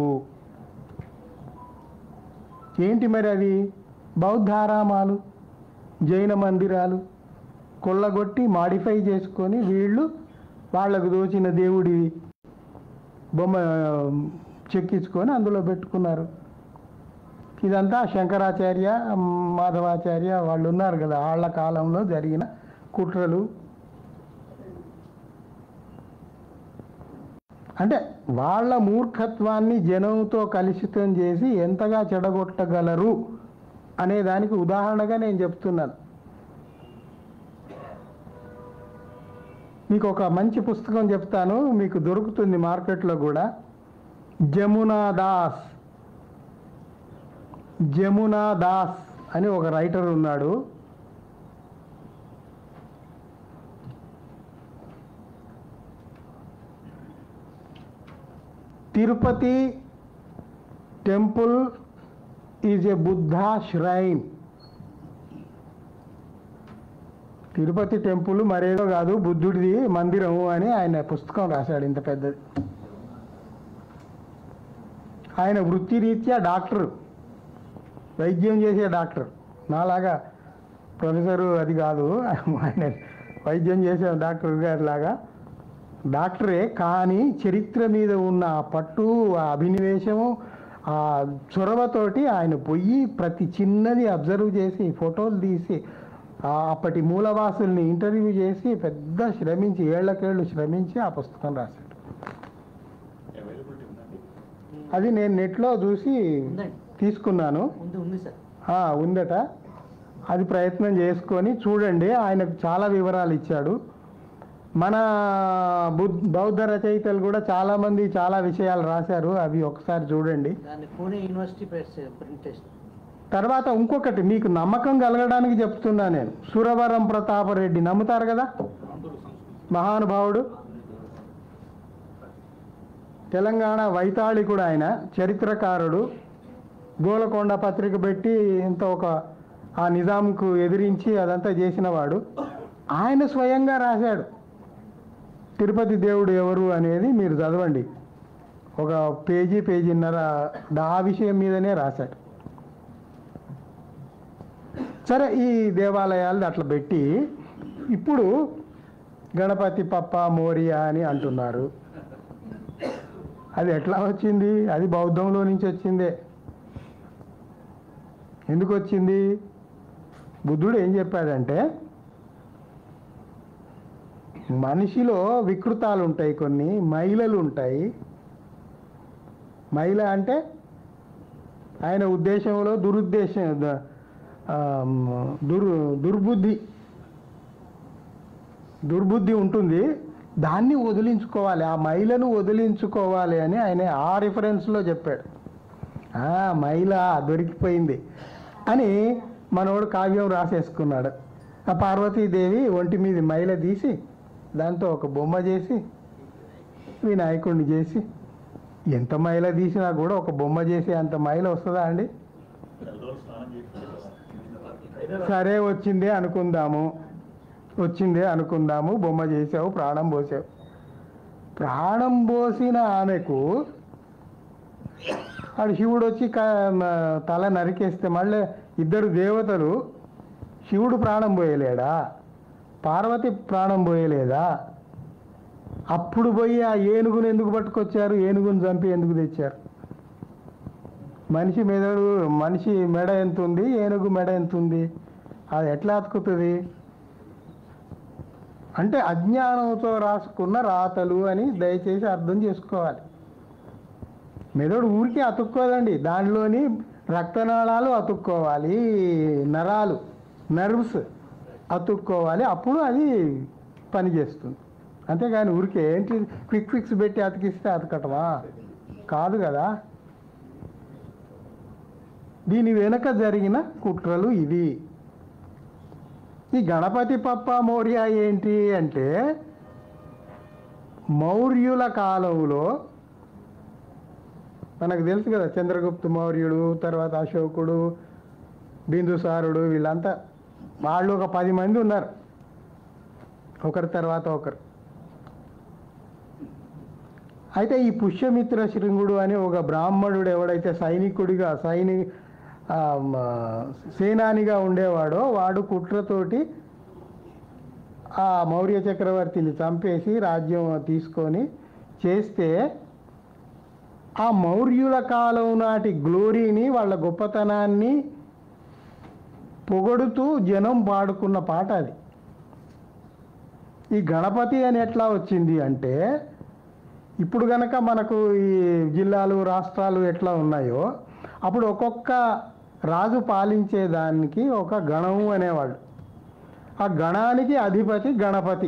ఏంటి మరి అవి బౌద్ధారామాలు జైన మందిరాలు కొల్లగొట్టి మాడిఫై చేసుకొని వీళ్ళు వాళ్ళకు దోచిన దేవుడి బొమ్మ చెక్కించుకొని అందులో పెట్టుకున్నారు ఇదంతా శంకరాచార్య మాధవాచార్య వాళ్ళు ఉన్నారు కదా వాళ్ళ కాలంలో జరిగిన కుట్రలు అంటే వాళ్ళ మూర్ఖత్వాన్ని జనంతో కలుషితం చేసి ఎంతగా చెడగొట్టగలరు అనే దానికి ఉదాహరణగా నేను చెప్తున్నాను మీకు ఒక మంచి పుస్తకం చెప్తాను మీకు దొరుకుతుంది మార్కెట్లో కూడా జమునా దాస్ జమునా దాస్ అని ఒక రైటర్ ఉన్నాడు Tirupati temple is a Buddha shrine Tirupati temple మరేదో కాదు బుద్ధుడిది మందిరం అని ఆయన పుస్తకం రాశాడు ఇంత పెద్దది ఆయన వృత్తిరీత్యా డాక్టర్ వైద్యం చేసే డాక్టర్ నాలాగా ప్రొఫెసరు అది కాదు ఆయన వైద్యం చేసే డాక్టర్ గారి లాగా డాక్టరే కానీ చరిత్ర మీద ఉన్న ఆ పట్టు ఆ అభినివేశము ఆ చొరవతోటి ఆయన పోయి ప్రతి చిన్నది అబ్జర్వ్ చేసి ఫోటోలు తీసి ఆ అప్పటి మూలవాసుల్ని ఇంటర్వ్యూ చేసి పెద్ద శ్రమించి ఏళ్లకేళ్ళు శ్రమించి ఆ పుస్తకం రాశాడు అది నేను నెట్లో చూసి తీసుకున్నాను ఉంది ఉంది సార్ ఆ, ఉందట అది ప్రయత్నం చేసుకొని చూడండి ఆయనకు చాలా వివరాలు ఇచ్చాడు మన బుద్ధ బౌద్ధ రచయితలు కూడా చాలామంది చాలా విషయాలు రాశారు అవి ఒకసారి చూడండి దాన్ని పూణే యూనివర్సిటీ ప్రెస్ ప్రింట్ చేసిన తర్వాత ఇంకొకటి మీకు నమ్మకం కలగడానికి చెప్తున్నా నేను సురవరం ప్రతాపరెడ్డి నమ్ముతారు కదా మహానుభావుడు తెలంగాణ వైతాళికుడు ఆయన చరిత్రకారుడు గోలకొండ పత్రిక పెట్టి ఇంత ఒక ఆ నిజాంకు ఎదిరించి అదంతా చేసినవాడు ఆయన స్వయంగా రాశాడు తిరుపతి దేవుడు ఎవరు అనేది మీరు చదవండి ఒక పేజీ పేజీన్నర ఆ విషయం మీదనే రాశాడు సరే ఈ దేవాలయాలు అట్లా పెట్టి ఇప్పుడు గణపతి పప్ప మోరియా అని అంటున్నారు అది ఎట్లా వచ్చింది అది బౌద్ధంలో నుంచి వచ్చిందే ఎందుకు వచ్చింది బుద్ధుడు ఏం చెప్పాడంటే మనిషిలో వికృతాలు ఉంటాయి కొన్ని మైలలు ఉంటాయి మైల అంటే ఆయన ఉద్దేశంలో దురుద్దేశం ద- ఆ, దుర్ దుర్బుద్ధి దుర్బుద్ధి ఉంటుంది దాన్ని వదిలించుకోవాలి ఆ మైలను వదిలించుకోవాలి అని ఆయన ఆ రిఫరెన్స్లో చెప్పాడు ఆ, మైల దొరికిపోయింది అని మనోడు కావ్యం రాసేసుకున్నాడు ఆ పార్వతీదేవి ఒంటి మీద మైల తీసి దాంతో ఒక బొమ్మ చేసి వినాయకుడిని చేసి ఎంత మైల తీసినా కూడా ఒక బొమ్మ చేసి అంత మైల వస్తుందా అండి సరే వచ్చిందే అనుకుందాము వచ్చిందే అనుకుందాము బొమ్మ చేసావు ప్రాణం పోసావు ప్రాణం పోసిన ఆమెకు ఆడు శివుడు వచ్చి క- మ- తల నరికేస్తే మళ్ళీ ఇద్దరు దేవతలు శివుడు ప్రాణం పోయలేడా పార్వతి ప్రాణం పోయలేదా అప్పుడు పోయి ఆ ఏనుగును ఎందుకు పట్టుకొచ్చారు ఏనుగును చంపి ఎందుకు తెచ్చారు మనిషి మెదడు మనిషి మెడ ఎంత ఉంది ఏనుగు మెడ ఎంత ఉంది అది ఎట్లా అతుకుతుంది అంటే అజ్ఞానంతో రాసుకున్న రాతలు అని దయచేసి అర్థం చేసుకోవాలి మెదడు ఊరికే అతుక్కోదండి దానిలోని రక్తనాళాలు అతుక్కోవాలి నరాలు నర్వ్స్ అతుక్కోవాలి అప్పుడు అది పనిచేస్తుంది అంతేగాని ఊరికే ఏంటి క్విక్ ఫిక్స్ పెట్టి అతికిస్తే అతకటమా కాదు కదా దీని వెనుక జరిగిన కుట్రలు ఇవి ఈ గణపతి పప్ప మౌర్య ఏంటి అంటే మౌర్యుల కాలంలో మనకు తెలుసు కదా చంద్రగుప్త మౌర్యుడు తర్వాత అశోకుడు బిందుసారుడు వీళ్ళంతా వాళ్ళు ఒక పది మంది ఉన్నారు ఒకరి తర్వాత ఒకరు అయితే ఈ పుష్యమిత్ర శృంగుడు అని ఒక బ్రాహ్మణుడు ఎవడైతే సైనికుడిగా సైని ఆ, మ, సేనానిగా ఉండేవాడో వాడు కుట్రతోటి ఆ మౌర్య చక్రవర్తిని చంపేసి రాజ్యం తీసుకొని చేస్తే ఆ మౌర్యుల కాలం నాటి గ్లోరీని వాళ్ళ గొప్పతనాన్ని పొగడుతూ జనం పాడుకున్న పాట అది ఈ గణపతి అని ఎట్లా వచ్చింది అంటే ఇప్పుడు గనక మనకు ఈ జిల్లాలు రాష్ట్రాలు ఎట్లా ఉన్నాయో అప్పుడు ఒక్కొక్క రాజు పాలించే దానికి ఒక గణము అనేవాడు ఆ గణానికి అధిపతి గణపతి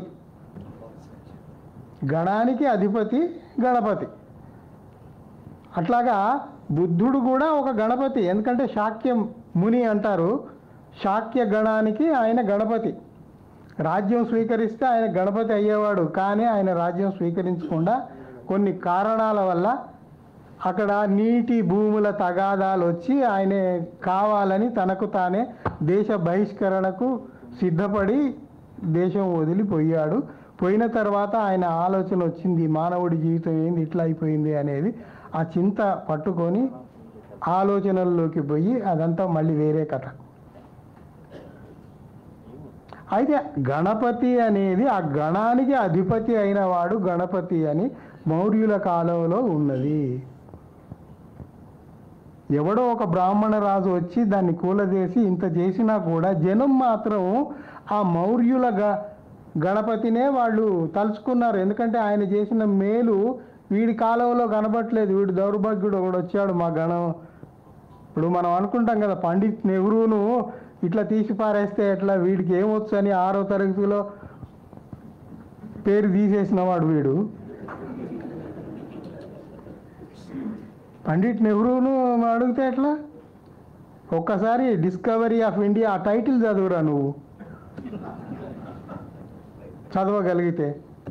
గణానికి అధిపతి గణపతి అట్లాగా బుద్ధుడు కూడా ఒక గణపతి ఎందుకంటే శాక్యం ముని అంటారు శాక్య గణానికి ఆయన గణపతి రాజ్యం స్వీకరిస్తే ఆయన గణపతి అయ్యేవాడు కానీ ఆయన రాజ్యం స్వీకరించకుండా కొన్ని కారణాల వల్ల అక్కడ నీటి భూముల తగాదాలు వచ్చి ఆయన కావాలని తనకు తానే దేశ బహిష్కరణకు సిద్ధపడి దేశం వదిలిపోయాడు పోయిన తర్వాత ఆయన ఆలోచన వచ్చింది మానవుడి జీవితం ఏంది ఇట్లా అయిపోయింది అనేది ఆ చింత పట్టుకొని ఆలోచనల్లోకి పోయి అదంతా మళ్ళీ వేరే కథ అయితే గణపతి అనేది ఆ గణానికి అధిపతి అయిన వాడు గణపతి అని మౌర్యుల కాలంలో ఉన్నది ఎవడో ఒక బ్రాహ్మణ రాజు వచ్చి దాన్ని కూలదేసి ఇంత చేసినా కూడా జనం మాత్రం ఆ మౌర్యుల గ గణపతినే వాళ్ళు తలుచుకున్నారు ఎందుకంటే ఆయన చేసిన మేలు వీడి కాలంలో కనబట్టలేదు వీడు దౌర్భాగ్యుడు ఒకడు వచ్చాడు మా గణం ఇప్పుడు మనం అనుకుంటాం కదా పండిత్ నెహ్రూను ఇట్లా తీసి పారేస్తే ఎట్లా వీడికి ఏమొచ్చు అని ఆరో తరగతిలో పేరు తీసేసిన వాడు వీడు పండిట్ నెహ్రూను అడిగితే ఎట్లా ఒక్కసారి డిస్కవరీ ఆఫ్ ఇండియా ఆ టైటిల్ చదువురా నువ్వు చదవగలిగితే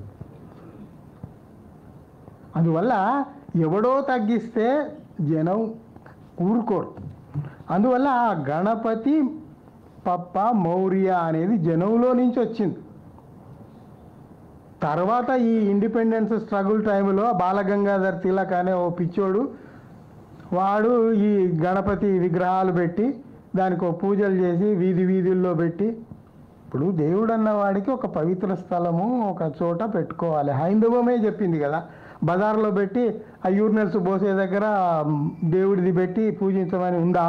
అందువల్ల ఎవడో తగ్గిస్తే జనం ఊరుకోరు అందువల్ల ఆ గణపతి పప్ప మౌర్య అనేది జనంలో నుంచి వచ్చింది తర్వాత ఈ ఇండిపెండెన్స్ స్ట్రగుల్ టైంలో బాలగంగాధర్ తిలక్ అనే ఓ పిచ్చోడు వాడు ఈ గణపతి విగ్రహాలు పెట్టి దానికి ఒక పూజలు చేసి వీధి వీధుల్లో పెట్టి ఇప్పుడు దేవుడు అన్న వాడికి ఒక పవిత్ర స్థలము ఒక చోట పెట్టుకోవాలి హైందవమే చెప్పింది కదా బజార్లో పెట్టి ఆ యూరినల్స్ పోసే దగ్గర దేవుడిది పెట్టి పూజించమని ఉందా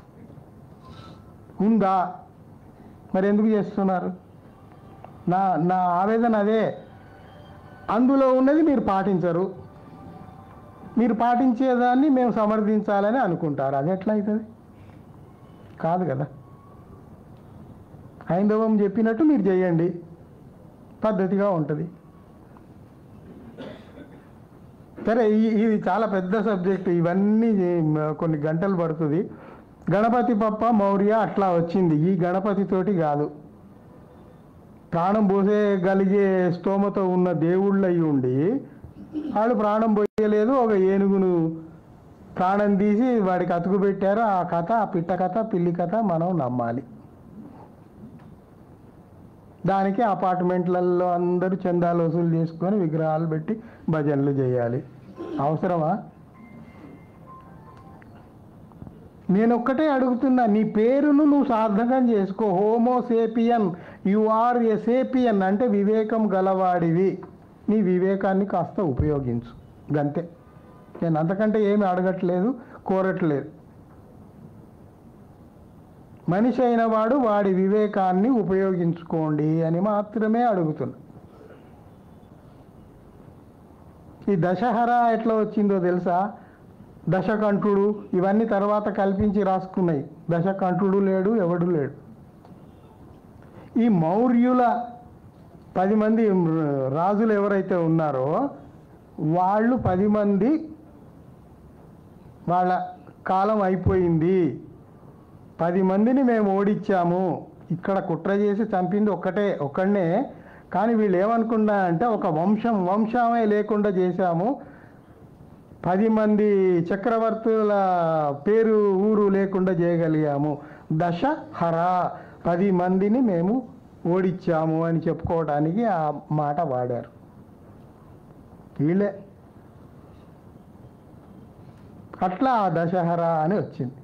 ఉందా మరి ఎందుకు చేస్తున్నారు నా నా ఆవేదన అదే అందులో ఉన్నది మీరు పాటించరు మీరు పాటించేదాన్ని మేము సమర్థించాలని అనుకుంటారు అది ఎట్లా అవుతుంది కాదు కదా హైందవం చెప్పినట్టు మీరు చేయండి పద్ధతిగా ఉంటుంది సరే ఈ- ఇది చాలా పెద్ద సబ్జెక్ట్ ఇవన్నీ మ- కొన్ని గంటలు పడుతుంది గణపతి పప్ప మౌర్య అట్లా వచ్చింది ఈ గణపతితోటి కాదు ప్రాణం పోసేయగలిగే స్తోమత ఉన్న దేవుళ్ళు అయి ఉండి వాళ్ళు ప్రాణం పోయలేదు ఒక ఏనుగును ప్రాణం తీసి వాడికి అతుకు పెట్టారు ఆ కథ ఆ పిట్ట కథ పిల్లి కథ మనం నమ్మాలి దానికి అపార్ట్మెంట్లలో అందరూ చందాలు వసూలు చేసుకొని విగ్రహాలు పెట్టి భజనలు చేయాలి అవసరమా నేను ఒక్కటే అడుగుతున్నా నీ పేరును నువ్వు సార్థకం చేసుకో Homo sapien you are a sapien అంటే వివేకం గలవాడివి నీ వివేకాన్ని కాస్త ఉపయోగించు గంతే నేను అంతకంటే ఏమి అడగట్లేదు కోరట్లేదు మనిషి అయిన వాడు వాడి వివేకాన్ని ఉపయోగించుకోండి అని మాత్రమే అడుగుతున్నా ఈ దశహర ఎట్లా వచ్చిందో తెలుసా దశకంఠుడు ఇవన్నీ తర్వాత కల్పించి రాసుకున్నాయి దశకంఠుడు లేడు ఎవడు లేడు ఈ మౌర్యుల పది మంది రాజులు ఎవరైతే ఉన్నారో వాళ్ళు పది మంది వాళ్ళ కాలం అయిపోయింది పది మందిని మేము ఓడించాము ఇక్కడ కుట్ర చేసి చంపింది ఒక్కటే ఒక్కడనే కానీ వీళ్ళు ఏమనుకున్నా అంటే ఒక వంశం వంశమే లేకుండా చేశాము పది మంది చక్రవర్తుల పేరు ఊరు లేకుండా చేయగలిగాము దశహర పది మందిని మేము ఓడించాము అని చెప్పుకోవడానికి ఆ మాట వాడారు వీళ్ళే అట్లా ఆ దశహర అని వచ్చింది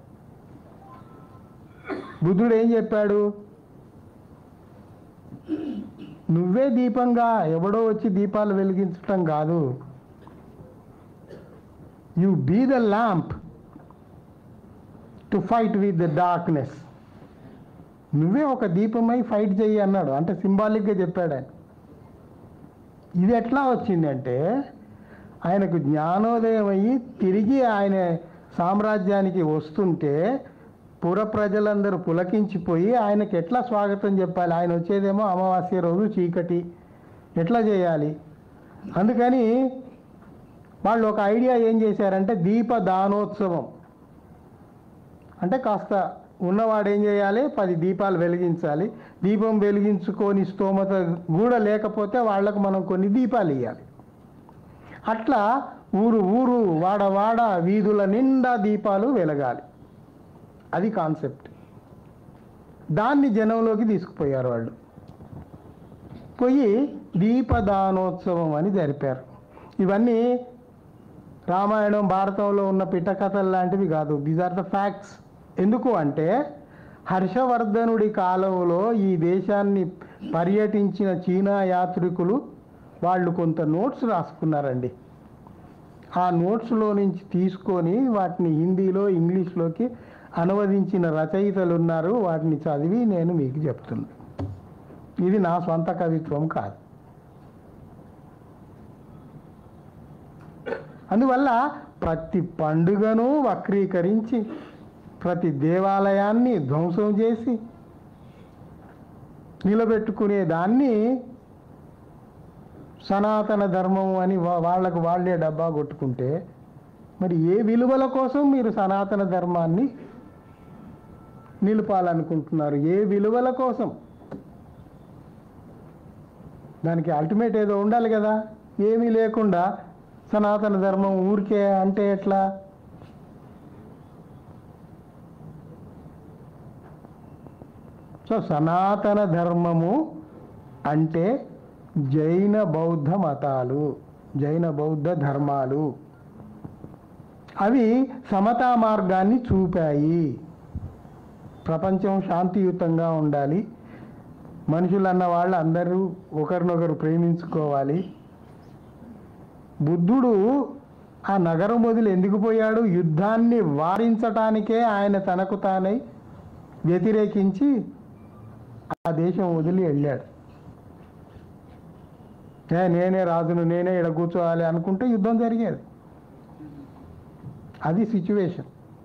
బుద్ధుడు ఏం చెప్పాడు నువ్వే దీపంగా ఎవడో వచ్చి దీపాలు వెలిగించటం కాదు you be the lamp to fight with the darkness నువ్వే ఒక దీపమై ఫైట్ చెయ్యి అన్నాడు అంటే సింబాలిక్గా చెప్పాడు ఆయన ఇది ఎట్లా వచ్చిందంటే ఆయనకు జ్ఞానోదయం అయ్యి తిరిగి ఆయన సామ్రాజ్యానికి వస్తుంటే పుర ప్రజలందరూ పులకించిపోయి ఆయనకి ఎట్లా స్వాగతం చెప్పాలి ఆయన వచ్చేదేమో అమావాస్య రోజు చీకటి ఎట్లా చేయాలి అందుకని వాళ్ళు ఒక ఐడియా ఏం చేశారంటే దీప దానోత్సవం అంటే కాస్త ఉన్నవాడు ఏం చేయాలి పది దీపాలు వెలిగించాలి దీపం వెలిగించుకొని స్తోమత కూడా లేకపోతే వాళ్లకు మనం కొన్ని దీపాలు ఇవ్వాలి అట్లా ఊరు ఊరు వాడ వాడ వీధుల నిండా దీపాలు వెలగాలి అది కాన్సెప్ట్ దాన్ని జనంలోకి తీసుకుపోయారు వాళ్ళు పోయి దీపదానోత్సవం అని జరిపారు ఇవన్నీ రామాయణం భారతంలో ఉన్న పిట్టకథలు లాంటివి కాదు దీస్ ఆర్ ద ఫ్యాక్ట్స్ ఎందుకు అంటే హర్షవర్ధనుడి కాలంలో ఈ దేశాన్ని పర్యటించిన చీనా యాత్రికులు వాళ్ళు కొంత నోట్స్ రాసుకున్నారండి ఆ నోట్స్లో నుంచి తీసుకొని వాటిని హిందీలో ఇంగ్లీష్లోకి అనువదించిన రచయితలు ఉన్నారు వాటిని చదివి నేను మీకు చెప్తున్నాను ఇది నా సొంత కవిత్వం కాదు అందువల్ల ప్రతి పండుగను వక్రీకరించి ప్రతి దేవాలయాన్ని ధ్వంసం చేసి నిలబెట్టుకునే దాన్ని సనాతన ధర్మం అని వా- వాళ్ళకు వాళ్ళే డబ్బా కొట్టుకుంటే మరి ఏ విలువల కోసం మీరు సనాతన ధర్మాన్ని నిలపాలనుకుంటున్నారు ఏ విలువల కోసం దానికి అల్టిమేట్ ఏదో ఉండాలి కదా ఏమీ లేకుండా సనాతన ధర్మం ఊరికే అంటే ఎట్లా సో సనాతన ధర్మము అంటే జైన బౌద్ధ మతాలు జైన బౌద్ధ ధర్మాలు అవి సమతా మార్గాన్ని చూపాయి ప్రపంచం శాంతియుతంగా ఉండాలి మనుషులన్న వాళ్ళు అందరూ ఒకరినొకరు ప్రేమించుకోవాలి బుద్ధుడు ఆ నగరం వదిలి ఎందుకు పోయాడు యుద్ధాన్ని వారించటానికే ఆయన తనకు తానై వ్యతిరేకించి ఆ దేశం వదిలి వెళ్ళాడు ఏ నేనే రాజును నేనే ఇక్కడ కూర్చోవాలి అనుకుంటే యుద్ధం జరిగేది అది సిచ్యువేషన్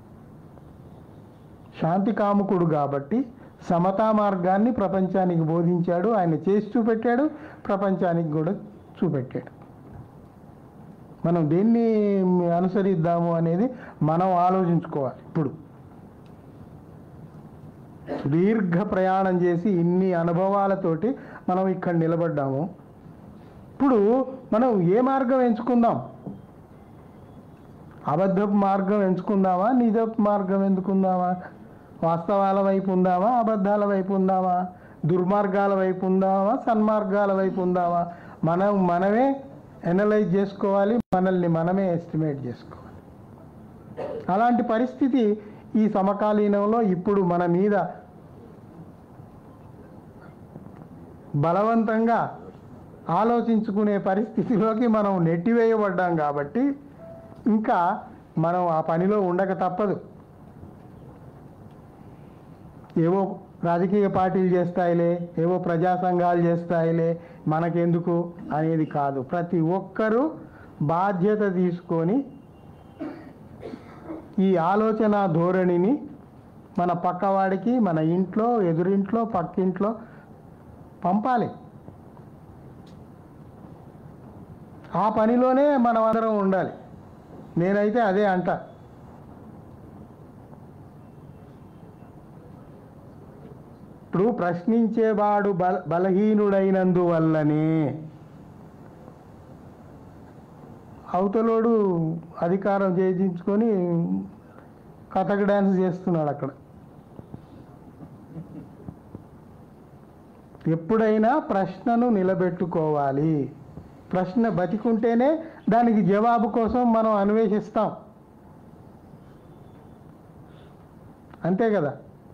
శాంతి కాముకుడు కాబట్టి సమతా మార్గాన్ని ప్రపంచానికి బోధించాడు ఆయన చేసి చూపెట్టాడు ప్రపంచానికి కూడా చూపెట్టాడు మనం దేన్ని అనుసరిద్దాము అనేది మనం ఆలోచించుకోవాలి ఇప్పుడు సుదీర్ఘ ప్రయాణం చేసి ఇన్ని అనుభవాలతోటి మనం ఇక్కడ నిలబడ్డాము ఇప్పుడు మనం ఏ మార్గం ఎంచుకుందాం అబద్ధపు మార్గం ఎంచుకుందామా నిజపు మార్గం ఎందుకుందామా వాస్తవాల వైపు ఉందామా అబద్ధాల వైపు ఉందామా దుర్మార్గాల వైపు ఉందామా సన్మార్గాల వైపు ఉందామా మనం మనమే ఎనలైజ్ చేసుకోవాలి మనల్ని మనమే ఎస్టిమేట్ చేసుకోవాలి అలాంటి పరిస్థితి ఈ సమకాలీనంలో ఇప్పుడు మన మీద బలవంతంగా ఆలోచించుకునే పరిస్థితిలోకి మనం నెట్టివేయబడ్డాం కాబట్టి ఇంకా మనం ఆ పనిలో ఉండక తప్పదు ఏవో రాజకీయ పార్టీలు చేస్తాయిలే ఏవో ప్రజా సంఘాలు చేస్తాయిలే మనకెందుకు అనేది కాదు ప్రతి ఒక్కరూ బాధ్యత తీసుకొని ఈ ఆలోచన ధోరణిని మన పక్కవాడికి మన ఇంట్లో ఎదురింట్లో పక్కింట్లో పంపాలి ఆ పనిలోనే మనం అందరం ఉండాలి నేనైతే అదే అంట ఇప్పుడు ప్రశ్నించేవాడు బల బలహీనుడైనందువల్లనే అవతలోడు అధికారం చేయించుకొని కథక్ డ్యాన్స్ చేస్తున్నాడు అక్కడ ఎప్పుడైనా ప్రశ్నను నిలబెట్టుకోవాలి ప్రశ్న బతికుంటేనే దానికి జవాబు కోసం మనం అన్వేషిస్తాం అంతే కదా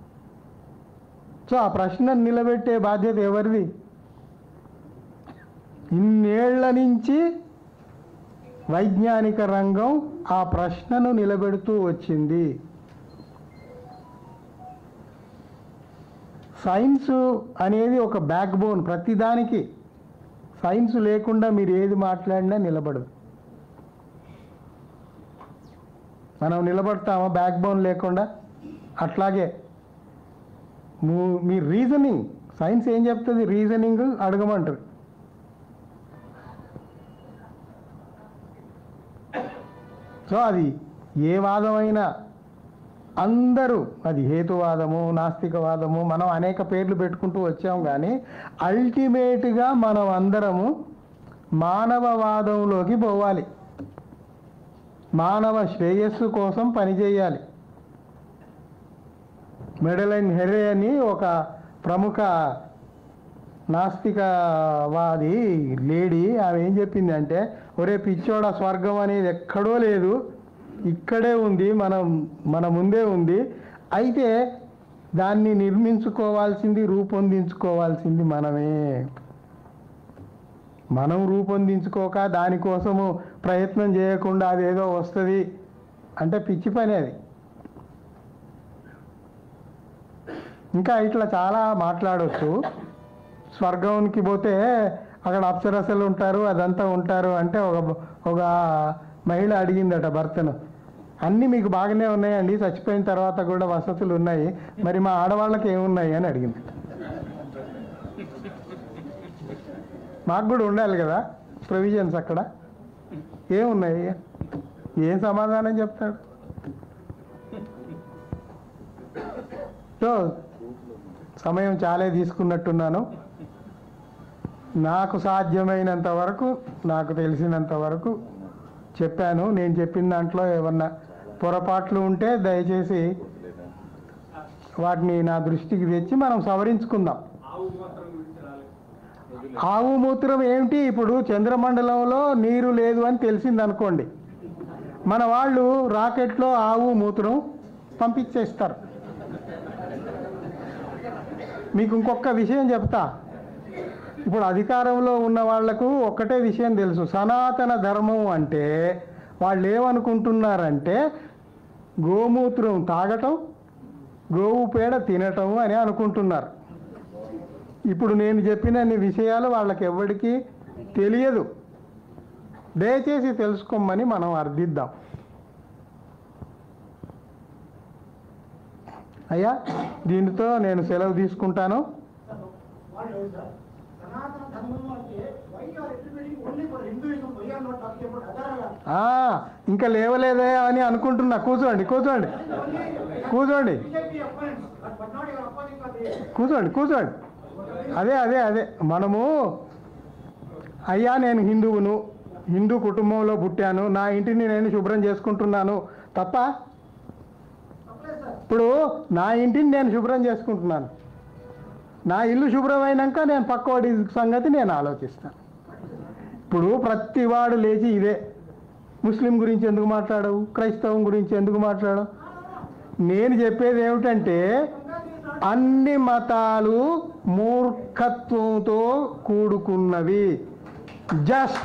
సో ఆ ప్రశ్నను నిలబెట్టే బాధ్యత ఎవరిది ఇన్నేళ్ల నుంచి వైజ్ఞానిక రంగం ఆ ప్రశ్నను నిలబెడుతూ వచ్చింది సైన్స్ అనేది ఒక బ్యాక్ బోన్ ప్రతిదానికి సైన్స్ లేకుండా మీరు ఏది మాట్లాడినా నిలబడదు మనం నిలబడతామా బ్యాక్ బోన్ లేకుండా అట్లాగే ము- మీ రీజనింగ్ సైన్స్ ఏం చెప్తుంది రీజనింగ్ అడగమంటారు సో అది ఏ వాదమైనా అందరూ అది హేతువాదము నాస్తికవాదము మనం అనేక పేర్లు పెట్టుకుంటూ వచ్చాం కానీ అల్టిమేట్గా మనం అందరము మానవవాదంలోకి పోవాలి మానవ శ్రేయస్సు కోసం పనిచేయాలి మెడలైన్ హెరే అని ఒక ప్రముఖ నాస్తికవాది లేడీ ఆమె ఏం చెప్పింది అంటే ఒరే పిచ్చోడ స్వర్గం అనేది ఎక్కడో లేదు ఇక్కడే ఉంది మనం మన ముందే ఉంది అయితే దాన్ని నిర్మించుకోవాల్సింది రూపొందించుకోవాల్సింది మనమే మనం రూపొందించుకోక దానికోసము ప్రయత్నం చేయకుండా అదేదో వస్తుంది అంటే పిచ్చి పని అది ఇంకా ఇట్లా చాలా మాట్లాడవచ్చు స్వర్గానికి పోతే అక్కడ అప్సరసలు ఉంటారు అదంతా ఉంటారు అంటే ఒక ఒక మహిళ అడిగిందట భర్తను అన్నీ మీకు బాగానే ఉన్నాయండి చచ్చిపోయిన తర్వాత కూడా వసతులు ఉన్నాయి మరి మా ఆడవాళ్ళకి ఏమున్నాయి అని అడిగింది మాకు కూడా ఉండాలి కదా ప్రొవిజన్స్ అక్కడ ఏమున్నాయి ఏం సమాధానం చెప్తాడు సో సమయం చాలా తీసుకున్నట్టున్నాను నాకు సాధ్యమైనంత వరకు నాకు తెలిసినంత వరకు చెప్పాను నేను చెప్పిన దాంట్లో ఏమన్నా పొరపాట్లు ఉంటే దయచేసి వాటిని నా దృష్టికి తెచ్చి మనం సవరించుకుందాం ఆవు మూత్రం ఏమిటి ఇప్పుడు చంద్రమండలంలో నీరు లేదు అని తెలిసింది అనుకోండి మన వాళ్ళు రాకెట్లో ఆవు మూత్రం పంపించేస్తారు మీకు ఇంకొక విషయం చెప్తా ఇప్పుడు అధికారంలో ఉన్న వాళ్లకు ఒక్కటే విషయం తెలుసు సనాతన ధర్మం అంటే వాళ్ళు ఏమనుకుంటున్నారంటే గోమూత్రం తాగటం గోవు పేడ తినటం అని అనుకుంటున్నారు ఇప్పుడు నేను చెప్పిన అన్ని విషయాలు వాళ్ళకి ఎవరికి తెలియదు దయచేసి తెలుసుకోమని మనం అర్థిద్దాం అయ్యా దీనితో నేను సెలవు తీసుకుంటాను వాళ్ళు సనాతన ధర్మం అంటే why are attributing only for Hinduism why are not talking about other ఆ, ఇంకా లేవలేదే అని అనుకుంటున్నా కూర్చోండి కూర్చోండి కూర్చోండి BJP opponents but but not your opposing for the కూర్చోండి కూర్చోండి అదే అదే అదే మనము అయ్యా నేను హిందువును హిందూ కుటుంబంలో పుట్టాను నా ఇంటిని నేను శుభ్రం చేసుకుంటున్నాను తప్ప ఇప్పుడు నా ఇంటిని నేను శుభ్రం చేసుకుంటున్నాను నా ఇల్లు శుభ్రమైనాక నేను పక్కవాడి సంగతి నేను ఆలోచిస్తాను ఇప్పుడు ప్రతి వాడు లేచి ఇదే ముస్లిం గురించి ఎందుకు మాట్లాడవు క్రైస్తవం గురించి ఎందుకు మాట్లాడవు నేను చెప్పేది ఏమిటంటే అన్ని మతాలు మూర్ఖత్వంతో కూడుకున్నవి just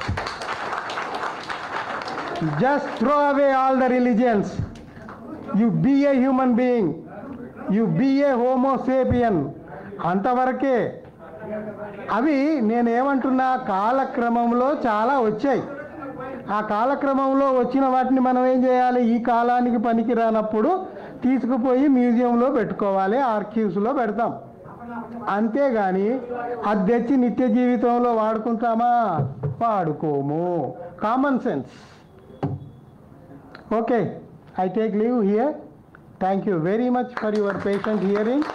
just throw away all the religions you be a human being you be a Homo sapien అంతవరకే అవి నేనేమంటున్నా కాలక్రమంలో చాలా వచ్చాయి ఆ కాలక్రమంలో వచ్చిన వాటిని మనం ఏం చేయాలి ఈ కాలానికి పనికి రానప్పుడు తీసుకుపోయి మ్యూజియంలో పెట్టుకోవాలి ఆర్కీవ్స్లో పెడతాం అంతేగాని అది తెచ్చి నిత్య జీవితంలో వాడుకుంటామా వాడుకోము common sense okay I take leave here thank you very much for your patient hearing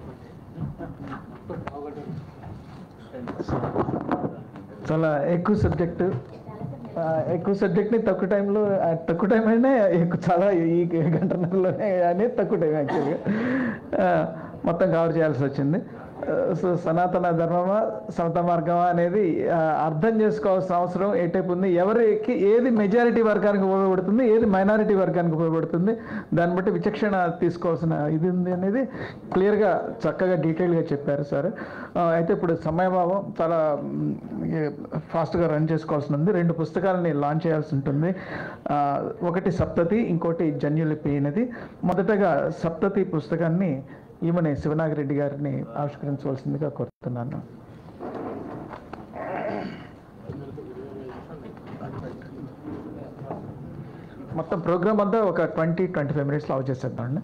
చాలా ఎక్కువ సబ్జెక్టు ఆ, ఎక్కువ సబ్జెక్ట్ని తక్కువ టైంలో ఆ, తక్కువ టైం అయినా ఎక్కువ చాలా ఈ గంటన్నరలోనే అని తక్కువ టైం యాక్చువల్గా ఆ, మొత్తం కవర్ చేయాల్సి వచ్చింది ఆ, సో సనాతన ధర్మమా సమత మార్గమా అనేది ఆ, అర్థం చేసుకోవాల్సిన అవసరం ఏ టైప్ ఉంది ఎవరికి ఏది మెజారిటీ వర్గానికి ఉపయోగపడుతుంది ఏది మైనారిటీ వర్గానికి ఉపయోగపడుతుంది దాన్ని బట్టి విచక్షణ తీసుకోవాల్సిన ఇది ఉంది అనేది క్లియర్గా చక్కగా డీటెయిల్గా చెప్పారు సార్ ఆ, అయితే ఇప్పుడు సమయభావం చాలా ఫాస్ట్గా రన్ చేసుకోవాల్సి ఉంది రెండు పుస్తకాలని లాంచ్ చేయాల్సి ఉంటుంది ఆ, ఒకటి సప్తతి ఇంకోటి జన్యులిపి అనేది మొదటగా సప్తతి పుస్తకాన్ని ఈమెని శివనాగిరెడ్డి గారిని ఆవిష్కరించవలసిందిగా కోరుతున్నాను మొత్తం ప్రోగ్రామ్ అంతా ఒక ట్వంటీ ట్వంటీ ఫైవ్ మినిట్స్లో అవ చేసేద్దామండి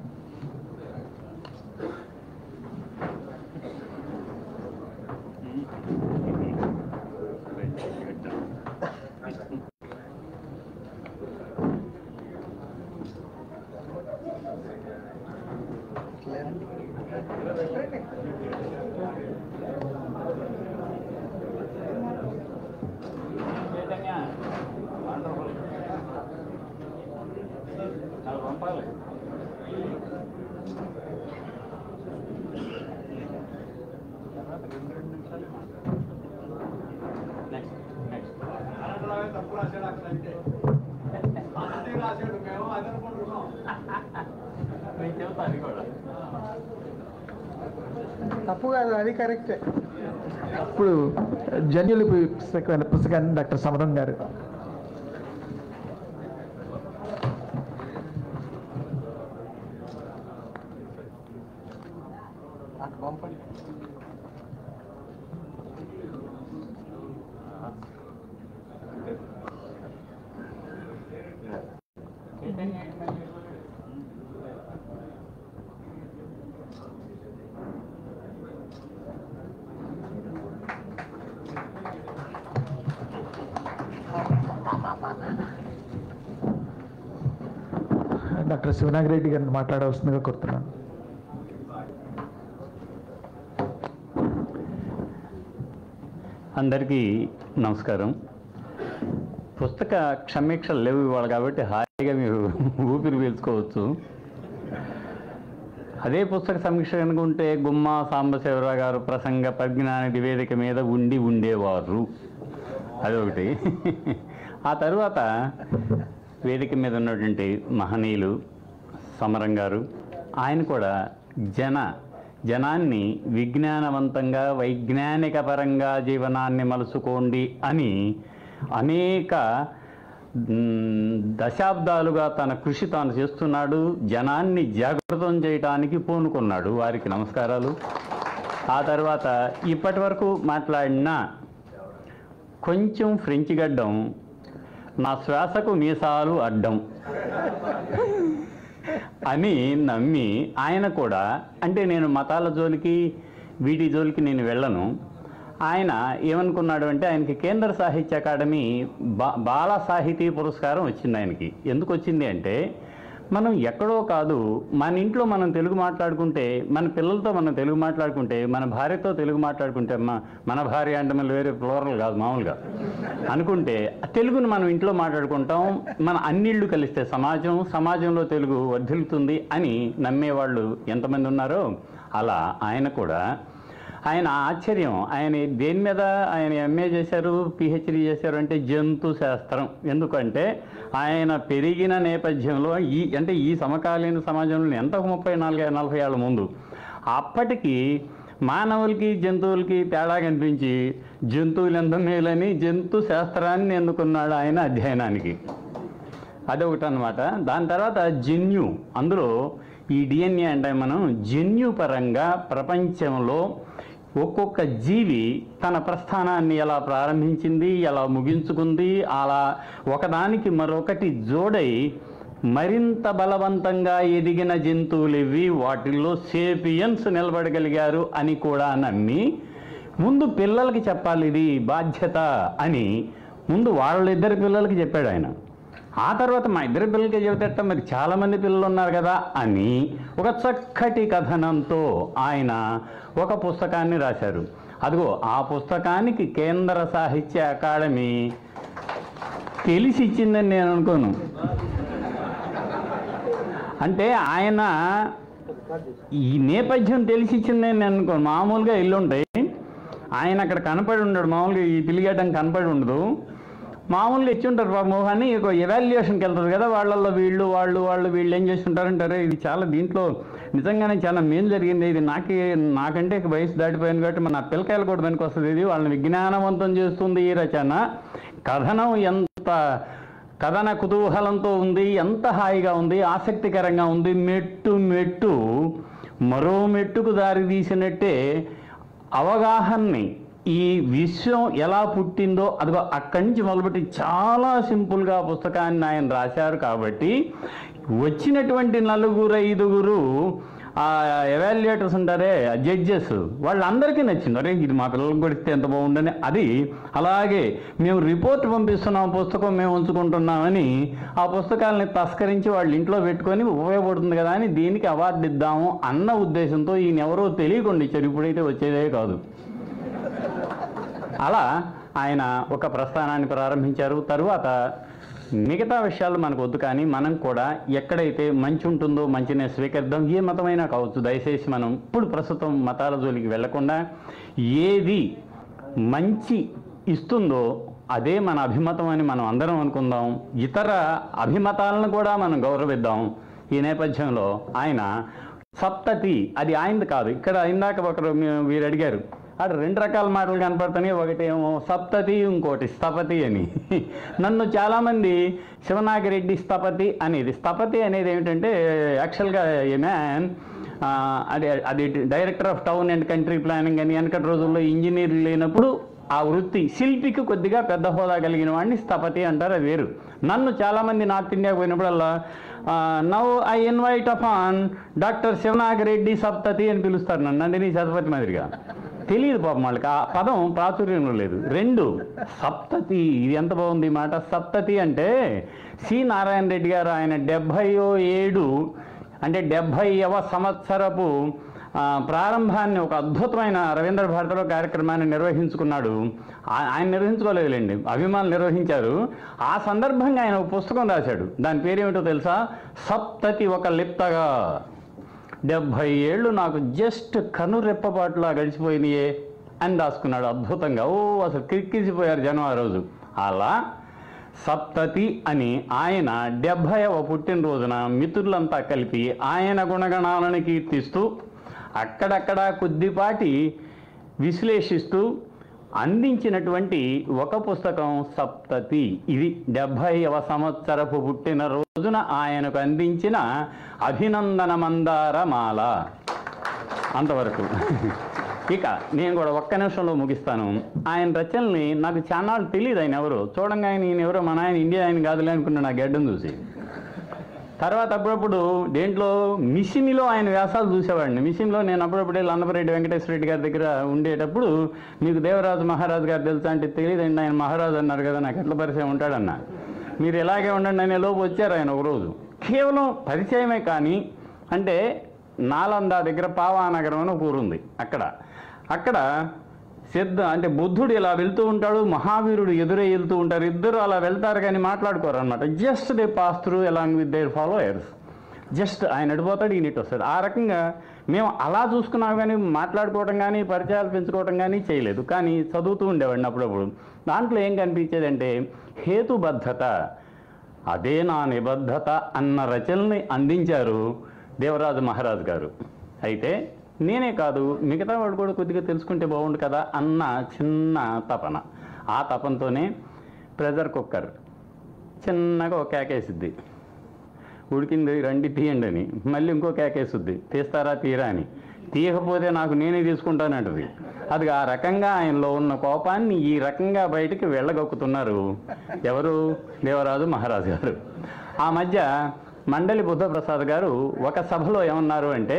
చైతన్య వండర్ఫుల్ నాకు పంపాలి నెక్స్ట్ నెక్స్ట్ నేను చెబుతా అది కూడా తప్పు కాదు అది కరెక్టే ఇప్పుడు జన్యులిపి పుస్తకమైన పుస్తకాన్ని డాక్టర్ సమరం గారు నాకు పంపండి చైతన్య డాక్టర్ శివనాగిరెడ్డి గారిని మాట్లాడవలసిందిగా కోరుతున్నాను అందరికీ నమస్కారం పుస్తక క్షమీక్షలు లేవు ఇవాళ కాబట్టి హాయిగా మీరు ఊపిరి పీల్చుకోవచ్చు అదే పుస్తక సమీక్ష కనుకుంటే గుమ్మ సాంబశివరావు గారు ప్రసంగ పరిజ్ఞాన నివేదిక మీద ఉండి ఉండేవారు అదొకటి ఆ తరువాత వేదిక మీద ఉన్నటువంటి మహనీయులు సమరం గారు ఆయన కూడా జన జనాన్ని విజ్ఞానవంతంగా వైజ్ఞానిక పరంగా జీవనాన్ని మలుచుకోండి అని అనేక మ్, దశాబ్దాలుగా తన కృషి తాను చేస్తున్నాడు జనాన్ని జాగృతం చేయటానికి పూనుకున్నాడు వారికి నమస్కారాలు ఆ తర్వాత ఇప్పటి వరకు మాట్లాడిన కొంచెం ఫ్రెంచ్ గడ్డం నా శ్వాసకు మీసాలు అడ్డం అని నమ్మి ఆయన కూడా అంటే నేను మతాల జోలికి వీటి జోలికి నేను వెళ్ళను ఆయన ఏమనుకున్నాడు అంటే ఆయనకి కేంద్ర సాహిత్య అకాడమీ బా బాల సాహితీ పురస్కారం వచ్చింది ఆయనకి ఎందుకు వచ్చింది అంటే మనం ఎక్కడో కాదు మన ఇంట్లో మనం తెలుగు మాట్లాడుకుంటే మన పిల్లలతో మనం తెలుగు మాట్లాడుకుంటే మన భార్యతో తెలుగు మాట్లాడుకుంటే మ- మన భార్య అంటే మళ్ళీ వేరే ఫ్లోరల్ కాదు మామూలుగా అనుకుంటే ఆ తెలుగును మనం ఇంట్లో మాట్లాడుకుంటాం మన అన్నిళ్ళు కలిస్తే సమాజం సమాజంలో తెలుగు వర్ధిల్లుతుంది అని నమ్మేవాళ్ళు ఎంతమంది ఉన్నారో అలా ఆయన కూడా ఆయన ఆశ్చర్యం ఆయన దేని మీద ఆయన ఎంఏ చేశారు పిహెచ్డి చేశారు అంటే జంతు శాస్త్రం ఎందుకంటే ఆయన పెరిగిన నేపథ్యంలో ఈ అంటే ఈ సమకాలీన సమాజంలో ఎంత ఒక ముప్పై నాలుగు నలభై ఏళ్ళ ముందు అప్పటికి మానవులకి జంతువులకి తేడా కనిపించి జంతువులు ఎంత మేలని జంతు శాస్త్రాన్ని ఎన్నుకున్నాడు ఆయన అధ్యయనానికి అదొకటి అనమాట దాని తర్వాత జన్యు అందులో ఈ డిఎన్ఏ అంటే మనం జన్యు పరంగా ప్రపంచంలో ఒక్కొక్క జీవి తన ప్రస్థానాన్ని ఎలా ప్రారంభించింది ఎలా ముగించుకుంది అలా ఒకదానికి మరొకటి జోడై మరింత బలవంతంగా ఎదిగిన జంతువులు ఇవి వాటిల్లో సేపియన్స్ నిలబడగలిగారు అని కూడా నమ్మి ముందు పిల్లలకి చెప్పాలి ఇది బాధ్యత అని ముందు వాళ్ళిద్దరి పిల్లలకి చెప్పాడు ఆయన ఆ తర్వాత మా ఇద్దరి పిల్లలకి చెబితేట మరి చాలామంది పిల్లలు ఉన్నారు కదా అని ఒక చక్కటి కథనంతో ఆయన ఒక పుస్తకాన్ని రాశారు అదిగో ఆ పుస్తకానికి కేంద్ర సాహిత్య అకాడమీ తెలిసి ఇచ్చిందని నేను అనుకోను అంటే ఆయన ఈ నేపథ్యం తెలిసి ఇచ్చిందని నేను అనుకోను మామూలుగా ఇల్లు ఉంటాయి ఆయన అక్కడ కనపడి ఉండడు మామూలుగా ఈ పిలిగేయడం కనపడి ఉండదు మామూలుగా ఇచ్చి ఉంటారు పాపం కానీ ఒక ఎవాల్యుయేషన్కి వెళ్తారు కదా వాళ్ళల్లో వీళ్ళు వాళ్ళు వాళ్ళు వీళ్ళు ఏం చేస్తుంటారంటారు ఇది చాలా దీంట్లో నిజంగానే చాలా మేలు జరిగింది ఇది నాకే నాకంటే వయసు దాటిపోయింది కాబట్టి మన పిల్లకాయలు కూడా దానికి వస్తుంది ఇది వాళ్ళని విజ్ఞానవంతం చేస్తుంది ఈ రచన కథనం ఎంత కథన కుతూహలంతో ఉంది ఎంత హాయిగా ఉంది ఆసక్తికరంగా ఉంది మెట్టు మెట్టు మరో మెట్టుకు దారి తీసినట్టే అవగాహనని ఈ విశ్వం ఎలా పుట్టిందో అదిగో అక్కడి నుంచి మొదలుపెట్టి చాలా సింపుల్గా పుస్తకాన్ని ఆయన రాశారు కాబట్టి వచ్చినటువంటి నలుగురు ఐదుగురు ఆ ఎవాల్యుయేటర్స్ ఉంటారే జడ్జెస్ వాళ్ళందరికీ నచ్చింది అరే ఇది మా పిల్లలకు కూడా ఇస్తే ఎంత బాగుండని అది అలాగే మేము రిపోర్ట్ పంపిస్తున్నాం పుస్తకం మేము ఉంచుకుంటున్నామని ఆ పుస్తకాలని తస్కరించి వాళ్ళ ఇంట్లో పెట్టుకొని ఉపయోగపడుతుంది కదా అని దీనికి అవార్డు ఇద్దాము అన్న ఉద్దేశంతో ఈయన ఎవరో తెలియకుండా ఇచ్చారు ఇప్పుడైతే వచ్చేదే కాదు అలా ఆయన ఒక ప్రస్థానాన్ని ప్రారంభించారు తరువాత మిగతా విషయాలు మనకు వద్దు కానీ మనం కూడా ఎక్కడైతే మంచి ఉంటుందో మంచినే స్వీకరిద్దాం ఏ మతమైనా కావచ్చు దయచేసి మనం ఇప్పుడు ప్రస్తుతం మతాల జోలికి వెళ్లకుండా ఏది మంచి ఇస్తుందో అదే మన అభిమతం అని మనం అందరం అనుకుందాం ఇతర అభిమతాలను కూడా మనం గౌరవిద్దాం ఈ నేపథ్యంలో ఆయన సప్తతి అది ఆయనది కాదు ఇక్కడ ఇందాక ఒకరు మీ- వీరు అడిగారు అక్కడ రెండు రకాల మాటలు కనపడుతున్నాయి ఒకటేమో సప్తతి ఇంకోటి స్థపతి అని నన్ను చాలామంది శివనాగిరెడ్డి స్థపతి అనేది స్థపతి అనేది ఏమిటంటే యాక్చువల్గా ఏ మ్యాన్ అది అది director of town and country planning అని వెనకటి రోజుల్లో ఇంజనీర్ లేనప్పుడు ఆ వృత్తి శిల్పికి కొద్దిగా పెద్ద హోదా కలిగిన వాడిని స్థపతి అంటారు అది వేరు నన్ను చాలామంది నార్త్ ఇండియా పోయినప్పుడల్లా now I invite upon doctor Shivanagareddy సప్తతి అని పిలుస్తారు నన్ను నందిని సతపతి మాదిరిగా తెలియదు పాపం వాళ్ళకి ఆ పదం ప్రాచుర్యంలో లేదు రెండు సప్తతి ఇది ఎంత బాగుంది ఈ మాట సప్తతి అంటే సి నారాయణ రెడ్డి గారు ఆయన డెబ్భైయో ఏడు అంటే డెబ్భైవ సంవత్సరపు ఆ, ప్రారంభాన్ని ఒక అద్భుతమైన రవీంద్ర భారతిలో కార్యక్రమాన్ని నిర్వహించుకున్నాడు ఆ- ఆయన నిర్వహించుకోలేదులేండి అభిమానులు నిర్వహించారు ఆ సందర్భంగా ఆయన ఒక పుస్తకం రాశాడు దాని పేరేమిటో తెలుసా సప్తతి ఒక లిప్తగా డెబ్భై ఏళ్ళు నాకు జస్ట్ కనురెప్పపాటులా గడిచిపోయినాయే అని రాసుకున్నాడు అద్భుతంగా ఓ అసలు కిక్కిసిపోయారు జనం ఆ రోజు అలా సప్తతి అని ఆయన డెబ్భైవ పుట్టినరోజున మిత్రులంతా కలిపి ఆయన గుణగణాలను కీర్తిస్తూ అక్కడక్కడ కొద్దిపాటి విశ్లేషిస్తూ అందించినటువంటి ఒక పుస్తకం సప్తతి ఇది డెబ్భైవ సంవత్సరపు పుట్టిన రోజున ఆయనకు అందించిన అభినందన మందార మాల అంతవరకు ఇక నేను కూడా ఒక్క నిమిషంలో ముగిస్తాను ఆయన రచనల్ని నాకు చాలా తెలియదు ఆయన ఎవరు చూడంగా ఆయన ఈయన ఎవరో మన ఆయన ఇండియా ఆయన కాదులే అనుకున్నాను నా గడ్డం చూసి తర్వాత అప్పుడప్పుడు దేంట్లో మిషన్లో ఆయన వ్యాసాలు చూసేవాడిని మిషన్లో నేను అప్పుడప్పుడు వెళ్ళి అన్నపరెడ్డి వెంకటేశ్వర రెడ్డి గారి దగ్గర ఉండేటప్పుడు మీకు దేవరాజు మహారాజు గారు తెలుసా అంటే తెలియదండి ఆయన మహారాజు అన్నారు కదా నాకు ఎట్లా పరిచయం ఉంటాడన్న మీరు ఇలాగే ఉండండి అనే లోపు వచ్చారు ఆయన ఒకరోజు కేవలం పరిచయమే కానీ అంటే నాలంద దగ్గర పావానగరం అని ఒక ఊరుంది అక్కడ అక్కడ సిద్ధ అంటే బుద్ధుడు ఇలా వెళ్తూ ఉంటాడు మహావీరుడు ఎదురే వెళ్తూ ఉంటారు ఇద్దరు అలా వెళ్తారు కానీ మాట్లాడుకోరు అనమాట just they pass through along with their followers just ఆయన అడిపోతాడు ఈయన ఇటు వస్తాడు ఆ రకంగా మేము అలా చూసుకున్నాం కానీ మాట్లాడుకోవడం కానీ పరిచయాలు పెంచుకోవడం కానీ చేయలేదు కానీ చదువుతూ ఉండేవాడిని అప్పుడప్పుడు దాంట్లో ఏం కనిపించేది అంటే హేతుబద్ధత అదే నా నిబద్ధత అన్న రచనల్ని అందించారు దేవరాజు మహారాజు గారు అయితే నేనే కాదు మిగతా వాడు కూడా కొద్దిగా తెలుసుకుంటే బాగుండు కదా అన్న చిన్న తపన ఆ తపనతోనే ప్రెజర్ కుక్కర్ చిన్నగా ఒక కేకేసిద్ది ఉడికింది రండి తీయండి అని మళ్ళీ ఇంకో కేకేసుద్ది తీస్తారా తీరా అని తీయకపోతే నాకు నేనే తీసుకుంటానంటది అది ఆ రకంగా ఆయనలో ఉన్న కోపాన్ని ఈ రకంగా బయటికి వెళ్ళగొక్కుతున్నారు ఎవరు దేవరాజు మహారాజు గారు ఆ మధ్య మండలి బుద్ధప్రసాద్ గారు ఒక సభలో ఏమన్నారు అంటే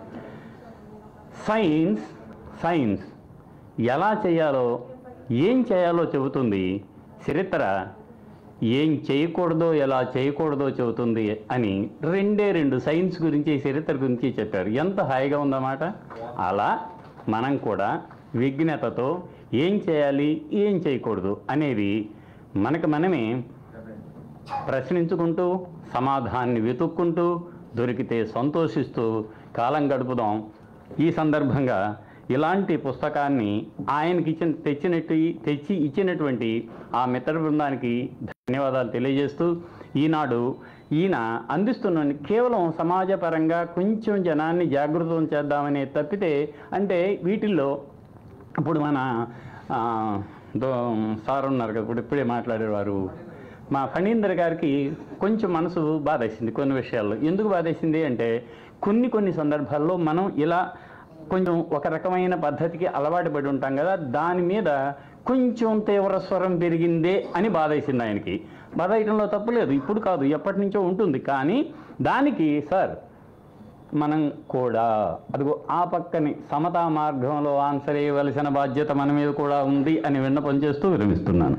సైన్స్ సైన్స్ ఎలా చేయాలో ఏం చేయాలో చెబుతుంది చరిత్ర ఏం చేయకూడదో ఎలా చేయకూడదో చెబుతుంది అని రెండే రెండు సైన్స్ గురించి చరిత్ర గురించి చెప్పారు ఎంత హాయిగా ఉందన్నమాట అలా మనం కూడా విజ్ఞతతో ఏం చేయాలి ఏం చేయకూడదు అనేది మనకు మనమే ప్రశ్నించుకుంటూ సమాధానాన్ని వెతుక్కుంటూ దొరికితే సంతోషిస్తూ కాలం గడుపుదాం ఈ సందర్భంగా ఇలాంటి పుస్తకాన్ని ఆయనకి ఇచ్చిన తెచ్చినట్టు తెచ్చి ఇచ్చినటువంటి ఆ మిత్ర బృందానికి ధన్యవాదాలు తెలియజేస్తూ ఈనాడు ఈయన అందిస్తున్న కేవలం సమాజపరంగా కొంచెం జనాన్ని జాగృతం చేద్దామనే తప్పితే అంటే వీటిల్లో ఇప్పుడు మన ఆ, దో సార్ ఉన్నారు కదా ఇప్పుడు ఇప్పుడే మాట్లాడేవారు మా ఫణీందర్ గారికి కొంచెం మనసు బాధేసింది కొన్ని విషయాల్లో ఎందుకు బాధేసింది అంటే కొన్ని కొన్ని సందర్భాల్లో మనం ఇలా కొంచెం ఒక రకమైన పద్ధతికి అలవాటు పడి ఉంటాం కదా దాని మీద కొంచెం తీవ్ర స్వరం పెరిగిందే అని బాధేసింది ఆయనకి బాధ వేయడంలో తప్పు లేదు ఇప్పుడు కాదు ఎప్పటి నుంచో ఉంటుంది కానీ దానికి సార్ మనం కూడా అదిగో ఆ పక్కని సమతా మార్గంలో ఆన్సర్ ఇవ్వవలసిన బాధ్యత మన మీద కూడా ఉంది అని విన్నపం చేస్తూ విరమిస్తున్నాను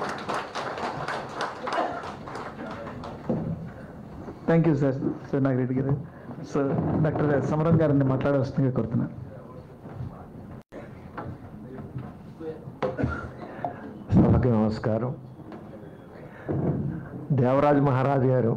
thank you sir sir Nagireddy గారు సార్ డాక్టర్ సమరం గారిని మాట్లాడవలసిందిగా కోరుతున్నాను సభకి నమస్కారం దేవరాజు మహారాజు గారు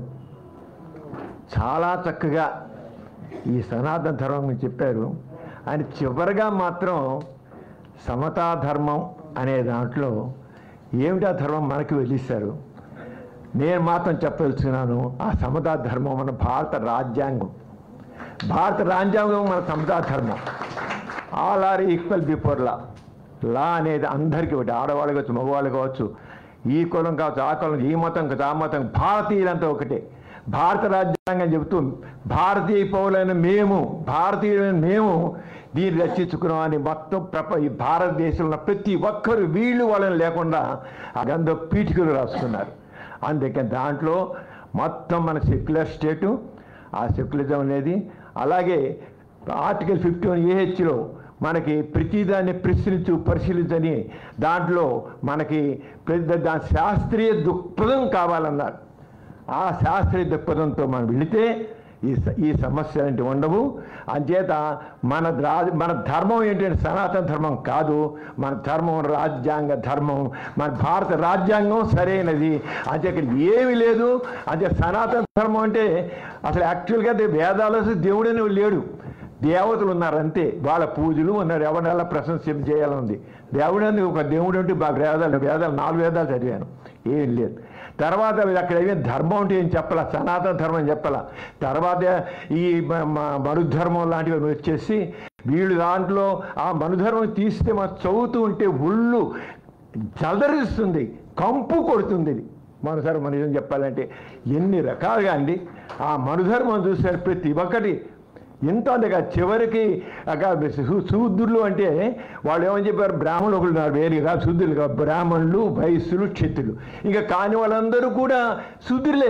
చాలా చక్కగా ఈ సనాతన ధర్మం గురించి చెప్పారు ఆయన చివరిగా మాత్రం సమతా ధర్మం అనే దాంట్లో ఏమిటా ధర్మం మనకి వెళ్ళిస్తారు నేను మాత్రం చెప్పదలుచుకున్నాను ఆ సమతా ధర్మం మన భారత రాజ్యాంగం భారత రాజ్యాంగం మన సమతా ధర్మం all are equal before law law అనేది అందరికీ ఒకటి ఆడవాళ్ళు కావచ్చు మగవాళ్ళు కావచ్చు ఈ కులం కావచ్చు ఆ కులం ఈ మతం కావచ్చు ఆ మతం భారతీయులంతా ఒకటే భారత రాజ్యాంగం చెబుతూ భారతీయ పౌరులైన మేము భారతీయులైన మేము దీన్ని రక్షించుకున్నామని మొత్తం ప్రప ఈ భారతదేశంలో ఉన్న ప్రతి ఒక్కరు వీళ్ళు వాళ్ళని లేకుండా అదంతా పీఠికలు రాసుకున్నారు అందుకే దాంట్లో మొత్తం మన సెక్యులర్ స్టేటు ఆ సెక్యులరిజం అనేది అలాగే ఆర్టికల్ ఫిఫ్టీ వన్ ఏహెచ్లో మనకి ప్రతిదాన్ని ప్రశ్నించు పరిశీలించని దాంట్లో మనకి ప్రతి దాని శాస్త్రీయ దృక్పథం కావాలన్నారు ఆ శాస్త్రీయ దృక్పథంతో మనం వెళితే ఈ స- ఈ సమస్య లాంటివి ఉండవు అంచేత మన రా మన ధర్మం ఏంటంటే సనాతన ధర్మం కాదు మన ధర్మం రాజ్యాంగ ధర్మం మన భారత రాజ్యాంగం సరైనది అంటే ఇక్కడ ఏమీ లేదు అంటే సనాతన ధర్మం అంటే అసలు యాక్చువల్గా అది వేదాలు అసలు దేవుడని లేడు దేవతలు ఉన్నారు అంతే వాళ్ళ పూజలు ఉన్నారు ఎవరినెలా ప్రశంస చేయాలని దేవుడు అని ఒక దేవుడు అంటే బాగా వేదాలు వేదాలు నాలుగు వేదాలు చదివాను ఏం లేదు తర్వాత అక్కడ ఏమీ ధర్మం అంటే ఏం చెప్పాల సనాతన ధర్మం చెప్పాల తర్వాత ఈ మ- మ- మనుధర్మం లాంటివి వచ్చేసి వీళ్ళు దాంట్లో ఆ మనుధర్మం తీస్తే మా చదువుతూ ఉంటే ఒళ్ళు జలదరిస్తుంది కంపు కొడుతుంది ఇది మనుధర్మం మన నిజం చెప్పాలంటే ఎన్ని రకాలుగా అండి ఆ మనుధర్మం చూసారు ప్రతి ఒక్కటి ఎంత అందుక చివరికి అక శూ- శూద్రులు అంటే వాళ్ళు ఏమని చెప్పారు బ్రాహ్మణులు ఒకళ్ళు ఉన్నారు వేరుగా శూద్రులు కాదు. బ్రాహ్మణులు వైశ్యులు క్షత్రులు ఇంకా కాని వాళ్ళందరూ కూడా శూద్రులే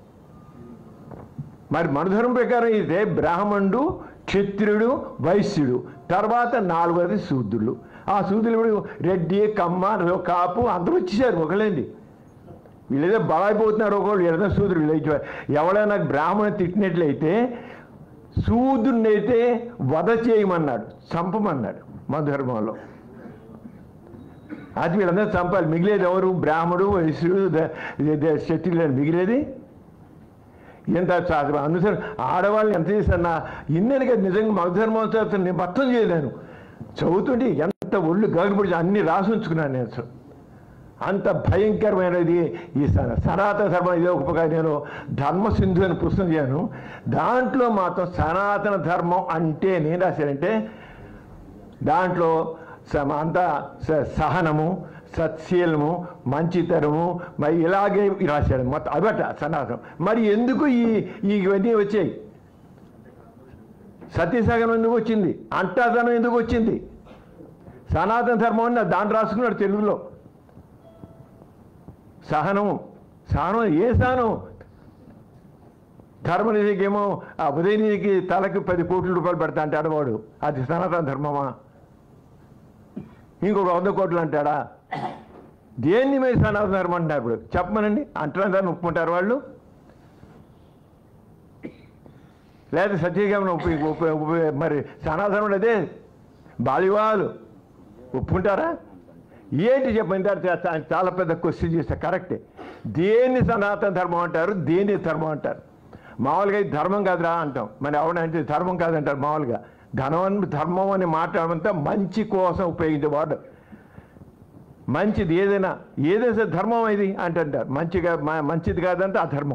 మరి మన ధర్మం ప్రకారం అయితే బ్రాహ్మణుడు క్షత్రియుడు వైశ్యుడు తర్వాత నాలుగోది శూద్రులు ఆ శూద్రులు ఇప్పుడు రెడ్డి కమ్మ కాపు అందరూ వచ్చేసారు ఒకళ్ళేంది వీళ్ళేదో బలాయిపోతున్నారు ఒకళ్ళు ఏదైనా శూద్రులు అయితే ఎవడైనా బ్రాహ్మణ తిట్టినట్లయితే శూద్రుని అయితే వధ చేయమన్నాడు చంపమన్నాడు మన ధర్మంలో అది వీళ్ళందరూ చంపాలి మిగిలేది ఎవరు బ్రాహ్మడు వైశ్యుడు ద- ద- ద- క్షత్రియులు మిగిలేది ఎంత చా- అందుసరి ఆడవాళ్ళని ఎంత చేశాను ఇన్నెను కదా నిజంగా మగ ధర్మోత్సవం నేను మొత్తం చేయలేను చదువుతుంటే ఎంత ఒళ్ళు గగనపడి అన్ని రాసి ఉంచుకున్నాను నేను అసలు అంత భయంకరమైనది ఈ సన- సనాతన ధర్మం ఇదే ఒక నేను ధర్మ సింధు అని పుస్తకం చేయను దాంట్లో మాత్రం సనాతన ధర్మం అంటే నేను రాశానంటే దాంట్లో సమ- అంతా స- సహనము సత్శీలము మంచితనము మరి ఇలాగే రాశాడు మొత్తం అదట సనాతనం మరి ఎందుకు ఈ ఈ ఇవన్నీ వచ్చాయి సత్యసహనం ఎందుకు వచ్చింది అంటాదనం ఎందుకు వచ్చింది సనాతన ధర్మం అని దాన్ని రాసుకున్నాడు తెలుగులో సహనం సహనం ఏ సహనం ధర్మనిధికేమో ఆ ఉదయనిధికి తలకి పది కోట్ల రూపాయలు పెడతా అంటాడు వాడు అది సనాతన ధర్మమా ఇంకొక వంద కోట్లు అంటాడా దేన్ని మీరు సనాతన ధర్మం అంటున్నారు ఇప్పుడు చెప్పమనండి అంటున్నారని ఒప్పుకుంటారు వాళ్ళు లేదా సత్యగమనం ఉప ఉప- ఉప- మరి సనాతనం అదే బాలివాలు ఒప్పుకుంటారా ఏంటి చెప్పండి తర్వాత చాలా పెద్ద క్వశ్చన్ చేస్తే కరెక్టే దేన్ని సనాతన ధర్మం అంటారు దేన్ని ధర్మం అంటారు మామూలుగా ఇది ధర్మం కాదురా అంటాం మరి అవునంటే ధర్మం కాదంటారు మామూలుగా ధనం ధర్మం అని మాట్లాడమంతా మంచి కోసం ఉపయోగించేవాడు మంచిది ఏదైనా ఏదైనా సరే ధర్మం ఇది అంటుంటారు మంచిగా మ- మంచిది కాదంటే ఆ ధర్మం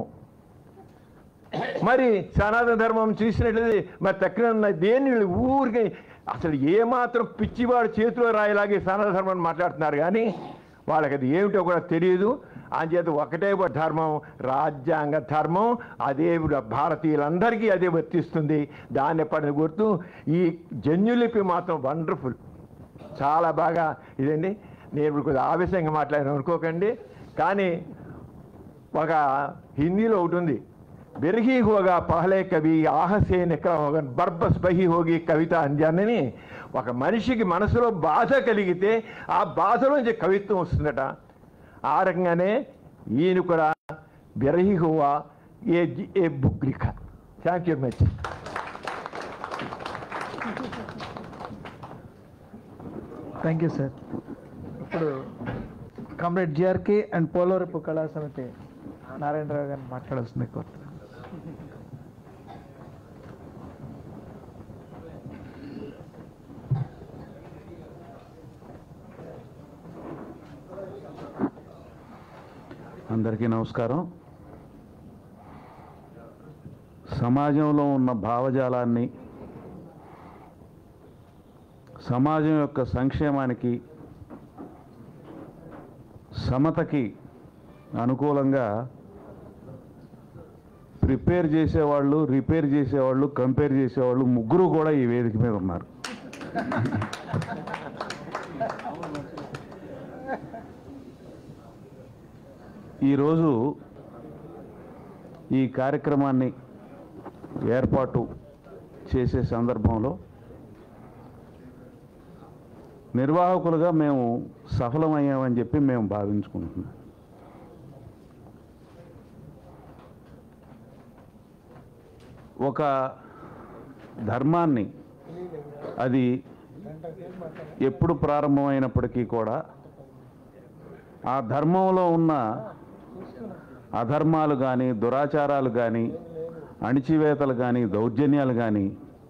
మరి సనాతన ధర్మం చూసినట్లయితే మరి తక్కిన దేన్ని వీళ్ళు ఊరికి అసలు ఏమాత్రం పిచ్చివాడు చేతిలో రాయిలాగే సనాతన ధర్మం మాట్లాడుతున్నారు కానీ వాళ్ళకి అది ఏమిటో కూడా తెలియదు అంచేత ఒకటే ఒక ధర్మం రాజ్యాంగ ధర్మం అదే భారతీయులందరికీ అదే వర్తిస్తుంది దాన్ని ఎప్పటి గుర్తు ఈ జన్యులిపి మాత్రం వండర్ఫుల్ చాలా బాగా ఇదండి నేను ఇప్పుడు కొద్దిగా ఆవేశంగా మాట్లాడాను అనుకోకండి కానీ ఒక హిందీలో ఒకటి ఉంది బెర్హి హోగా పహలే కవి ఆహసే నిక్రమగన్ బర్బస్ బహి హోగి కవిత అంజానని ఒక మనిషికి మనసులో బాధ కలిగితే ఆ బాధలోంచి కవిత్వం వస్తుందట ఆ రకంగానే ఈయన కూడా బెరహి హువా ఏ జి- ఏ బుక్ లిఖా thank you much thank you sir ఇప్పుడు comrade GRK and Polavarapu Kala Samiti Narayana Rao గారిని మాట్లాడాల్సింది కోరుతున్నాను అందరికీ నమస్కారం సమాజంలో ఉన్న భావజాలాన్ని సమాజం యొక్క సంక్షేమానికి సమతకి అనుకూలంగా ప్రిపేర్ చేసేవాళ్ళు రిపేర్ చేసేవాళ్ళు కంపేర్ చేసేవాళ్ళు ముగ్గురు కూడా ఈ వేదిక మీద ఉన్నారు ఈరోజు ఈ కార్యక్రమాన్ని ఏర్పాటు చేసే సందర్భంలో నిర్వాహకులుగా మేము సఫలమయ్యామని చెప్పి మేము భావించుకుంటున్నాం ఒక ధర్మాన్ని అది ఎప్పుడు ప్రారంభమైనప్పటికీ కూడా ఆ ధర్మంలో ఉన్న అధర్మాలు కానీ దురాచారాలు కానీ అణిచివేతలు కానీ దౌర్జన్యాలు కానీ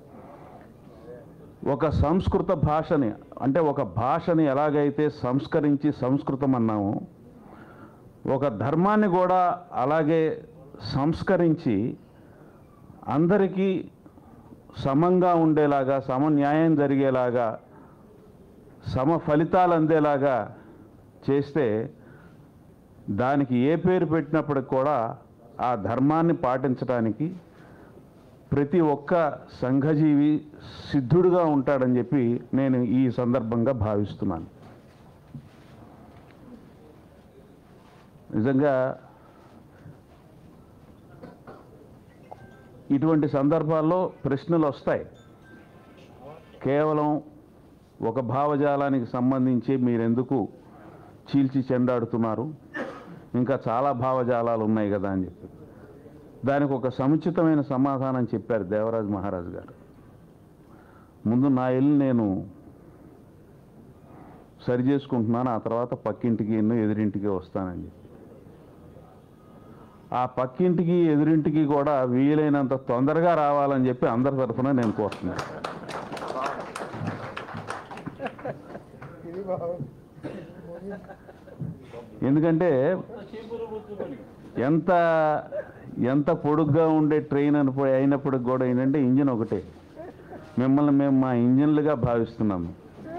ఒక సంస్కృత భాషని అంటే ఒక భాషని ఎలాగైతే సంస్కరించి సంస్కృతం అన్నామో ఒక ధర్మాన్ని కూడా అలాగే సంస్కరించి అందరికీ సమంగా ఉండేలాగా సమన్యాయం జరిగేలాగా సమ ఫలితాలు అందేలాగా చేస్తే దానికి ఏ పేరు పెట్టినప్పటికి కూడా ఆ ధర్మాన్ని పాటించడానికి ప్రతి ఒక్క సంఘజీవి సిద్ధుడుగా ఉంటాడని చెప్పి నేను ఈ సందర్భంగా భావిస్తున్నాను నిజంగా ఇటువంటి సందర్భాల్లో ప్రశ్నలు వస్తాయి కేవలం ఒక భావజాలానికి సంబంధించి మీరెందుకు చీల్చి చెండాడుతున్నారు ఇంకా చాలా భావజాలాలు ఉన్నాయి కదా అని చెప్పి దానికి ఒక సముచితమైన సమాధానం చెప్పారు దేవరాజ్ మహారాజు గారు ముందు నా ఇల్లు నేను సరి చేసుకుంటున్నాను ఆ తర్వాత పక్కింటికి ఎన్నో ఎదురింటికి వస్తానని చెప్పి ఆ పక్కింటికి ఎదురింటికి కూడా వీలైనంత తొందరగా రావాలని చెప్పి అందరి తరఫున నేను కోరుతున్నాను ఎందుకంటే ఎంత ఎంత పొడుగ్గా ఉండే ట్రైన్ అనుకో అయినప్పటికి కూడా ఏంటంటే ఇంజిన్ ఒకటే మిమ్మల్ని మేము మా ఇంజిన్లుగా భావిస్తున్నాము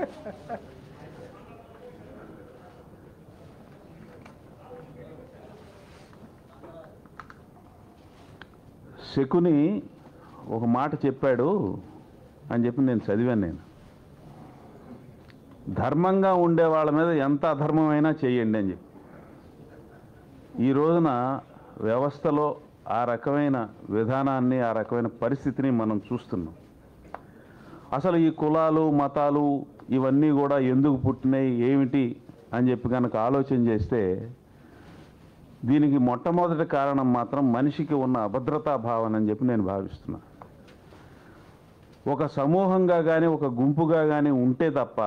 శకుని ఒక మాట చెప్పాడు అని చెప్పి నేను చదివాను నేను ధర్మంగా ఉండే వాళ్ళ మీద ఎంత అధర్మమైనా చేయండి అని చెప్పి ఈ రోజున వ్యవస్థలో ఆ రకమైన విధానాన్ని ఆ రకమైన పరిస్థితిని మనం చూస్తున్నాం అసలు ఈ కులాలు మతాలు ఇవన్నీ కూడా ఎందుకు పుట్టినాయి ఏమిటి అని చెప్పి కనుక ఆలోచన చేస్తే దీనికి మొట్టమొదటి కారణం మాత్రం మనిషికి ఉన్న అభద్రతా భావన అని చెప్పి నేను భావిస్తున్నా ఒక సమూహంగా కానీ ఒక గుంపుగా కానీ ఉంటే తప్ప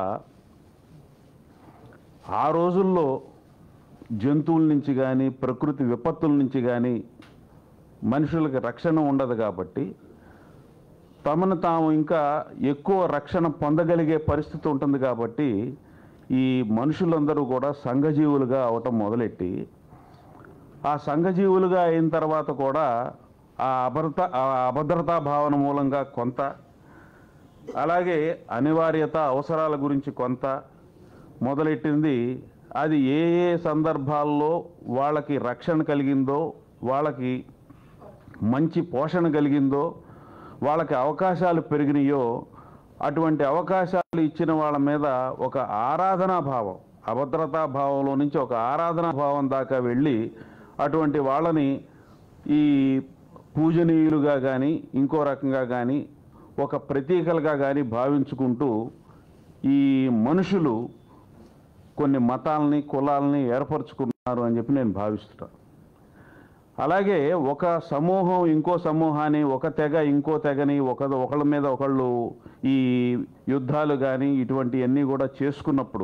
ఆ రోజుల్లో జంతువుల నుంచి కానీ ప్రకృతి విపత్తుల నుంచి కానీ మనుషులకి రక్షణ ఉండదు కాబట్టి తమను తాము ఇంకా ఎక్కువ రక్షణ పొందగలిగే పరిస్థితి ఉంటుంది కాబట్టి ఈ మనుషులందరూ కూడా సంఘజీవులుగా అవటం మొదలెట్టి ఆ సంఘజీవులుగా అయిన తర్వాత కూడా ఆ అభద్రత ఆ అభద్రతా భావన మూలంగా కొంత అలాగే అనివార్యత అవసరాల గురించి కొంత మొదలెట్టింది అది ఏ ఏ సందర్భాల్లో వాళ్ళకి రక్షణ కలిగిందో వాళ్ళకి మంచి పోషణ కలిగిందో వాళ్ళకి అవకాశాలు పెరిగినాయో అటువంటి అవకాశాలు ఇచ్చిన వాళ్ళ మీద ఒక ఆరాధనా భావం అభద్రతా భావంలో నుంచి ఒక ఆరాధనా భావం దాకా వెళ్ళి అటువంటి వాళ్ళని ఈ పూజనీయులుగా కానీ ఇంకో రకంగా కానీ ఒక ప్రతీకలుగా కానీ భావించుకుంటూ ఈ మనుషులు కొన్ని మతాలని కులాలని ఏర్పరచుకున్నారు అని చెప్పి నేను భావిస్తున్నాను అలాగే ఒక సమూహం ఇంకో సమూహాన్ని ఒక తెగ ఇంకో తెగని ఒక ఒకళ్ళ మీద ఒకళ్ళు ఈ యుద్ధాలు కానీ ఇటువంటివన్నీ కూడా చేసుకున్నప్పుడు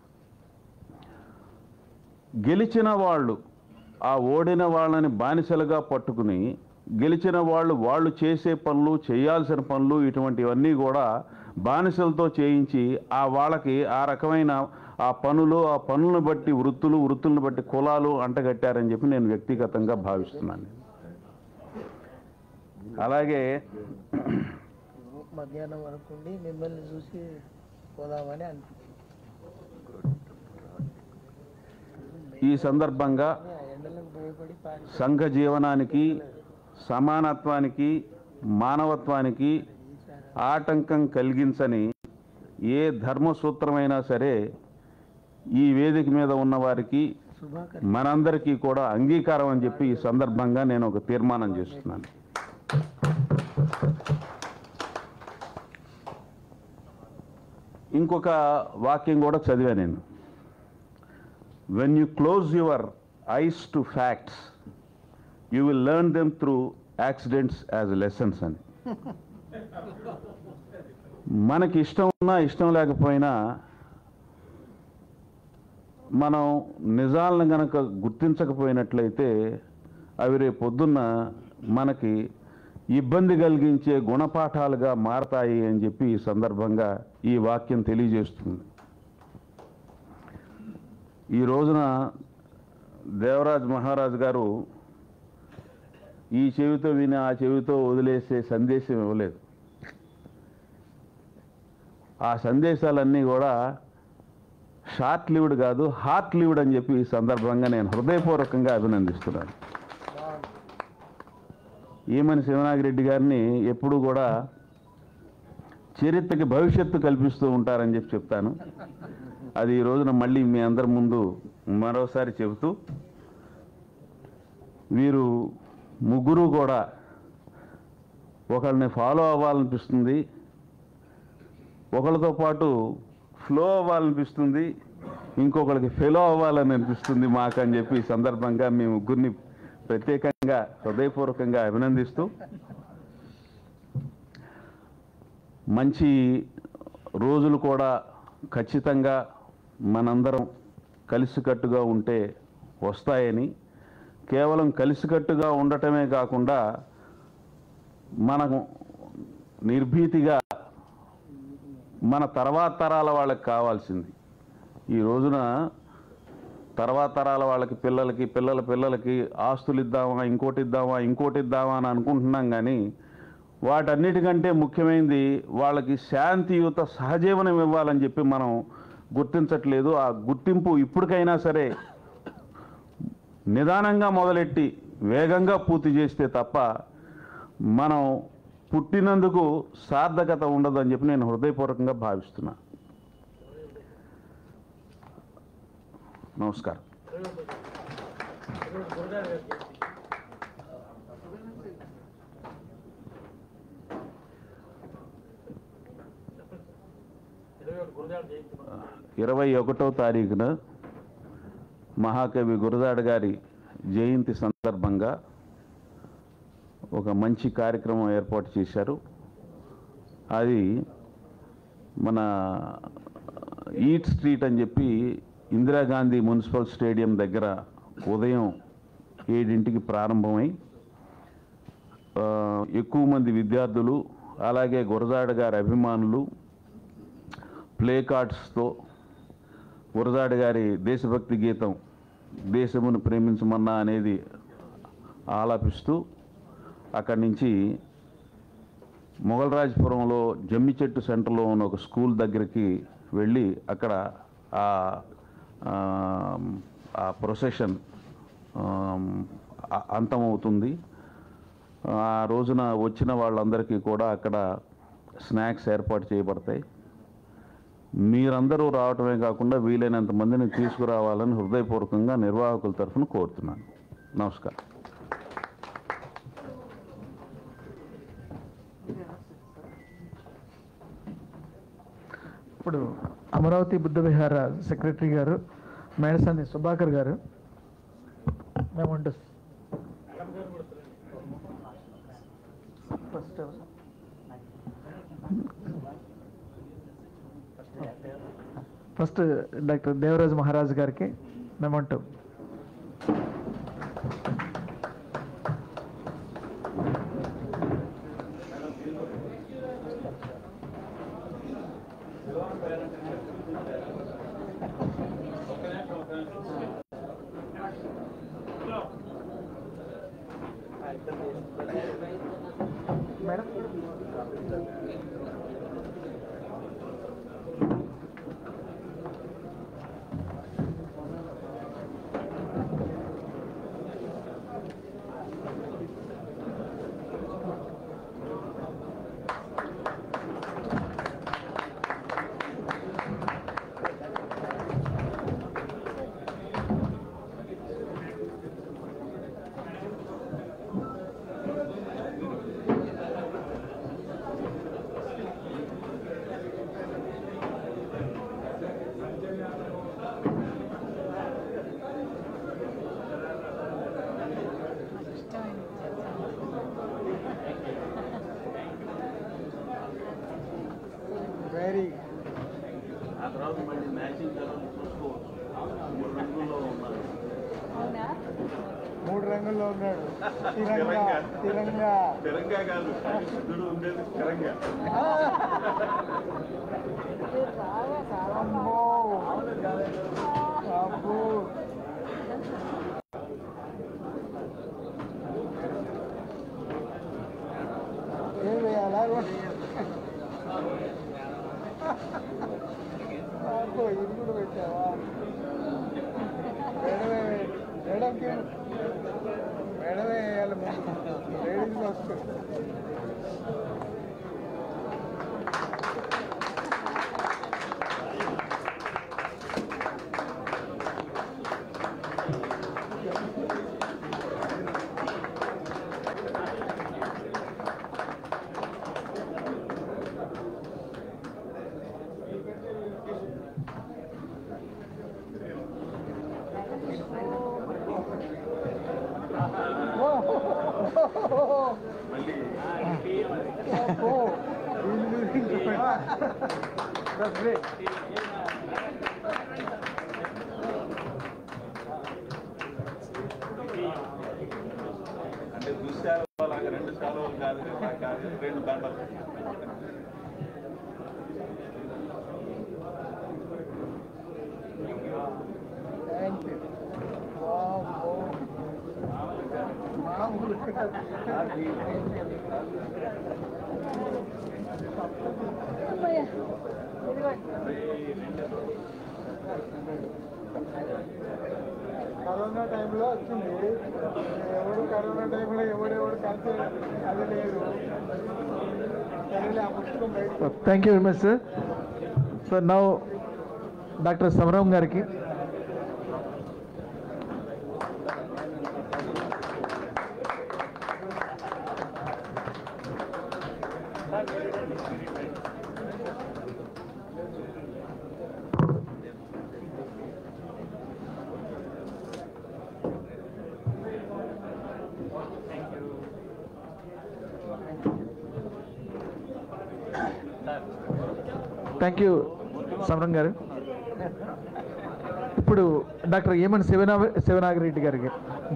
గెలిచిన వాళ్ళు ఆ ఓడిన వాళ్ళని బానిసలుగా పట్టుకుని గెలిచిన వాళ్ళు వాళ్ళు చేసే పనులు చేయాల్సిన పనులు ఇటువంటివన్నీ కూడా బానిసలతో చేయించి ఆ వాళ్ళకి ఆ రకమైన ఆ పనులు ఆ పనులను బట్టి వృత్తులు వృత్తులను బట్టి కులాలు అంటగట్టారని చెప్పి నేను వ్యక్తిగతంగా భావిస్తున్నాను అలాగే మధ్యాహ్నం వరకు ఉండి మిమ్మల్ని చూసి పోదామని అనిపించింది ఈ సందర్భంగా ఆ ఎండలకు భయపడి పారి సంఘ జీవనానికి సమానత్వానికి మానవత్వానికి ఆటంకం కలిగించని ఏ ధర్మసూత్రమైనా సరే ఈ వేదిక మీద ఉన్న వారికి శుభాకర్ మనందరికీ కూడా అంగీకారం అని చెప్పి ఈ సందర్భంగా నేను ఒక తీర్మానం చేస్తున్నాను ఇంకొక వాక్యం కూడా చదివా నేను when you close your eyes to facts you will learn them through accidents as lessons అని మనకి ఇష్టం ఉన్నా ఇష్టం లేకపోయినా మనం నిజాలను గనక గుర్తించకపోయినట్లయితే అవి రేపు పొద్దున్న మనకి ఇబ్బంది కలిగించే గుణపాఠాలుగా మారతాయి అని చెప్పి ఈ సందర్భంగా ఈ వాక్యం తెలియజేస్తుంది ఈ రోజున దేవరాజ్ మహారాజ్ గారు ఈ చెవితో విని ఆ చెవితో వదిలేసే సందేశం ఇవ్వలేదు ఆ సందేశాలన్నీ కూడా షార్ట్ లివ్డ్ కాదు హార్ట్ లివ్డ్ అని చెప్పి ఈ సందర్భంగా నేను హృదయపూర్వకంగా అభినందిస్తున్నాను ఈమని శివనాగిరెడ్డి గారిని ఎప్పుడూ కూడా చరిత్రకి భవిష్యత్తు కల్పిస్తూ ఉంటారని చెప్పి చెప్తాను అది ఈ రోజున మళ్ళీ మీ అందరి ముందు మరోసారి చెబుతూ వీరు ముగ్గురు కూడా ఒకళ్ళని ఫాలో అవ్వాలనిపిస్తుంది ఒకళ్ళతో పాటు ఫ్లో అవ్వాలనిపిస్తుంది ఇంకొకరికి ఫెలో అవ్వాలని అనిపిస్తుంది మాకు అని చెప్పి ఈ సందర్భంగా మీ ముగ్గురిని ప్రత్యేకంగా హృదయపూర్వకంగా అభినందిస్తూ మంచి రోజులు కూడా ఖచ్చితంగా మనందరం కలిసికట్టుగా ఉంటే వస్తాయని కేవలం కలిసికట్టుగా ఉండటమే కాకుండా మనం నిర్భీతిగా మన తర్వాత తరాల వాళ్ళకి కావాల్సింది ఈ రోజున తర్వాత తరాల వాళ్ళకి పిల్లలకి పిల్లల పిల్లలకి ఆస్తులు ఇద్దామా ఇంకోటి ఇద్దామా ఇంకోటి ఇద్దామా అని అనుకుంటున్నాం కానీ వాటన్నిటికంటే ముఖ్యమైనది వాళ్ళకి శాంతియుత సహజీవనం ఇవ్వాలని చెప్పి మనం గుర్తించట్లేదు ఆ గుర్తింపు ఇప్పటికైనా సరే నిదానంగా మొదలెట్టి వేగంగా పూర్తి చేస్తే తప్ప మనం పుట్టినందుకు సార్థకత ఉండదని చెప్పి నేను హృదయపూర్వకంగా భావిస్తున్నా నమస్కారం ఇరవై ఒకటో తారీఖున మహాకవి గురదాడ గారి జయంతి సందర్భంగా ఒక మంచి కార్యక్రమం ఏర్పాటు చేశారు అది మన ఈట్ స్ట్రీట్ అని చెప్పి ఇందిరాగాంధీ మున్సిపల్ స్టేడియం దగ్గర ఉదయం ఏడింటికి ప్రారంభమై ఆ, ఎక్కువ మంది విద్యార్థులు అలాగే గురజాడ గారి అభిమానులు ప్లే కార్డ్స్తో గురజాడ గారి దేశభక్తి గీతం దేశమును ప్రేమించమన్నా అనేది ఆలాపిస్తూ అక్కడి నుంచి మొగలరాజపురంలో జమ్మి చెట్టు సెంటర్లో ఉన్న ఒక స్కూల్ దగ్గరికి వెళ్ళి అక్కడ ఆ ఆ, ఆ ప్రొసెషన్ అంతమవుతుంది ఆ రోజున వచ్చిన వాళ్ళందరికీ కూడా అక్కడ స్నాక్స్ ఏర్పాటు చేయబడతాయి మీరందరూ రావటమే కాకుండా వీలైనంత మందిని తీసుకురావాలని హృదయపూర్వకంగా నిర్వాహకుల తరఫున కోరుతున్నాను నమస్కారం ఇప్పుడు అమరావతి బుద్ధ విహార సెక్రటరీ గారు మేడసాని సుభాకర్ గారు మేము ఉండు first first doctor Devaraj Maharaj గారికి మెమంటో మేడం వెరీ ఆ తర్వాత మళ్ళీ మ్యాచింగ్ చూసుకోవచ్చు మూడు రంగుల్లో ఉన్నారు మూడు రంగుల్లో ఉన్నాడు తిరంగా తిరంగా తిరంగా కాదు ఇద్దరు ఉండేది తిరంగా అమ్మో అబ్బో ఏం వేయాలా అబ్బో ఇది కూడా పెట్టావా మేడమే మేడంకి మేడమే వేయాలి ముందు లేడీస్ ఫస్ట్ అబ్బో వీళ్ళు చూసి That's great. అంటే దుశ్శాలు అలాగే రెండు శాలువలు కాదు కదా, కాదు రెండు దండలు Thank you. వామ్మో. మామూలు కాదు. కరోనా టైంలో వచ్చింది ఎవడు కరోనా టైంలో ఎవడెవడు కలిసి అది లేదు సరేలే ఆ పుస్తకం బయట thank you very much sir so now doctor Samaram గారికి థ్యాంక్ యూ సమరం గారు ఇప్పుడు డాక్టర్ ఏమన్ శివనా శివనాగిరెడ్డి గారికి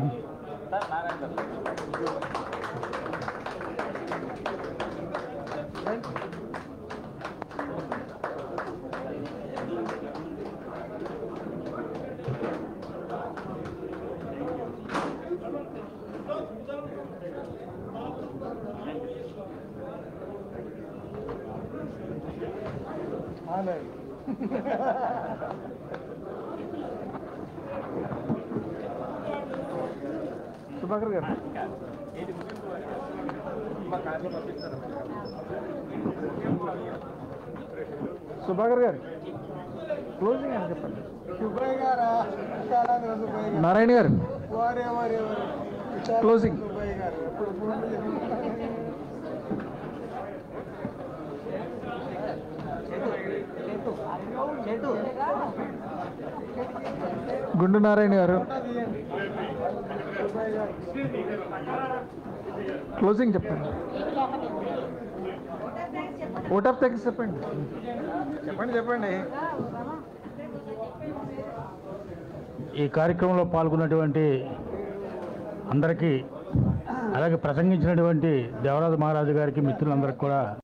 సుభాకర్ గారు సుభాకర్ గారు క్లోజింగ్ అని చెప్పండి సుబ్బయ్య గారా విశాలాంధ్ర సుబ్బయ్య గారు నారాయణ గారు వారే వారే వారే విశాలాంధ్ర Closing. సుబ్బయ్య గారు ఎప్పుడు ఫోన్లు చేస్తున్నారు? గుండు నారాయణ గారు క్లోజింగ్ చెప్పండి ఓట్ ఆఫ్ థ్యాంక్స్ చెప్పండి చెప్పండి చెప్పండి ఈ కార్యక్రమంలో పాల్గొన్నటువంటి అందరికీ అలాగే ప్రసంగించినటువంటి దేవరాజు మహారాజు గారికి మిత్రులందరికీ కూడా